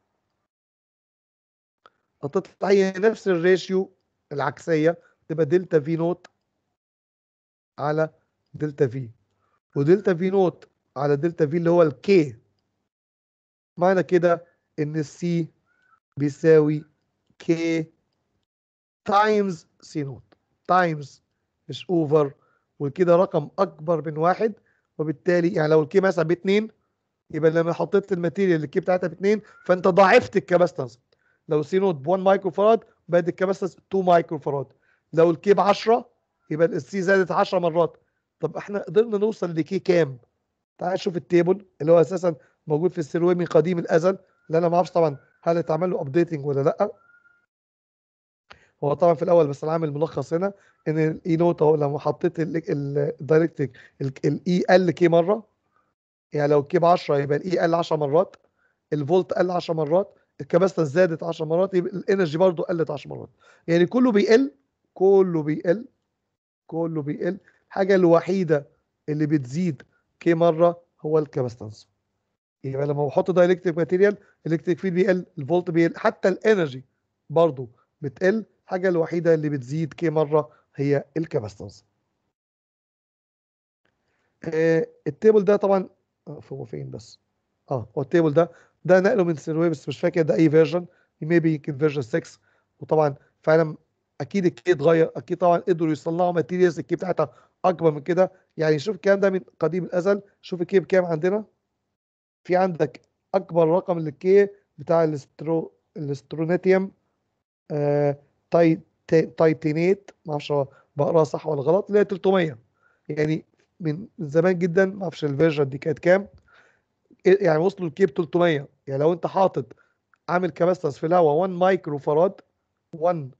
A: هتطلع هي نفس الريشيو العكسيه تبقى دلتا في نوت على دلتا في ودلتا في نوت على دلتا في اللي هو الكي معنى كده ان السي بيساوي كي تايمز سي نوت تايمز مش اوفر وكده رقم اكبر من واحد وبالتالي يعني لو الكي مثلا باتنين يبقى لما حطيت الماتيريال الكي بتاعتها باتنين فانت ضاعفت الكاباستنس لو سي نوت ب 1 مايكرو فراد بقت الكاباستنس 2 مايكرو فراد لو الكي ب 10 يبقى السي زادت 10 مرات طب احنا قدرنا نوصل لكي كام؟ تعال نشوف التيبل اللي هو اساسا موجود في السيروي من قديم الازل اللي انا ما اعرفش طبعا هل اتعمل له ابديتنج ولا لا هو طبعا في الاول بس انا عامل ملخص هنا ان الاي نوت اهو لما حطيت الدايركتنج الاي قل كي مره يعني لو كي ب 10 يبقى الاي قل 10 مرات الفولت قل 10 مرات الكباستنس زادت 10 مرات يبقى الانرجي برضه قلت 10 مرات يعني كله بيقل كله بيقل كله بيقل الحاجه الوحيده اللي بتزيد كي مره هو الكباستنس يبقى لما بحط دايلكتريك ماتيريال الكتريك فيلد بيقل الفولت بيقل حتى الانرجي برضه بتقل الحاجه الوحيده اللي بتزيد كي مره هي الكاباستنس آه التيبل ده طبعا هو فين بس اه هو التيبل ده ده نقله من سيروي بس مش فاكر ده اي فيرجن ميبي يمكن فيرجن 6 وطبعا فعلا اكيد الكي اتغير اكيد طبعا قدروا يصنعوا ماتيريالز الكي بتاعتها اكبر من كده يعني شوف الكلام ده من قديم الازل شوف الكي بكام عندنا في عندك اكبر رقم للكي بتاع الاسترو الاسترونيتيوم آه تاي تايتينيت ما اعرفش بقراها صح ولا غلط اللي هي 300 يعني من زمان جدا ما اعرفش الفيرجن دي كانت كام يعني وصلوا الكيب 300 يعني لو انت حاطط عامل كاباستنس في الهواء 1 مايكرو فراد 1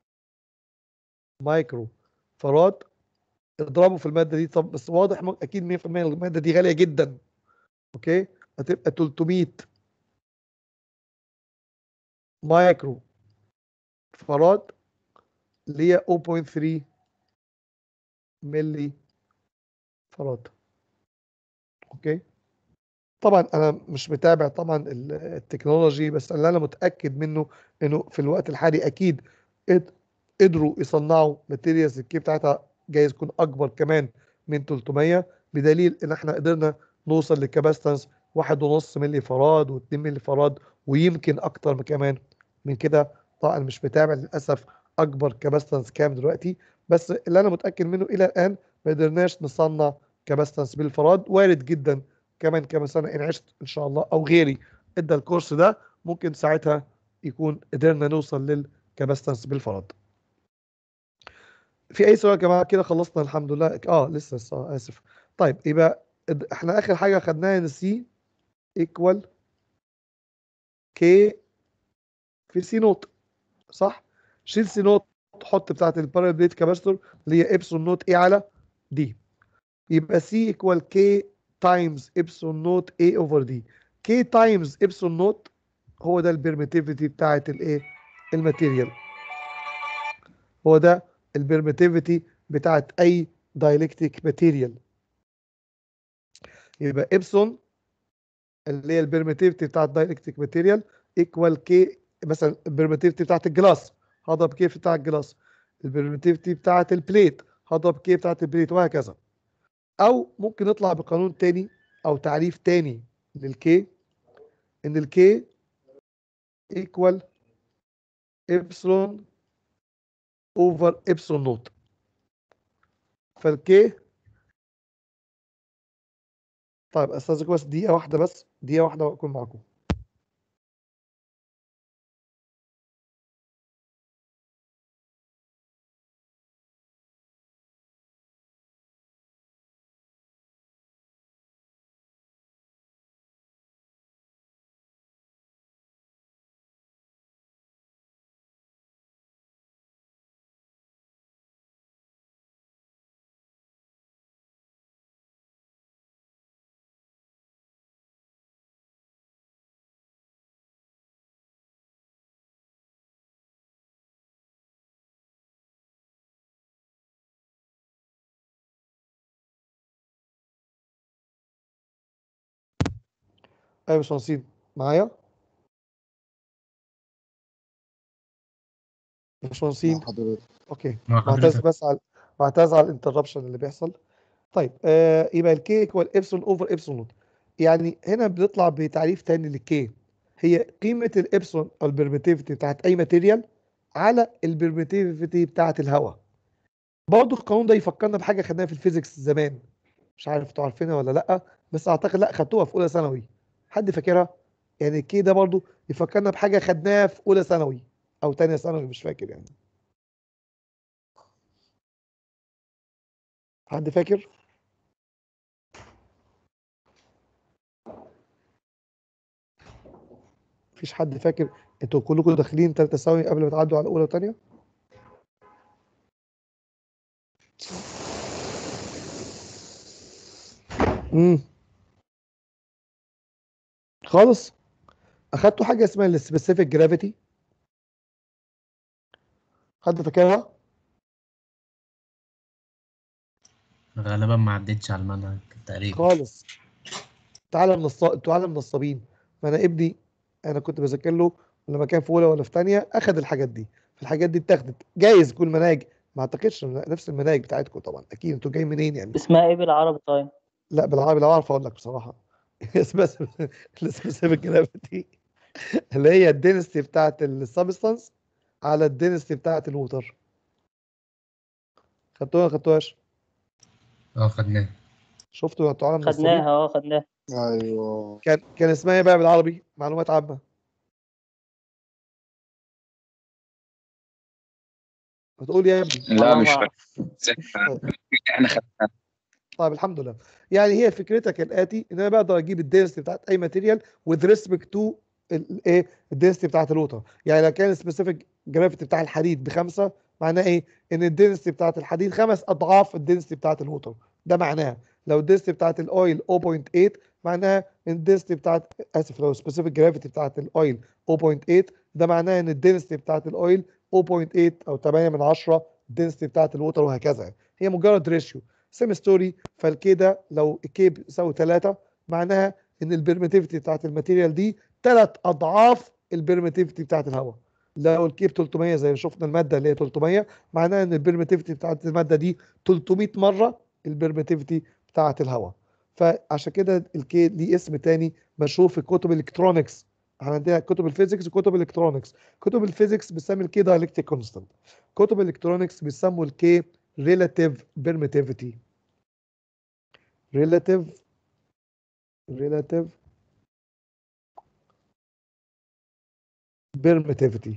A: مايكرو فراد اضربه في الماده دي طب بس واضح اكيد 100% الماده دي غاليه جدا اوكي هتبقى 300 مايكرو فراد اللي هي 0.3 ملي فراد اوكي طبعا انا مش متابع طبعا ال- التكنولوجي بس اللي انا متاكد منه انه في الوقت الحالي اكيد قد- قدروا يصنعوا ماتيريالز الكي بتاعتها جايز تكون اكبر كمان من 300 بدليل ان احنا قدرنا نوصل لكاباستنس واحد ونص ملي فراد و2 ملي فراد ويمكن اكتر من كمان من كده طبعا مش متابع للاسف اكبر كاباستنس كام دلوقتي بس اللي انا متاكد منه الى الان ما قدرناش نصنع كاباستنس بالفراد وارد جدا كمان كام سنه ان عشت ان شاء الله او غيري ادى الكورس ده ممكن ساعتها يكون قدرنا نوصل للكاباستنس بالفراد في اي سؤال يا جماعه كده خلصنا الحمد لله اه لسه لسه اسف طيب يبقى اد- احنا اخر حاجه خدناها ان سي ايكوال كي في سي نوت صح شيل سي نوت حط بتاعه البارال بليت كاباستور اللي هي ابسون نوت اي على دي يبقى سي ايكوال كي تايمز ابسون نوت اي اوفر دي كي تايمز ابسون نوت هو ده البرميتيفيتي بتاعه الايه الماتيريال هو ده البرميتيفيتي بتاعه اي دايلكتيك ماتيريال يبقى ابسون اللي هي البرميتيفيتي بتاعه دايلكتيك ماتيريال ايكوال كي مثلا البرميتيفيتي بتاعه الجلاس هضرب كي بتاع الجلاس البرميتيفيتي بتاعه البليت هضرب كي بتاعه البليت وهكذا او ممكن نطلع بقانون تاني او تعريف تاني للكي ان الكي ايكوال ابسلون اوفر ابسلون نوت فالكي طيب استاذنكم بس دقيقه واحده بس دقيقه واحده واكون معاكم ايوه مش نسيب معايا مش نسيب اوكي
C: مع
A: بعتذر
C: حضرتك.
A: بس على بعتذر على الانتربشن اللي بيحصل طيب آه يبقى الكي ايكوال ابسلون اوفر ابسلون نوت يعني هنا بنطلع بتعريف تاني للكي هي قيمه الابسلون او البرميتيفيتي بتاعت اي ماتيريال على البرميتيفيتي بتاعت الهواء برضه القانون ده يفكرنا بحاجه خدناها في الفيزيكس زمان مش عارف انتوا عارفينها ولا لا بس اعتقد لا خدتوها في اولى ثانوي حد فاكرها يعني الكي ده برضه يفكرنا بحاجه خدناها في اولى ثانوي او تانية ثانوي مش فاكر يعني حد فاكر مفيش حد فاكر انتوا كلكم داخلين تالتة ثانوي قبل ما تعدوا على اولى وتانية امم خالص اخدتوا حاجه اسمها السبيسيفيك جرافيتي حد فاكرها
C: غالبا ما عدتش على المنهج تقريبا
A: خالص تعالى من الص... تعالى من النصابين ما انا ابني انا كنت بذاكر له لما كان في اولى ولا في ثانيه اخذ الحاجات دي فالحاجات دي اتاخدت جايز كل مناهج ما اعتقدش إن نفس المناهج بتاعتكم طبعا اكيد انتوا جايين منين يعني
E: اسمها ايه بالعربي طيب؟
A: لا بالعربي لو اعرف اقول لك بصراحه اسمها السبيسيفيك جرافيتي اللي هي الدينستي بتاعت السبستانس على الدينستي بتاعت الوتر خدتوها ولا خدتوهاش
C: اه خدناه
A: شفتوا انتوا عالم نصابين
E: خدناها اه خدناها
H: ايوه
A: كان كان اسمها ايه بقى بالعربي معلومات عامه هتقول يا ابني
P: لا مش فاكر احنا خدناها
A: طيب الحمد لله يعني هي فكرتها كالاتي ان انا بقدر اجيب الدنسيتي بتاعت اي ماتيريال with respect to الايه الدنسيتي بتاعت الوتر يعني لو كان السبيسيفيك جرافيتي بتاع الحديد بخمسه معناه ايه ان الدنسيتي بتاعت الحديد خمس اضعاف الدنسيتي بتاعت الوتر ده معناها لو الدنسيتي بتاعت الاويل 0.8 معناها ان الدنسيتي بتاعت اسف لو السبيسيفيك جرافيتي بتاعت الاويل 0.8 ده معناه ان الدنسيتي بتاعت الاويل 0.8 او 8 من 10 الدنسيتي بتاعت الووتر وهكذا يعني. هي مجرد ريشيو سيم ستوري فالكي ده لو الكي بيساوي 3 معناها ان البرميتيفيتي بتاعت الماتيريال دي ثلاث اضعاف البرميتيفيتي بتاعت الهواء لو الكي ب 300 زي ما شفنا الماده اللي هي 300 معناها ان البرميتيفيتي بتاعت الماده دي 300 مره البرميتيفيتي بتاعت الهواء فعشان كده الكي ليه اسم تاني مشهور في كتب الالكترونكس احنا عندنا كتب الفيزيكس وكتب الالكترونكس كتب الفيزيكس بتسمي الكي دايلكتيك كونستانت كتب الالكترونكس بيسموا الكي ريلاتيف بيرميتيفيتي ريلاتيف ريلاتيف بيرميتيفيتي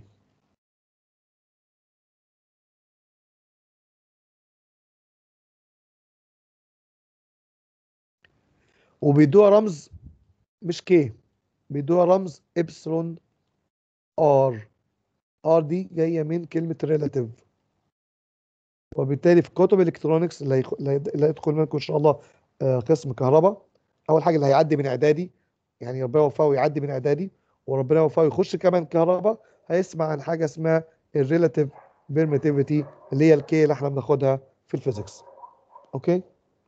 A: وبيدوها رمز مش كي بيدوها رمز ابسلون ار ار دي جايه من كلمه ريلاتيف وبالتالي في كتب الالكترونكس اللي هيخ- اللي هيد- اللي هيدخل منكم ان شاء الله آه، قسم كهرباء اول حاجه اللي هيعدي من اعدادي يعني ربنا يوفقه يعدي من اعدادي وربنا يوفقه يخش كمان كهرباء هيسمع عن حاجه اسمها الريلاتيف بيرميتيفيتي اللي هي الكي اللي احنا بناخدها في الفيزيكس اوكي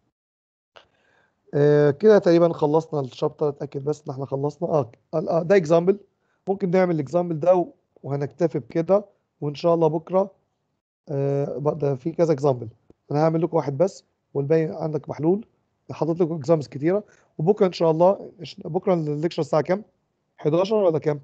A: آه كده تقريبا خلصنا الشابتر اتاكد بس ان احنا خلصنا اه آه، ده اكزامبل ممكن نعمل الاكزامبل ده و- وهنكتفي بكده وان شاء الله بكره آه بقى ده في كذا اكزامبل انا هعمل لكم واحد بس والباقي عندك محلول حاطط لكم اكزامبلز كتيره وبكره ان شاء الله إش- بكره الليكشر الساعه كام 11 ولا كام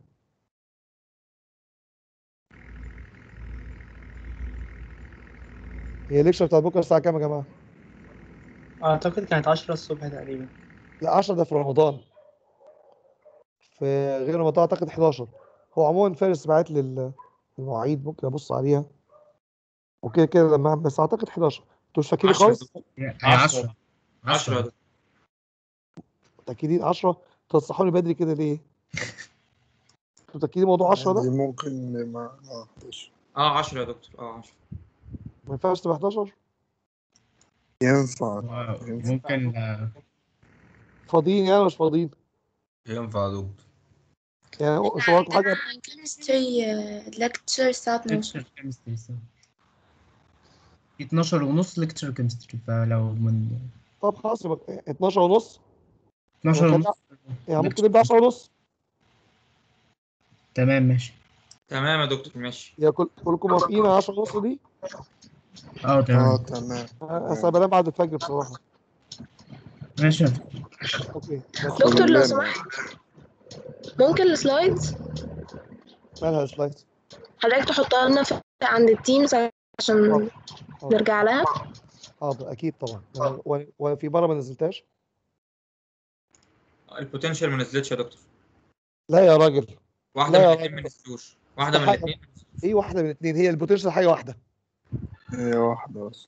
A: هي الليكشر بتاعت بكره الساعه كام يا جماعه
Q: أعتقد كانت عشرة الصبح تقريبا
A: لا 10 ده في رمضان في غير رمضان اعتقد 11 هو عموما فارس بعت لي المواعيد ممكن ابص عليها وكده كده لما أعمل- بس اعتقد 11 انتوا مش فاكرين
B: 10
A: خالص
C: هي
B: 10
C: 10
B: 10
A: متاكدين 10 تنصحوني بدري كده ليه انتوا متاكدين موضوع 10
R: دي
A: ده
R: ممكن ما اه ماشي
B: اه 10 يا دكتور اه 10
A: ما ينفعش تبقى 11
R: ينفع
C: ممكن آه،
A: فاضيين يعني ولا مش فاضيين
M: ينفع يا دكتور
A: يعني مش وراكم حاجه
K: كيمستري لكتشر الساعة 12
C: ليكتشر كيمستري صح 12 ونص ليكتشر كيمستري فلو من
A: طب خلاص يبقى 12 ونص
C: 12 ونص
A: يعني ممكن نبدا 10 ونص
C: تمام ماشي
B: تمام يا دكتور ماشي
A: يا كل كلكم موافقين على 10 ونص دي
C: اه تمام
R: اه تمام
A: اصل أنا بنام بعد الفجر بصراحه
C: ماشي
A: اوكي
O: دكتور لو سمحت ممكن السلايدز
A: مالها السلايد
O: حضرتك تحطها لنا في عند التيمز عشان نرجع لها
A: حاضر اكيد طبعا و- و- وفي مره ما نزلتهاش
B: البوتنشال ما نزلتش يا دكتور
A: لا يا راجل
B: واحده
A: لا
B: من
A: يا
B: الاثنين ما
A: راجل.
B: نزلوش واحده من
A: حاجة-
B: الاثنين
A: ايه واحده من الاثنين هي البوتنشال حاجه واحده
R: هي واحدة بس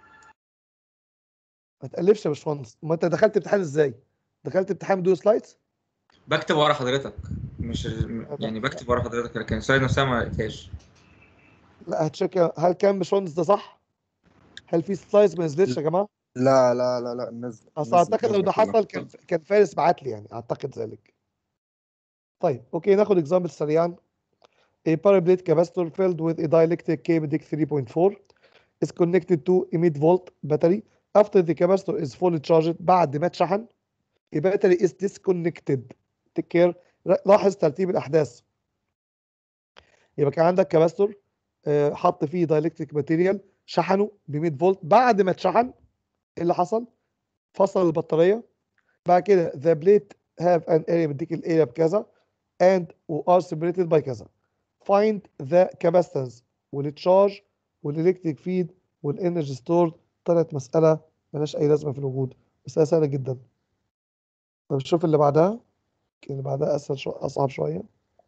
A: ما تقلبش يا باشمهندس ما انت دخلت امتحان ازاي دخلت امتحان بدون سلايدز
B: بكتب ورا حضرتك مش يعني بكتب ورا حضرتك لكن السلايد نفسها ما لقيتهاش
A: لا هتشيك هل كان باشمهندس ده صح هل في سلايدز ما نزلتش يا جماعه
R: لا لا لا لا نزل
A: اصل اعتقد لو ده حصل كان كان فارس بعت لي يعني اعتقد ذلك طيب اوكي ناخد اكزامبل سريعا A paraplate capacitor filled with a dielectric cable dick 3.4 is connected to a mid volt battery after the capacitor is fully charged بعد ما اتشحن a battery is disconnected take care لاحظ ترتيب الاحداث يبقى كان عندك كاباستور حط فيه دايلكتريك ماتيريال شحنه ب 100 فولت بعد ما اتشحن ايه اللي حصل؟ فصل البطاريه بعد كده the plate have an area بديك الاريا بكذا and are separated by كذا find the capacitance والتشارج والالكتريك فيد والانرجي ستورد طلعت مساله ملهاش اي لازمه في الوجود مساله سهله جدا طب شوف اللي بعدها اللي بعدها اسهل شو... اصعب شويه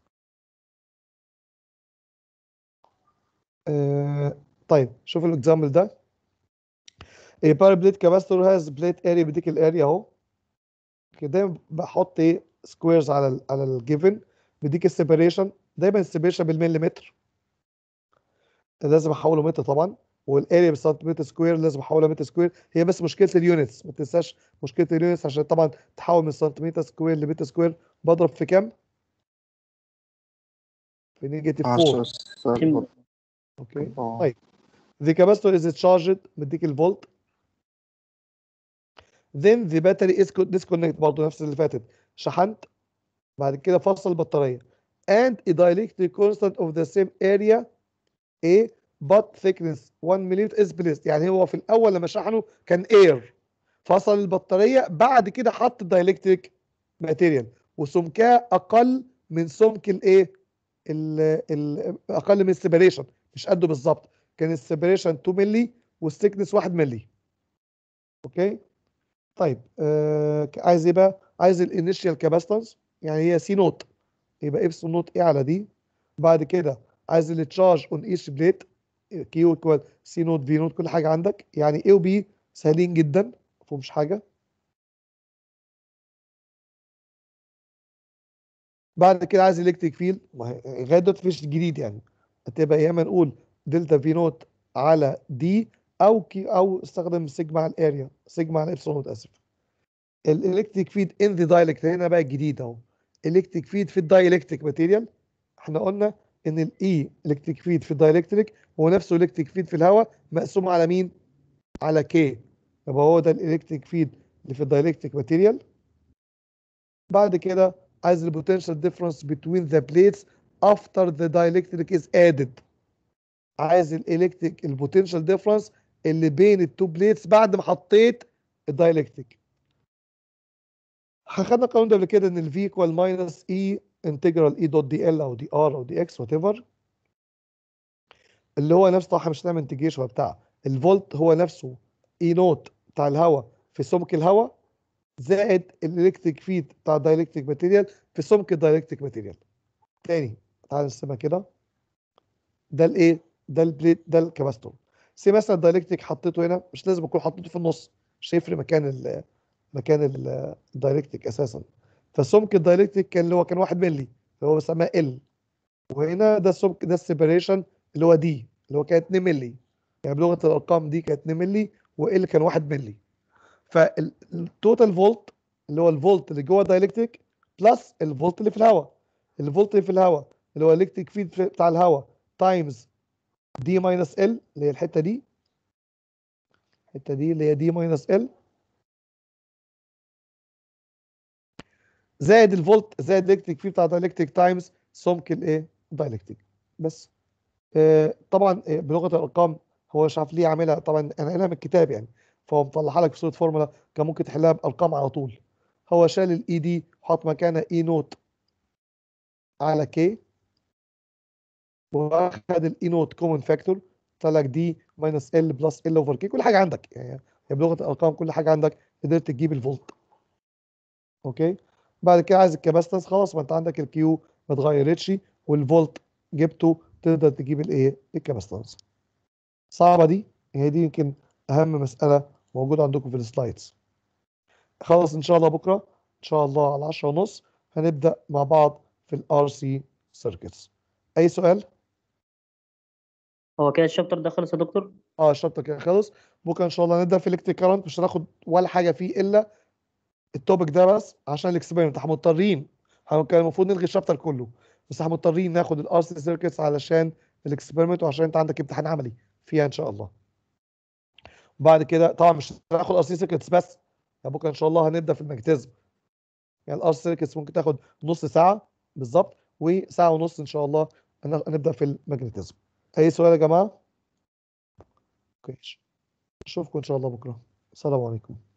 A: آه... طيب شوف الاكزامبل ده a paraplate capacitor has plate area بديك الاريا اهو كده بحط ايه سكويرز على ال على الجيفن بديك السيبريشن دايما السيبريشن بالمليمتر لازم احوله متر طبعا والاريا بالسنتيمتر سكوير لازم احولها متر سكوير هي بس مشكله اليونتس ما تنساش مشكله اليونتس عشان طبعا تحول من سنتيمتر سكوير لمتر سكوير بضرب في كام؟ في نيجاتيف 4
R: 10
A: اوكي طيب the capacitor is charged مديك الفولت then the battery is co- disconnect برضه نفس اللي فاتت شحنت بعد كده فصل البطارية and a dielectric constant of the same area A but thickness 1 ملم is placed يعني هو في الأول لما شحنه كان air فصل البطارية بعد كده حط دايلكتريك ماتيريال وسمكها أقل من سمك الإيه؟ ال- ال- أقل من السيبريشن مش قده بالظبط كان السيبريشن 2 مللي والثيكنس 1 مللي اوكي طيب آه عايز ايه بقى عايز الانيشال كاباستنس يعني هي سي نوت يبقى ابسون نوت ايه على دي بعد كده عايز التشارج اون ايش بليت كيو ايكوال سي نوت في نوت كل حاجه عندك يعني ايه وبي سهلين جدا مفهومش حاجه بعد كده عايز الكتريك فيلد لغايه دلوقتي مفيش جديد يعني هتبقى يا اما نقول دلتا في نوت على دي او كي او استخدم سيجما على الاريا سيجما على ابسلون نوت اسف الالكتريك فيد ان ذا دايلكتريك هنا بقى الجديد اهو الكتريك فيد في الدايلكتريك ماتيريال احنا قلنا ان الاي الكتريك فيد في الدايلكتريك هو نفسه الكتريك فيد في الهواء مقسوم على مين على كي يبقى هو ده الالكتريك فيد اللي في الدايلكتريك ماتيريال بعد كده عايز البوتنشال ديفرنس between the plates after the dielectric is added عايز الالكتريك البوتنشال ديفرنس اللي بين التو بليتس بعد ما حطيت الدايلكتريك خدنا القانون ده قبل كده ان الفي ايكوال ماينس اي انتجرال اي دوت دي ال او دي ار او دي اكس وات ايفر اللي هو نفس طبعا مش هنعمل انتجريشن بتاع الفولت هو نفسه اي نوت بتاع الهواء في سمك الهواء زائد الالكتريك فيد بتاع الدايلكتريك ماتيريال في سمك الدايلكتريك ماتيريال تاني تعال نرسمها كده ده الايه ده البليت ده الكباستور سي مثلا الدايلكتريك حطيته هنا مش لازم اكون حطيته في النص مش هيفرق مكان ال مكان ال- الدايلكتريك اساسا فسمك الدايلكتريك كان اللي هو كان 1 مللي اللي هو بيسماه ال وهنا ده السمك ده السيبريشن اللي هو دي اللي هو كان 2 مللي يعني بلغه الارقام دي كانت 2 مللي وال كان 1 مللي فالتوتال فولت اللي هو الفولت اللي جوه الدايلكتريك بلس الفولت اللي في الهواء الفولت اللي في الهواء اللي هو الكتريك فيد بتاع الهواء تايمز دي ماينس ال اللي هي الحته دي الحته دي اللي هي دي ماينس ال زائد الفولت زائد الالكتريك فيد بتاع الدايلكتريك تايمز سمك الايه دايلكتريك بس آه طبعا آه بلغه الارقام هو مش عارف ليه عاملها طبعا انا قايلها من الكتاب يعني فهو مطلعها لك في صوره فورمولا كان ممكن تحلها بارقام على طول هو شال الاي دي وحط مكانها اي نوت على كي واخد الاي نوت كومن فاكتور طلع لك دي ماينس ال بلس ال اوفر كي كل حاجه عندك يعني هي بلغه الارقام كل حاجه عندك قدرت تجيب الفولت اوكي بعد كده عايز الكاباستنس خلاص ما انت عندك الكيو ما اتغيرتش والفولت جبته تقدر تجيب الايه الكاباستنس صعبه دي هي دي يمكن اهم مساله موجوده عندكم في السلايدز خلاص ان شاء الله بكره ان شاء الله على 10 ونص هنبدا مع بعض في الار سي سيركتس اي سؤال
E: هو كده الشابتر ده خلص يا دكتور
A: اه الشابتر كده خلص بكره ان شاء الله نبدا في الكتريك كارنت مش هناخد ولا حاجه فيه الا التوبيك ده بس عشان الاكسبيرمنت احنا مضطرين احنا كان المفروض نلغي الشابتر كله بس احنا مضطرين ناخد الار سي سيركتس علشان الاكسبيرمنت وعشان انت عندك امتحان عملي فيها ان شاء الله وبعد كده طبعا مش هناخد ار سي سيركتس بس يعني بكره ان شاء الله هنبدا في الماجنتيزم يعني الار سي سيركتس ممكن تاخد نص ساعه بالظبط وساعه ونص ان شاء الله هن- هنبدا في الماجنتيزم اي سؤال يا جماعه اوكي اشوفكم ان شاء الله بكره السلام عليكم